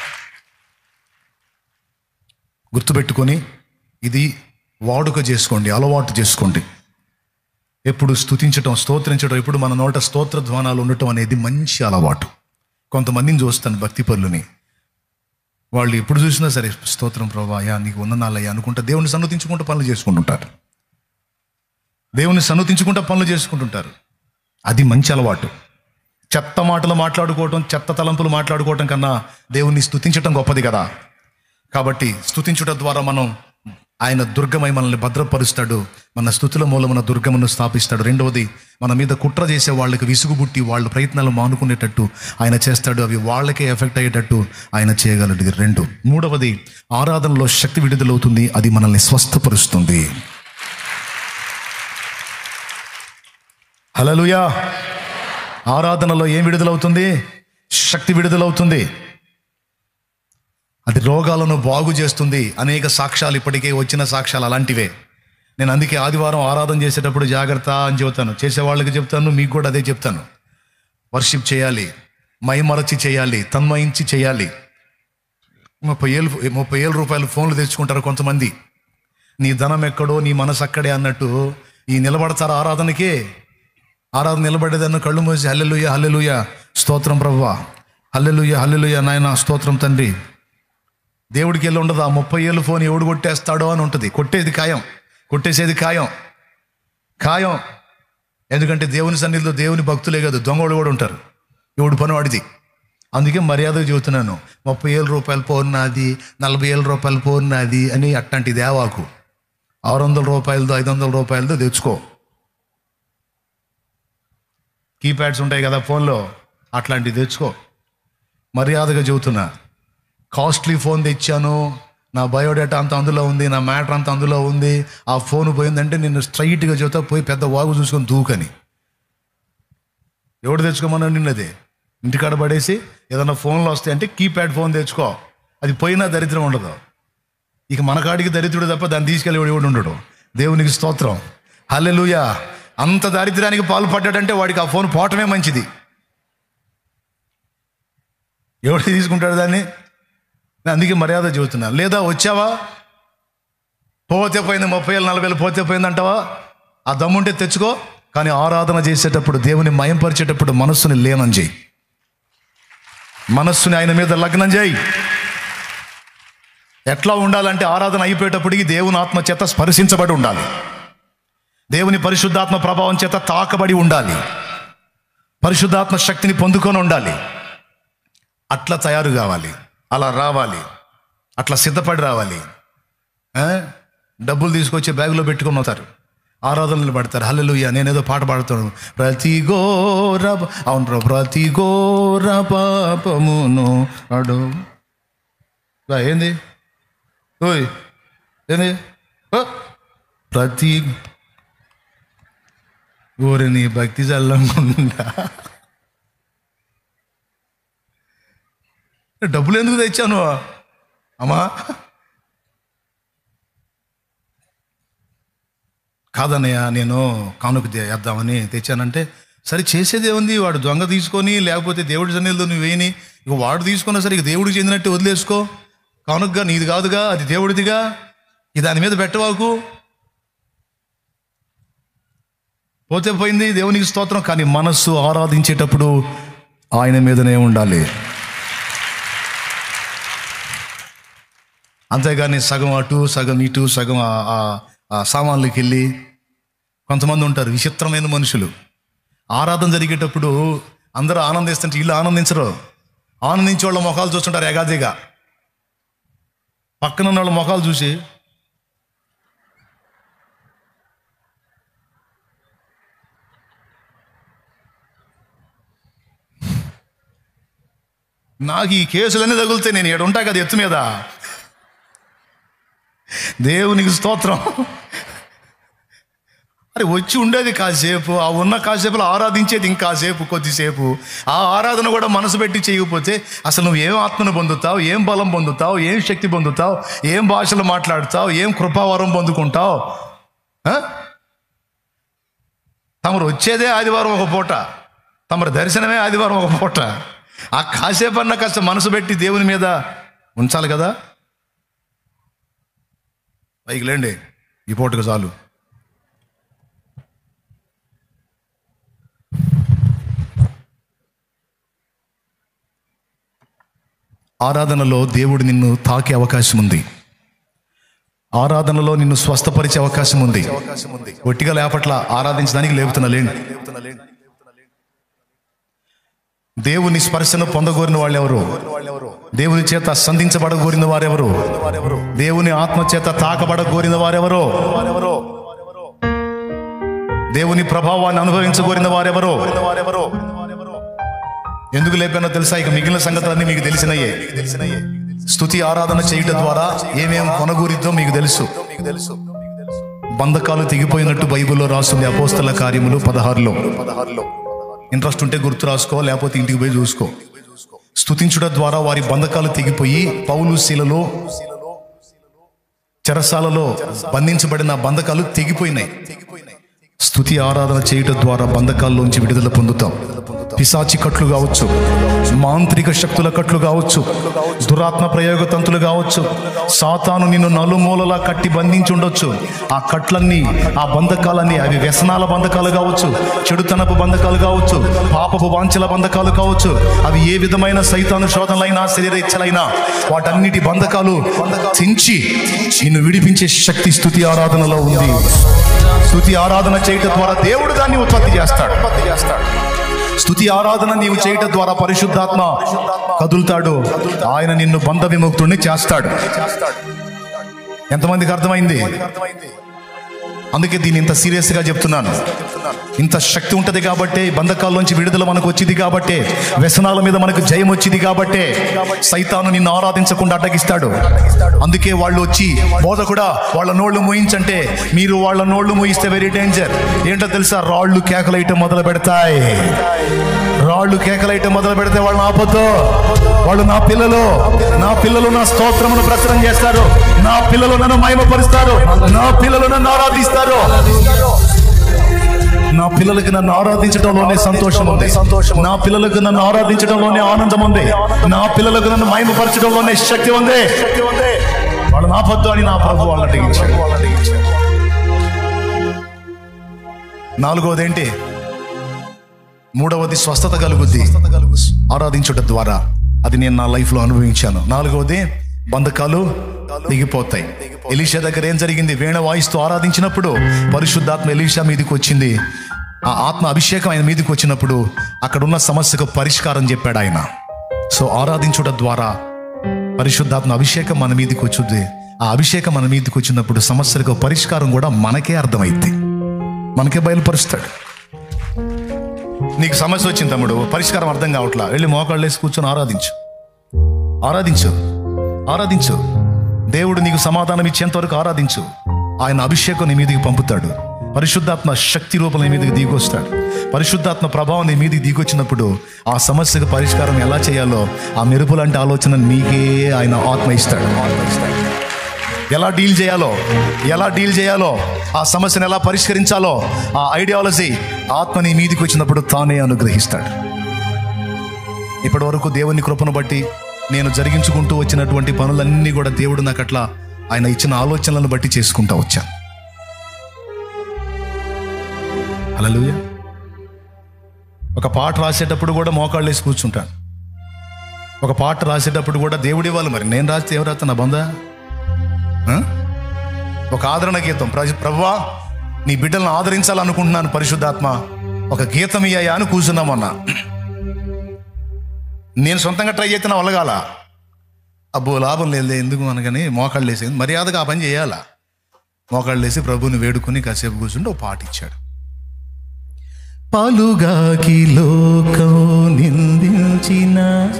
గుర్తుపెట్టుకొని ఇది వాడుక చేసుకోండి అలవాటు చేసుకోండి ఎప్పుడు స్థుతించటం స్తోత్రించడం ఎప్పుడు మన నోట స్తోత్ర ధ్వానాలు ఉండటం అనేది మంచి అలవాటు కొంతమందిని చూస్తాను భక్తి పనులని వాళ్ళు ఎప్పుడు చూసినా సరే స్తోత్రం ప్రభాయా నీకు వందనాలయ్యా అనుకుంటా దేవుని సన్నతించుకుంటూ పనులు చేసుకుంటుంటారు దేవుని సన్నతించుకుంటూ పనులు చేసుకుంటుంటారు అది మంచి అలవాటు చెత్త మాటలు మాట్లాడుకోవటం చెత్త తలంపులు మాట్లాడుకోవటం కన్నా దేవుణ్ణి స్తుతించటం గొప్పది కదా కాబట్టి స్తుతించుట ద్వారా మనం ఆయన దుర్గమై మనల్ని భద్రపరుస్తాడు మన స్థుతుల మూలమున దుర్గమును స్థాపిస్తాడు రెండవది మన మీద కుట్ర చేసే వాళ్ళకి విసుగుబుట్టి వాళ్ళ ప్రయత్నాలు మానుకునేటట్టు ఆయన చేస్తాడు అవి వాళ్ళకే ఎఫెక్ట్ అయ్యేటట్టు ఆయన చేయగలడు ఇది రెండు మూడవది ఆరాధనలో శక్తి విడుదలవుతుంది అది మనల్ని స్వస్థపరుస్తుంది హలలుయా ఆరాధనలో ఏం విడుదలవుతుంది శక్తి విడుదలవుతుంది అది రోగాలను బాగు చేస్తుంది అనేక సాక్ష్యాలు ఇప్పటికే వచ్చిన సాక్ష్యాలు అలాంటివే నేను అందుకే ఆదివారం ఆరాధన చేసేటప్పుడు జాగ్రత్త అని చెబుతాను చేసేవాళ్ళకి చెప్తాను మీకు కూడా అదే చెప్తాను వర్షిప్ చేయాలి మైమరచి చేయాలి తన్మయించి చేయాలి ముప్పై ఏళ్ళు ముప్పై ఏళ్ళ రూపాయలు ఫోన్లు తెచ్చుకుంటారు కొంతమంది నీ ధనం ఎక్కడో నీ మనసు అక్కడే అన్నట్టు ఈ నిలబడతారు ఆరాధనకే ఆరాధన నిలబడేదన్న కళ్ళు మూసి హల్లెలుయ హల్లెలుయ స్తోత్రం ప్రవ్వా హల్లెలుయ హల్లెలుయ నాయన స్తోత్రం తండ్రి దేవుడికి వెళ్ళి ఉండదు ఆ ముప్పై ఏళ్ళు ఫోన్ ఎవడు కొట్టేస్తాడో అని ఉంటుంది కొట్టేది ఖాయం కొట్టేసేది ఖాయం ఖాయం ఎందుకంటే దేవుని సన్నిధిలో దేవుని భక్తులే కాదు దొంగలు కూడా ఉంటారు ఎవడు పని వాడిది అందుకే మర్యాద చెబుతున్నాను ముప్పై ఏళ్ళ రూపాయలు ఫోన్ నాది నలభై ఏళ్ళ రూపాయలు ఫోన్ నాది అని అట్లాంటి దేవాకు ఆరు వందల రూపాయలతో ఐదు వందల రూపాయలతో తెచ్చుకో కీప్యాడ్స్ ఉంటాయి కదా ఫోన్లో అట్లాంటివి తెచ్చుకో మర్యాదగా చెబుతున్నా కాస్ట్లీ ఫోన్ తెచ్చాను నా బయోడేటా అంత అందులో ఉంది నా మ్యాటర్ అంత అందులో ఉంది ఆ ఫోన్ పోయిందంటే నిన్ను స్ట్రైట్గా చెబుతా పోయి పెద్ద వాగు చూసుకొని దూకని ఎవడు తెచ్చుకోమన్నా నిన్నది ఇంటికాడ పడేసి ఏదైనా ఫోన్లు వస్తాయి అంటే కీప్యాడ్ ఫోన్ తెచ్చుకో అది పోయినా దరిద్రం ఉండదు ఇక మన కాడికి దరిద్రుడు తప్ప దాన్ని తీసుకెళ్ళి ఎవడు ఉండడు దేవునికి స్తోత్రం హల్లెలూయా అంత దారిద్ర్యానికి పాలు పడ్డాడంటే వాడికి ఆ ఫోన్ పోవటమే మంచిది ఎవడు తీసుకుంటాడు దాన్ని నేను అందుకే మర్యాద చెబుతున్నా లేదా వచ్చావా పోతే పోయింది ముప్పై వేలు నలభై వేలు పోతే పోయింది అంటావా ఆ దమ్ముంటే తెచ్చుకో కానీ ఆరాధన చేసేటప్పుడు దేవుని మయంపరిచేటప్పుడు మనస్సుని లేనం చేయి మనస్సుని ఆయన మీద లగ్నం చేయి ఎట్లా ఉండాలంటే ఆరాధన అయిపోయేటప్పటికి దేవుని ఆత్మ చేత స్పర్శించబడి ఉండాలి దేవుని పరిశుద్ధాత్మ ప్రభావం చేత తాకబడి ఉండాలి పరిశుద్ధాత్మ శక్తిని పొందుకొని ఉండాలి అట్లా తయారు కావాలి అలా రావాలి అట్లా సిద్ధపడి రావాలి ఆ? డబ్బులు తీసుకొచ్చి బ్యాగులో పెట్టుకొని అవుతారు ఆరాధనలు పడతారు హల్లెలూయా నేనేదో పాట పాడుతాను ప్రతి ఘోర అవును రా, ప్రతి ఘోర పాపమును అడు రా, ఏంది ఓయ్ ఏంది ఓ, ప్రతి ఊరిని భక్తి చల్లంగా డబ్బులు ఎందుకు తెచ్చాను అమ్మా కాదన్నయ్య నేను కానుక చేద్దామని తెచ్చానంటే సరే చేసేది ఏముంది వాడు దొంగ తీసుకొని లేకపోతే దేవుడి సన్నిధిలో నువ్వు వేయని ఇక వాడు తీసుకున్నా సరే ఇక దేవుడికి చెందినట్టు వదిలేసుకో కానుకగా నీది కాదుగా అది దేవుడిదిగా ఇది దాని మీద పెట్టవాకు పోతే పోయింది దేవునికి స్తోత్రం కానీ మనస్సు ఆరాధించేటప్పుడు ఆయన మీదనే ఉండాలి అంతేగాని సగం అటు సగం ఇటు సగం ఆ- ఆ- ఆ సామాన్లకి వెళ్ళి కొంతమంది ఉంటారు విచిత్రమైన మనుషులు ఆరాధన జరిగేటప్పుడు అందరూ ఆనందిస్తుంటే వీళ్ళు ఆనందించరు ఆనందించే వాళ్ళ ముఖాలు చూస్తుంటారు ఎగాదిగా పక్కన ఉన్న వాళ్ళ ముఖాలు చూసి నాకు ఈ కేసులన్నీ తగులుతాయి నేను ఇక్కడ ఉంటా కదా ఎత్తు మీద దేవునికి స్తోత్రం అరే వచ్చి ఉండేది కాసేపు ఆ ఉన్న కాసేపులో ఆరాధించేది ఇంకాసేపు కొద్దిసేపు ఆ ఆరాధన కూడా మనసు పెట్టి చేయకపోతే అసలు నువ్వు ఏం ఆత్మను పొందుతావు ఏం బలం పొందుతావు ఏం శక్తి పొందుతావు ఏం భాషలు మాట్లాడుతావు ఏం కృపావరం పొందుకుంటావు ఆ? తమరు వచ్చేదే ఆదివారం ఒక పూట తమరు దర్శనమే ఆదివారం ఒక పూట ఆ కాసేపు అన్న కాస్త మనసు పెట్టి దేవుని మీద ఉంచాలి కదా పైకి లేండి ఈ పూటకు చాలు ఆరాధనలో దేవుడు నిన్ను తాకే అవకాశం ఉంది ఆరాధనలో నిన్ను స్వస్థపరిచే అవకాశం ఉంది ఒట్టిగా లేపట్ల ఆరాధించడానికి లేపుతున్నా లేండి దేవుని స్పర్శను పొందగోరిన వాళ్ళు ఎవరు దేవుని చేత సంధించబడగోరిన వారెవరు దేవుని ఆత్మ చేత తాకబడగోరిన వారెవరు దేవుని ప్రభావాన్ని అనుభవించగోరిన వారెవరు ఎందుకు లేపానో తెలుసా ఇక మిగిలిన సంగతులన్నీ మీకు తెలిసినయే స్తుతి ఆరాధన చేయటం ద్వారా ఏమేం కొనగూరిద్దో మీకు తెలుసు బంధకాలు తెగిపోయినట్టు బైబిల్లో రాస్తుంది అపోస్తల కార్యములు పదహారులో ఇంట్రెస్ట్ ఉంటే గుర్తు రాసుకో లేకపోతే ఇంటికి పోయి చూసుకో స్తుతించుట ద్వారా వారి బంధకాలు తెగిపోయి పౌలు శీలలో చెరసాలలో బంధించబడిన బంధకాలు తెగిపోయినాయి స్తుతి ఆరాధన చేయటం ద్వారా బంధకాల్లోంచి విడుదల పొందుతాం పిశాచి కట్లు కావచ్చు మాంత్రిక శక్తుల కట్లు కావచ్చు దురాత్మ ప్రయోగ తంతులు కావచ్చు సాతాను నిన్ను నలుమూలలా కట్టి బంధించి ఉండొచ్చు ఆ కట్లన్నీ ఆ బంధకాలన్నీ అవి వ్యసనాల బంధకాలు కావచ్చు చెడుతనపు బంధకాలు కావచ్చు పాపపు వాంఛల బంధకాలు కావచ్చు అవి ఏ విధమైన సైతాను శోధనలైనా శరీర ఇచ్చలైనా వాటన్నిటి బంధకాలు చించి నిన్ను విడిపించే శక్తి స్థుతి ఆరాధనలో ఉంది స్థుతి ఆరాధన చేయటం ద్వారా దేవుడు దాన్ని ఉత్పత్తి చేస్తాడు స్థుతి ఆరాధన నీవు చేయటం ద్వారా పరిశుద్ధాత్మ కదులుతాడు ఆయన నిన్ను బంధ విముక్తుడిని చేస్తాడు ఎంతమందికి అర్థమైంది అందుకే దీన్ని ఇంత సీరియస్ గా చెప్తున్నాను ఇంత శక్తి ఉంటది కాబట్టే బంధకాల్లోంచి విడుదల మనకు వచ్చింది కాబట్టే వ్యసనాల మీద మనకు జయం వచ్చింది కాబట్టే సైతాను నిన్ను ఆరాధించకుండా అడ్డగిస్తాడు అందుకే వాళ్ళు వచ్చి బోధ కూడా వాళ్ళ నోళ్లు మూయించంటే మీరు వాళ్ళ నోళ్లు మూయిస్తే వెరీ డేంజర్ ఏంటో తెలుసా రాళ్ళు కేకలైటం మొదలు పెడతాయి రాళ్ళు కేకలైటం మొదలు పెడితే వాళ్ళని ఆపొద్దు వాళ్ళు నా పిల్లలు నా పిల్లలు నా స్తోత్రమును ప్రచురం చేస్తారు నా పిల్లలు నన్ను మహిమపరుస్తారు నా పిల్లలు నన్ను ఆరాధిస్తారు నా పిల్లలకి నన్ను ఆరాధించడంలోనే సంతోషం ఉంది సంతోషం నా పిల్లలకు నన్ను ఆరాధించడంలోనే ఆనందం ఉంది నా పిల్లలకు నన్ను మహిమపరచడంలోనే శక్తి ఉంది వాళ్ళు నా పొద్దు అని నా ప్రభు వాళ్ళని అడిగించాడు నాలుగవది ఏంటి మూడవది స్వస్థత కలుగుద్ది ఆరాధించుట ద్వారా అది నేను నా లైఫ్ లో అనుభవించాను నాలుగవది బంధకాలు దిగిపోతాయి ఎలీషా దగ్గర ఏం జరిగింది వీణ వాయిస్తూ ఆరాధించినప్పుడు పరిశుద్ధాత్మ ఎలీషా మీదకి వచ్చింది ఆ ఆత్మ అభిషేకం ఆయన మీదకి వచ్చినప్పుడు అక్కడ ఉన్న సమస్యకు పరిష్కారం చెప్పాడు ఆయన సో ఆరాధించుట ద్వారా పరిశుద్ధాత్మ అభిషేకం మన మీదకి వచ్చుద్ది ఆ అభిషేకం మన మీదకి వచ్చినప్పుడు సమస్యలకు పరిష్కారం కూడా మనకే అర్థమైద్ది మనకే బయలుపరుస్తాడు నీకు సమస్య వచ్చింది తమ్ముడు పరిష్కారం అర్థం కావట్లా వెళ్ళి మోకాళ్ళు వేసి కూర్చొని ఆరాధించు ఆరాధించు ఆరాధించు దేవుడు నీకు సమాధానం ఇచ్చేంత వరకు ఆరాధించు ఆయన అభిషేకం నీ మీదకి పంపుతాడు పరిశుద్ధాత్మ శక్తి రూపం నీ మీదకి దిగొస్తాడు పరిశుద్ధాత్మ ప్రభావం నీ మీదకి దిగొచ్చినప్పుడు ఆ సమస్యకు పరిష్కారం ఎలా చేయాలో ఆ మెరుపు లాంటి ఆలోచన నీకే ఆయన ఆత్మ ఇస్తాడు ఎలా డీల్ చేయాలో ఎలా డీల్ చేయాలో ఆ సమస్యను ఎలా పరిష్కరించాలో ఆ ఐడియాలజీ ఆత్మ నీ మీదికి వచ్చినప్పుడు తానే అనుగ్రహిస్తాడు ఇప్పటి వరకు దేవుని కృపను బట్టి నేను జరిగించుకుంటూ వచ్చినటువంటి పనులన్నీ కూడా దేవుడు నాకు అట్లా ఆయన ఇచ్చిన ఆలోచనలను బట్టి చేసుకుంటా వచ్చాను హల్లెలూయా ఒక పాట రాసేటప్పుడు కూడా మోకాళ్ళు వేసి కూర్చుంటాను ఒక పాట రాసేటప్పుడు కూడా దేవుడు ఇవ్వాలి మరి నేను రాస్తే ఎవరు రాస్తా నా బందా ఆ? ఒక ఆదరణ గీతం ప్ర- ప్రభువా నీ బిడ్డలను ఆదరించాలనుకుంటున్నాను పరిశుద్ధాత్మ ఒక గీతం ఇయ్యా అని కూర్చున్నామన్నా నేను సొంతంగా ట్రై చేస్తే నా వల్లగాల అబ్బో లాభం లేదు ఎందుకు అనగాని మోకాళ్ళు వేసేది మర్యాదగా ఆ పని చేయాలా మోకాళ్ళు వేసి ప్రభుని వేడుకుని కాసేపు కూర్చుంటే ఓ పాట ఇచ్చాడు పలుగాకి లోకం నిందించిన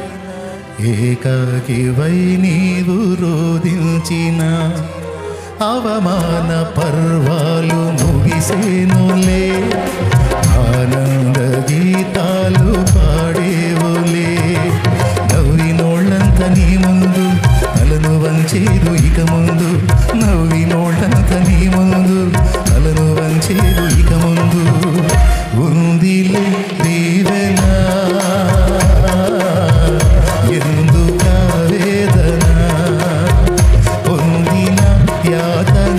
ఏకాకివై నీవు రోధించిన అవమాన పర్వాలు ముగిసేనులే ఆనంద గీతాలు పాడేవులే నవ్వినోళ్ళంత నీ ముందు తలను వంచేరు ఇక ముందు నవ్వినోళ్ళంత నీ ముందు తలను వంచేరు ఇక ముందు ఉందిలే దీవెనా ఎందుక వేదన పొందిన యాతన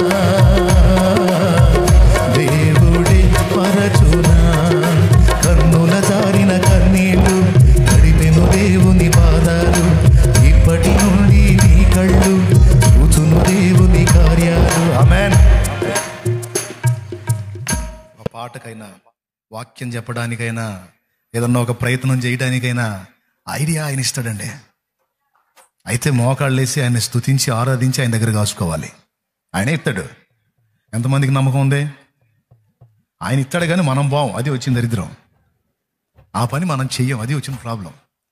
దేవుడే పరచున కన్నుల జారిన కన్నీళ్ళు గడిపెను దేవుని పాదాలు ఇప్పటి నుండి నీ కళ్ళు చూచును దేవుని కార్యాలు ఆమెన్ పాటకైనా వాక్యం చెప్పడానికైనా ఏదన్నా ఒక ప్రయత్నం చేయడానికైనా ఐడియా ఆయన ఇస్తాడండి అయితే మోకాళ్ళు వేసి ఆయన స్తుతించి ఆరాధించి ఆయన దగ్గర కాసుకోవాలి ఆయనే ఇస్తాడు ఎంతమందికి నమ్మకం ఉంది ఆయన ఇస్తాడు కానీ మనం బాం అది వచ్చిన దరిద్రం ఆ పని మనం చెయ్యం అది వచ్చిన ప్రాబ్లం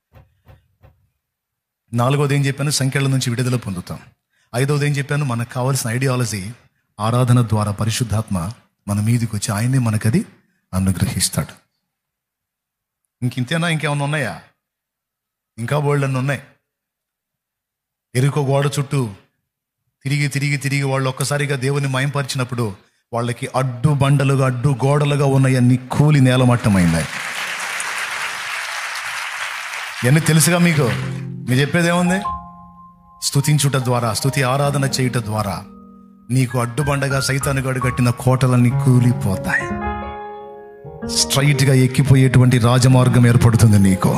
నాలుగోది ఏం చెప్పాను సంఖ్యల నుంచి విడుదల పొందుతాం ఐదవది ఏం చెప్పాను మనకు కావాల్సిన ఐడియాలజీ ఆరాధన ద్వారా పరిశుద్ధాత్మ మన మీదకి వచ్చి ఆయనే మనకది అనుగ్రహిస్తాడు ఇంకింతేనా ఇంకేమన్నా ఉన్నాయా ఇంకా బోల్డన్ని ఉన్నాయి ఎరుకో గోడ చుట్టూ తిరిగి తిరిగి తిరిగి వాళ్ళు ఒక్కసారిగా దేవుని మయంపరిచినప్పుడు వాళ్ళకి అడ్డు బండలుగా అడ్డు గోడలుగా ఉన్నాయన్ని కూలి నేలమట్టమైంది ఇవన్నీ తెలుసుగా మీకు మీరు చెప్పేది ఏముంది స్తుతించుట ద్వారా స్తుతి ఆరాధన చేయుట ద్వారా నీకు అడ్డుబండగా సైతానుగాడు కట్టిన కోటలన్నీ కూలిపోతాయి స్ట్రైట్గా ఎక్కిపోయేటువంటి రాజమార్గం ఏర్పడుతుంది నీకు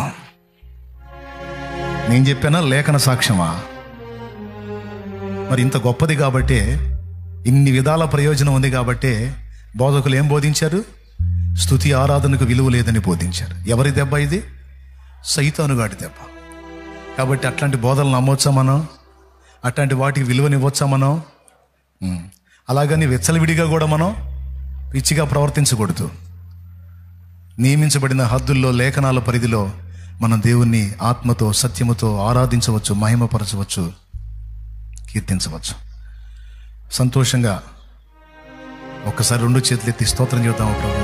నేను చెప్పానా లేఖన సాక్ష్యమా మరి ఇంత గొప్పది కాబట్టే ఇన్ని విధాల ప్రయోజనం ఉంది కాబట్టే బోధకులు ఏం బోధించారు స్తుతి ఆరాధనకు విలువ లేదని బోధించారు ఎవరి దెబ్బ ఇది సైతానుగాడి దెబ్బ కాబట్టి అట్లాంటి బోధనలు నమ్మొచ్చా మనం అట్లాంటి వాటికి విలువనివ్వచ్చా మనం ఉమ్. అలాగని వెచ్చలవిడిగా కూడా మనం పిచ్చిగా ప్రవర్తించకూడదు నియమించబడిన హద్దుల్లో లేఖనాల పరిధిలో మనం దేవుణ్ణి ఆత్మతో సత్యముతో ఆరాధించవచ్చు మహిమపరచవచ్చు కీర్తించవచ్చు సంతోషంగా ఒక్కసారి రెండు చేతులు ఎత్తి స్తోత్రం చెబుతాము ప్రభు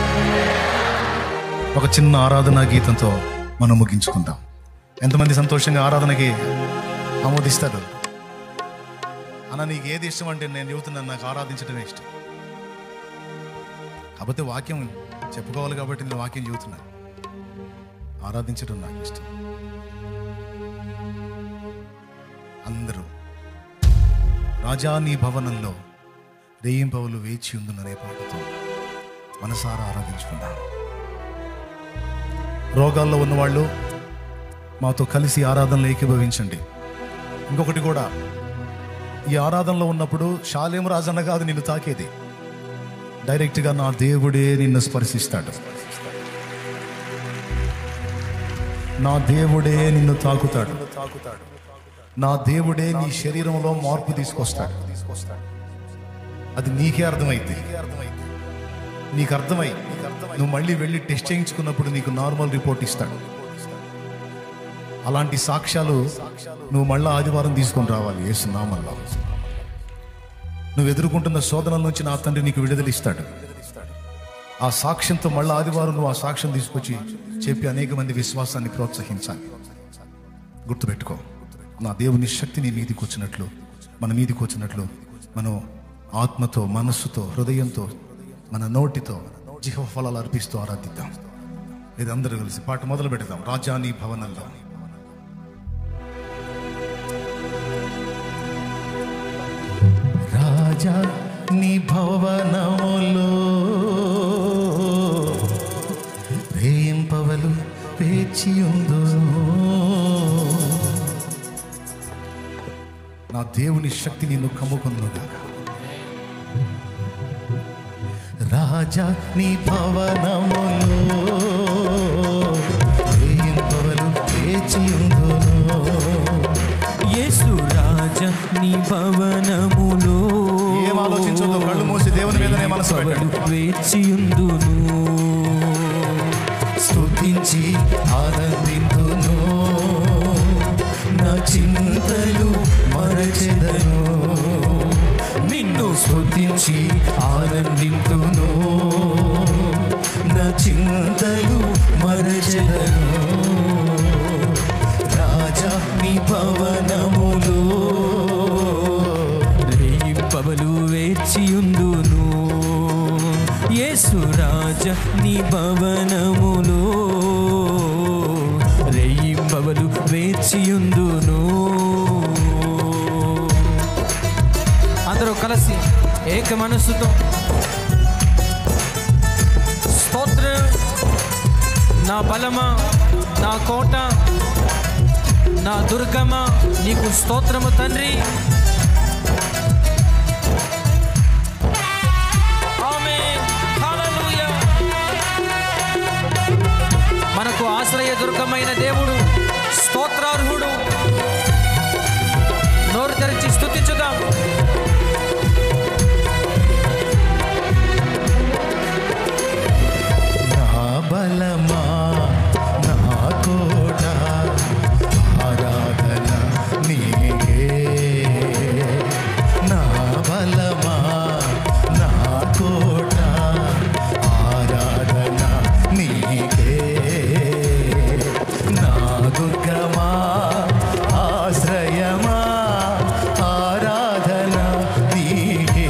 ఒక చిన్న ఆరాధనా గీతంతో మనం ముగించుకుందాం ఎంతమంది సంతోషంగా ఆరాధనకి ఆమోదిస్తారు అన్న నీకు ఏది ఇష్టం అంటే నేను చెబుతున్నాను నాకు ఆరాధించడమే ఇష్టం కాకపోతే వాక్యం చెప్పుకోవాలి కాబట్టి నేను వాక్యం చెబుతున్నాను ఆరాధించడం నాకు ఇష్టం అందరూ రాజా నీ భవనంలో రేయింపవులు వేచి ఉందనే పాటతో మనసారా ఆరాధించుకుందాం రోగాల్లో ఉన్నవాళ్ళు మాతో కలిసి ఆరాధనలు ఏకీభవించండి ఇంకొకటి కూడా ఈ ఆరాధనలో ఉన్నప్పుడు షాలేం రాజన్న కాదు నిన్ను తాకేది డైరెక్ట్గా నా దేవుడే నిన్ను స్పర్శిస్తాడు నా దేవుడే నిన్ను తాకుతాడు నా దేవుడే నీ శరీరంలో మార్పు తీసుకొస్తాడు అది నీకే అర్థమైంది నీకు అర్థమై నువ్వు మళ్ళీ వెళ్ళి టెస్ట్ చేయించుకున్నప్పుడు నీకు నార్మల్ రిపోర్ట్ ఇస్తాడు అలాంటి సాక్ష్యాలు నువ్వు మళ్ళా ఆదివారం తీసుకొని రావాలి ఏసునామల్లో నువ్వు ఎదుర్కొంటున్న శోధనల నుంచి నా తండ్రి నీకు విడుదల ఇస్తాడు ఆ సాక్ష్యంతో మళ్ళా ఆదివారం నువ్వు ఆ సాక్ష్యం తీసుకొచ్చి చెప్పి అనేక మంది విశ్వాసాన్ని ప్రోత్సహించాలి గుర్తుపెట్టుకో నా దేవుని శక్తి నీ మీదికి వచ్చినట్లు మన మీదికి వచ్చినట్లు మనం ఆత్మతో మనస్సుతో హృదయంతో మన నోటితో జిహ ఫలాలు అర్పిస్తూ ఆరాధిద్దాం ఇది అందరూ కలిసి పాట మొదలు పెడదాం రాజాని భవనంలో రాజా నీ భవనములో వేయింపవలు పేచియుందును నా దేవుని శక్తి నిన్ను కమ్ముకుందుగా రాజా నీ భవనములో వేయింపవలు పేచియుందును యేసు రాజ నీ భవనములో ఏం ఆలోచించొద్దు, కళ్ళు మూసి దేవుని మీదనే మనసు పెట్టండి. వేచియుందును స్తుతించి ఆనందింతును నా చింతలు మరచెదను నిన్ను స్తుతించి ఆనందింతును నా చింతలు మరచెదను రాజా నీ భవనములో రేయింపవలు వేచియుందును యేసు రాజ నీ భవనములో రేయింపవలు వేచియుందును అందరూ కలిసి ఏక మనస్సుతో స్తోత్రం నా బలమా నా కోట నా దుర్గమ నీకు స్తోత్రము తండ్రి ఆమేన్. హల్లెలూయా. మనకు ఆశ్రయదుర్గమైన దేవుడు స్తోత్రార్హుడు నోరు తెరిచి స్థుతించుదాం నా బలమా నా కోట ఆరాధన నీకే నా బలమా నా కోట ఆరాధన నీకే నా దుర్గమా ఆశ్రయమా ఆరాధన నీకే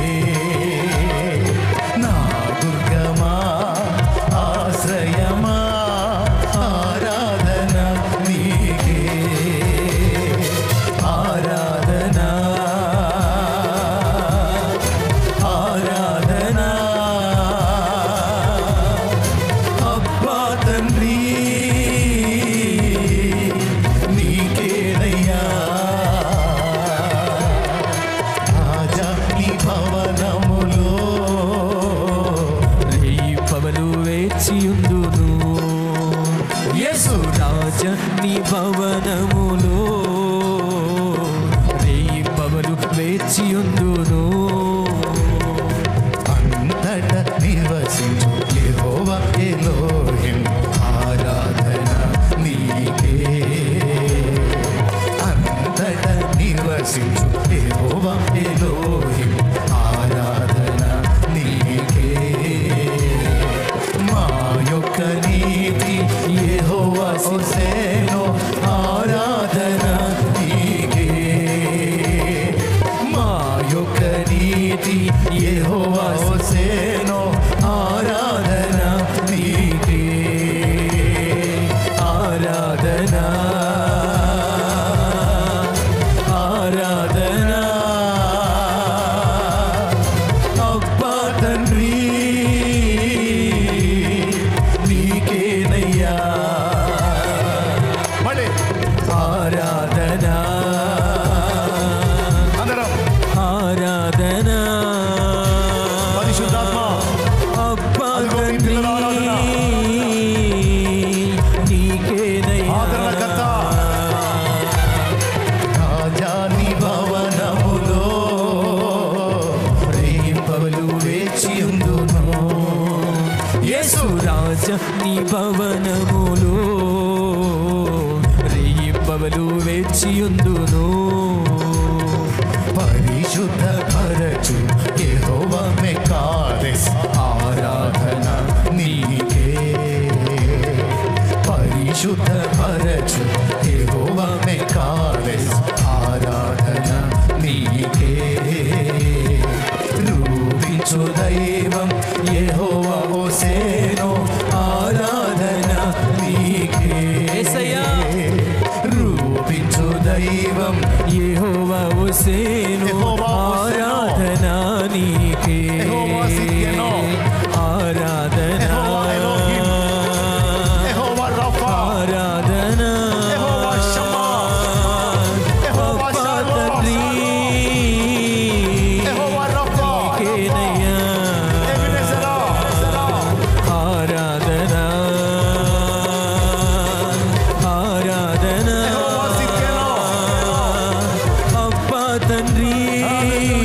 నా దుర్గమా ఆశ్రయమా ఆరాధన నీకే ఆరాధన ఆరాధన అబ్బా తండ్రి నీకేనయ్యా రాజా నీ భవనములో రేయి పవలు వేచియుందును యేసు రాజ నీ భవనములో రేయి పవలు వేచియుందును అంతట నివసించు యెహోవా ఎలోహిం ఆరాధన నీకే అంతట నివసించు యెహోవా ఎలోహిం ఆరాధన నీకే మా యొక్క నీతి యెహోవా హోసేనో ఆరాధన నీకే మా యొక్క నీతి యెహోవా హోసేనో ఆరాధన నీకే ఆరాధన ఆరాధన అబ్బా తండ్రి నీకేనయ్యా మళ్ళీ ఆరాధన అందరం ఆరాధన పరిశుద్ధాత్మ అబ్బా అదిగో ఈ తండ్రి పిల్లల ఆరాధన. నీకేనయ్యా ఆదరణకర్త. రాజాని భవనములో ప్రేమలు వేచియుందును యేసు రాజ నీ భవనములో రేయింపవలు వేచియుందును పరిశుద్ధ పరచు యెహోవా మెకాదెస్ ఆరాధన నీకే పరిశుద్ధ పరచు యెహోవా మెకాదెస్ ఆరాధన నీకే రూపించు దైవం యెహోవా ఓసేనో ఆరాధన నీకే యేసయ్యా. రూపించు దైవం యెహోవా ఒసేను యెహోవా ఒసేను. ఆరాధన నీకే యెహోవా సిద్కెను. ఆరాధన యెహోవా ఎలోహిం. యెహోవా రఫా ఆరాధన యెహోవా షమ్మా. యెహోవా అబ్బా షాలోమ్. తండ్రి యెహోవా రఫా నీకేనయ్యా ఎబెనెజరా. ఆరాధన ఆరాధన యెహోవా సిద్కెను. అబ్బా తండ్రి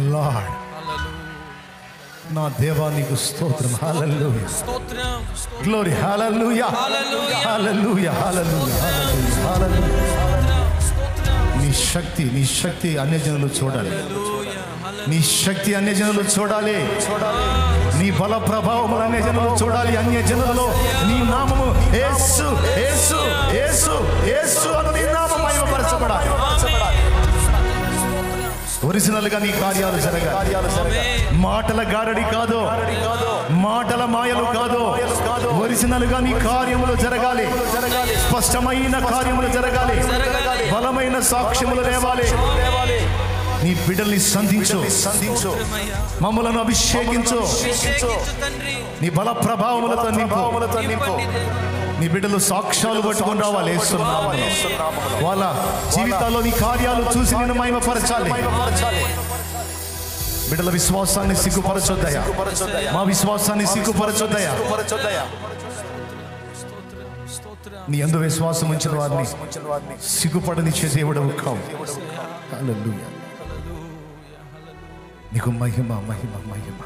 లార్డ్ నా దేవా నీకు స్తోత్రం హల్లెలూయా స్తోత్రం గ్లోరీ హల్లెలూయా హల్లెలూయా హల్లెలూయా హల్లెలూయా నీ శక్తి నీ శక్తి అన్యజనులు చూడాలి నీ శక్తి అన్యజనులు చూడాలి నీ బల ప్రభావములు అన్యజనులు చూడాలి అన్యజనులలో నీ నామము యేసు యేసు యేసు యేసు అను నీ నామం మహిమపరచబడాలి ఒరిజినల్ గా నీ కార్యాలు జరగాలి మాటల గారడి కాదు మాటల మాయలు కాదు ఒరిజినల్ గా నీ కార్యములు జరగాలి స్పష్టమైన కార్యములు జరగాలి బలమైన సాక్ష్యములు రేవాలి నీ బిడ్డల్ని సంధించు సంధించు మమ్మలను అభిషేకించు నీ బల ప్రభావములతో నింపు నింపు నీ బిడ్డలు సాక్ష్యాలు పట్టుకొని రావాలి యేసునామములో. వాళ్ళ జీవితాల్లో నీ కార్యాలు చూసి నేను మహిమపరచాలి బిడ్డల విశ్వాసాన్ని సిగ్గుపరచొద్దయా మా విశ్వాసాన్ని సిగ్గుపరచొద్దయా నీ అందు విశ్వాసం ఉంచిన వారిని సిగ్గుపడనిచ్చే దేవుడవు కావు హల్లెలూయా. నీకు మహిమ మహిమ మహిమ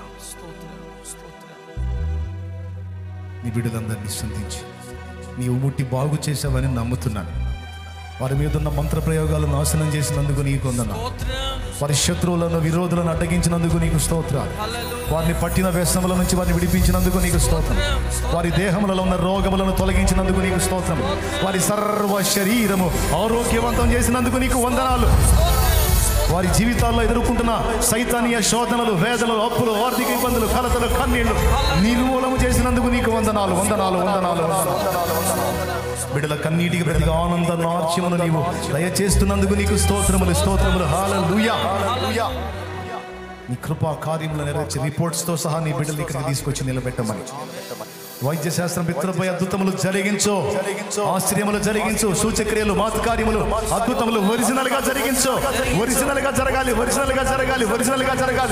నీ బిడ్డలందరినీ సంధించి నీవు ముట్టి బాగు చేసావని నమ్ముతున్నాను వారి మీద ఉన్న మంత్ర ప్రయోగాలు నాశనం చేసినందుకు నీకు వందనా వారి శత్రువులను విరోధులను అడ్డగించినందుకు నీకు స్తోత్రాలు వారిని పట్టిన వ్యసనముల నుంచి వారిని విడిపించినందుకు నీకు స్తోత్రం వారి దేహములలో ఉన్న రోగములను తొలగించినందుకు నీకు స్తోత్రం వారి సర్వ శరీరము ఆరోగ్యవంతం చేసినందుకు నీకు వందనాలు వారి జీవితాల్లో ఎదుర్కొంటున్న సైతానీయ శోధనలు వేదనలు అప్పులు ఆర్థిక ఇబ్బందులు కలతలు కన్నీళ్లు నిర్మూలము చేసినందుకు నీకు వందనాలు వందనాలు వందనాలు వందనాలు. బిడ్డల కన్నీటికి ప్రతిగా ఆనంద నాట్యమును నీవు దయచేస్తున్నందుకు నీకు స్తోత్రములు స్తోత్రములు హాలూయా నీ కృపా కార్యములు నెరవేర్చి రిపోర్ట్స్ తో సహా నీ బిడ్డలు ఇక్కడికి తీసుకొచ్చి నిలబెట్టమని వైద్య శాస్త్రం పితృపై అద్భుతములు జరిగించు ఆశ్చర్యములు జరిగించు సూచక్రియలు మాతకార్యములు అద్భుతములు ఒరిజినల్ గా జరిగించు ఒరిజినల్ గా జరగాలి ఒరిజినల్ గా జరగాలి ఒరిజినల్ గా జరగాలి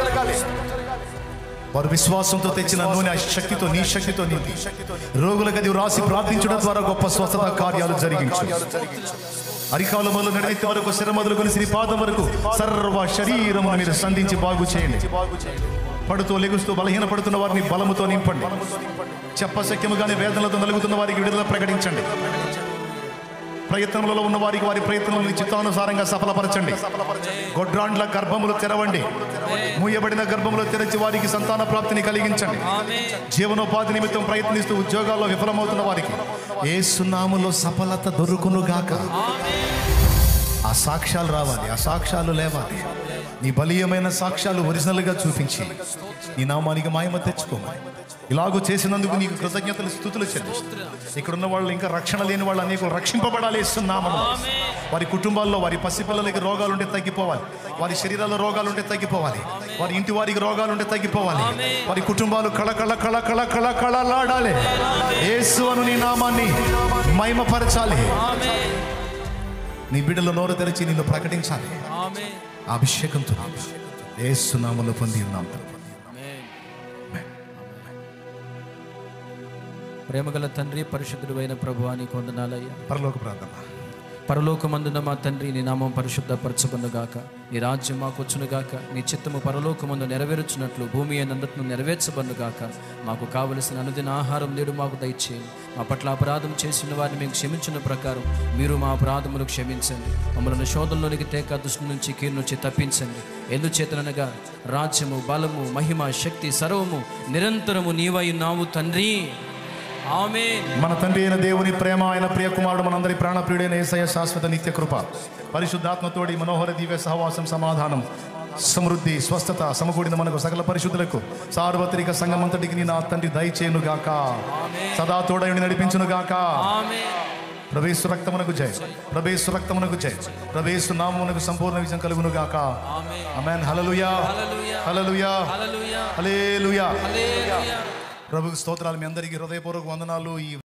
వారు విశ్వాసంతో తెచ్చిన నూనె ఆ శక్తితో నీ శక్తితో నీ రోగుల గది రాసి ప్రార్థించడం ద్వారా గొప్ప స్వస్థత కార్యాలు జరిగించు అరికాల మొదలు నడినెత్తి వరకు శిర మొదలుకొని శ్రీ పాదం వరకు సర్వ శరీరమును మీరు సంధించి బాగు చేయండి పడుతూ లెగుస్తూ బలహీన పడుతున్న వారిని బలముతో నింపండి చెప్పశక్యముగానే వేదనలతో నలుగుతున్న వారికి విడుదల ప్రకటించండి ప్రయత్నములలో ఉన్న వారికి వారి ప్రయత్నములను చిత్తానుసారంగా సఫలపరచండి గొడ్రాండ్ల గర్భములు తెరవండి మూయబడిన గర్భములు తెరచి వారికి సంతాన ప్రాప్తిని కలిగించండి జీవనోపాధి నిమిత్తం ప్రయత్నిస్తూ ఉద్యోగాల్లో విఫలమవుతున్న వారికి ఏ సున్నాములో సఫలత దొరుకును గాక ఆ సాక్ష్యాలు రావాలి ఆ సాక్ష్యాలు లేవాలి నీ బలీయమైన సాక్ష్యాలు ఒరిజినల్గా చూపించి నీ నామానికి మాయమ తెచ్చుకోమని ఇలాగూ చేసినందుకు నీకు కృతజ్ఞతలు స్థుతులు చెల్లిస్తూ ఇక్కడ ఉన్న వాళ్ళు ఇంకా రక్షణ లేని వాళ్ళు అనేకులు రక్షింపబడాలి ఇస్తున్నామను వారి కుటుంబాల్లో వారి పసిపిల్లలకి రోగాలుంటే తగ్గిపోవాలి వారి శరీరాల్లో రోగాలుంటే తగ్గిపోవాలి వారి ఇంటి వారికి రోగాలుంటే తగ్గిపోవాలి వారి కుటుంబాలు కళ కళ కళ కళ కళ కళలాడాలి యేసు అను నీ నామాన్ని మహిమపరచాలి నీ బిడ్డలు నోరు తెరిచి నిన్ను ప్రకటించాలి ఆ అభిషేకంతో ఏసునామలో పొంది ఉన్నాం ప్రేమగల తండ్రి పరిశుద్ధుడు అయిన ప్రభు అని కొందనాలయ్యా పరలోక ప్రార్థన పరలోకమందున మా తండ్రి నీ నామం పరిశుద్ధపరచబడుగాక నీ రాజ్యం మాకు వచ్చునుగాక నీ చిత్తము పరలోకమందు నెరవేర్చున్నట్లు భూమి అయినందుకు నెరవేర్చబడుగాక మాకు కావలసిన అనుదిన ఆహారం నేడు మాకు దయచేయండి మా పట్ల అపరాధం చేసిన వారిని మేము క్షమించిన ప్రకారం మీరు మా అపరాధములు క్షమించండి మమ్మల్ని శోధంలోనికి తేక దుష్టు నుంచి కీడు నుంచి తప్పించండి ఎందుచేతనగా రాజ్యము బలము మహిమ శక్తి సర్వము నిరంతరము నీవై ఉన్నావు తండ్రి ఆమె మన తండ్రి అయిన దేవుని ప్రేమ ఆయన ప్రియ కుమారుడు మనందరి ప్రాణప్రియుడైన ఏసయ శాశ్వత నిత్య కృప పరిశుద్ధాత్మతోడి మనోహర దివ్య సహవాసం సమాధానం సమృద్ధి స్వస్థత సమకూడిన మనకు సకల పరిశుద్ధులకు సార్వత్రిక సంఘమంతటికి నీ నా తండ్రి దయచేయును గాక సదా తోడయుని నడిపించును గాక ఆమె ప్రవేశు రక్తమునకు జయ ప్రవేశు రక్తమునకు జయ ప్రవేశు నామమునకు సంపూర్ణ విజయం కలుగును గాక అమెన్ హల్లెలూయా హల్లెలూయా హల్లెలూయా హల్లెలూయా హల్లెలూయా ప్రభుకి స్తోత్రాలు మీ అందరికీ హృదయపూర్వక వందనాలు ఈ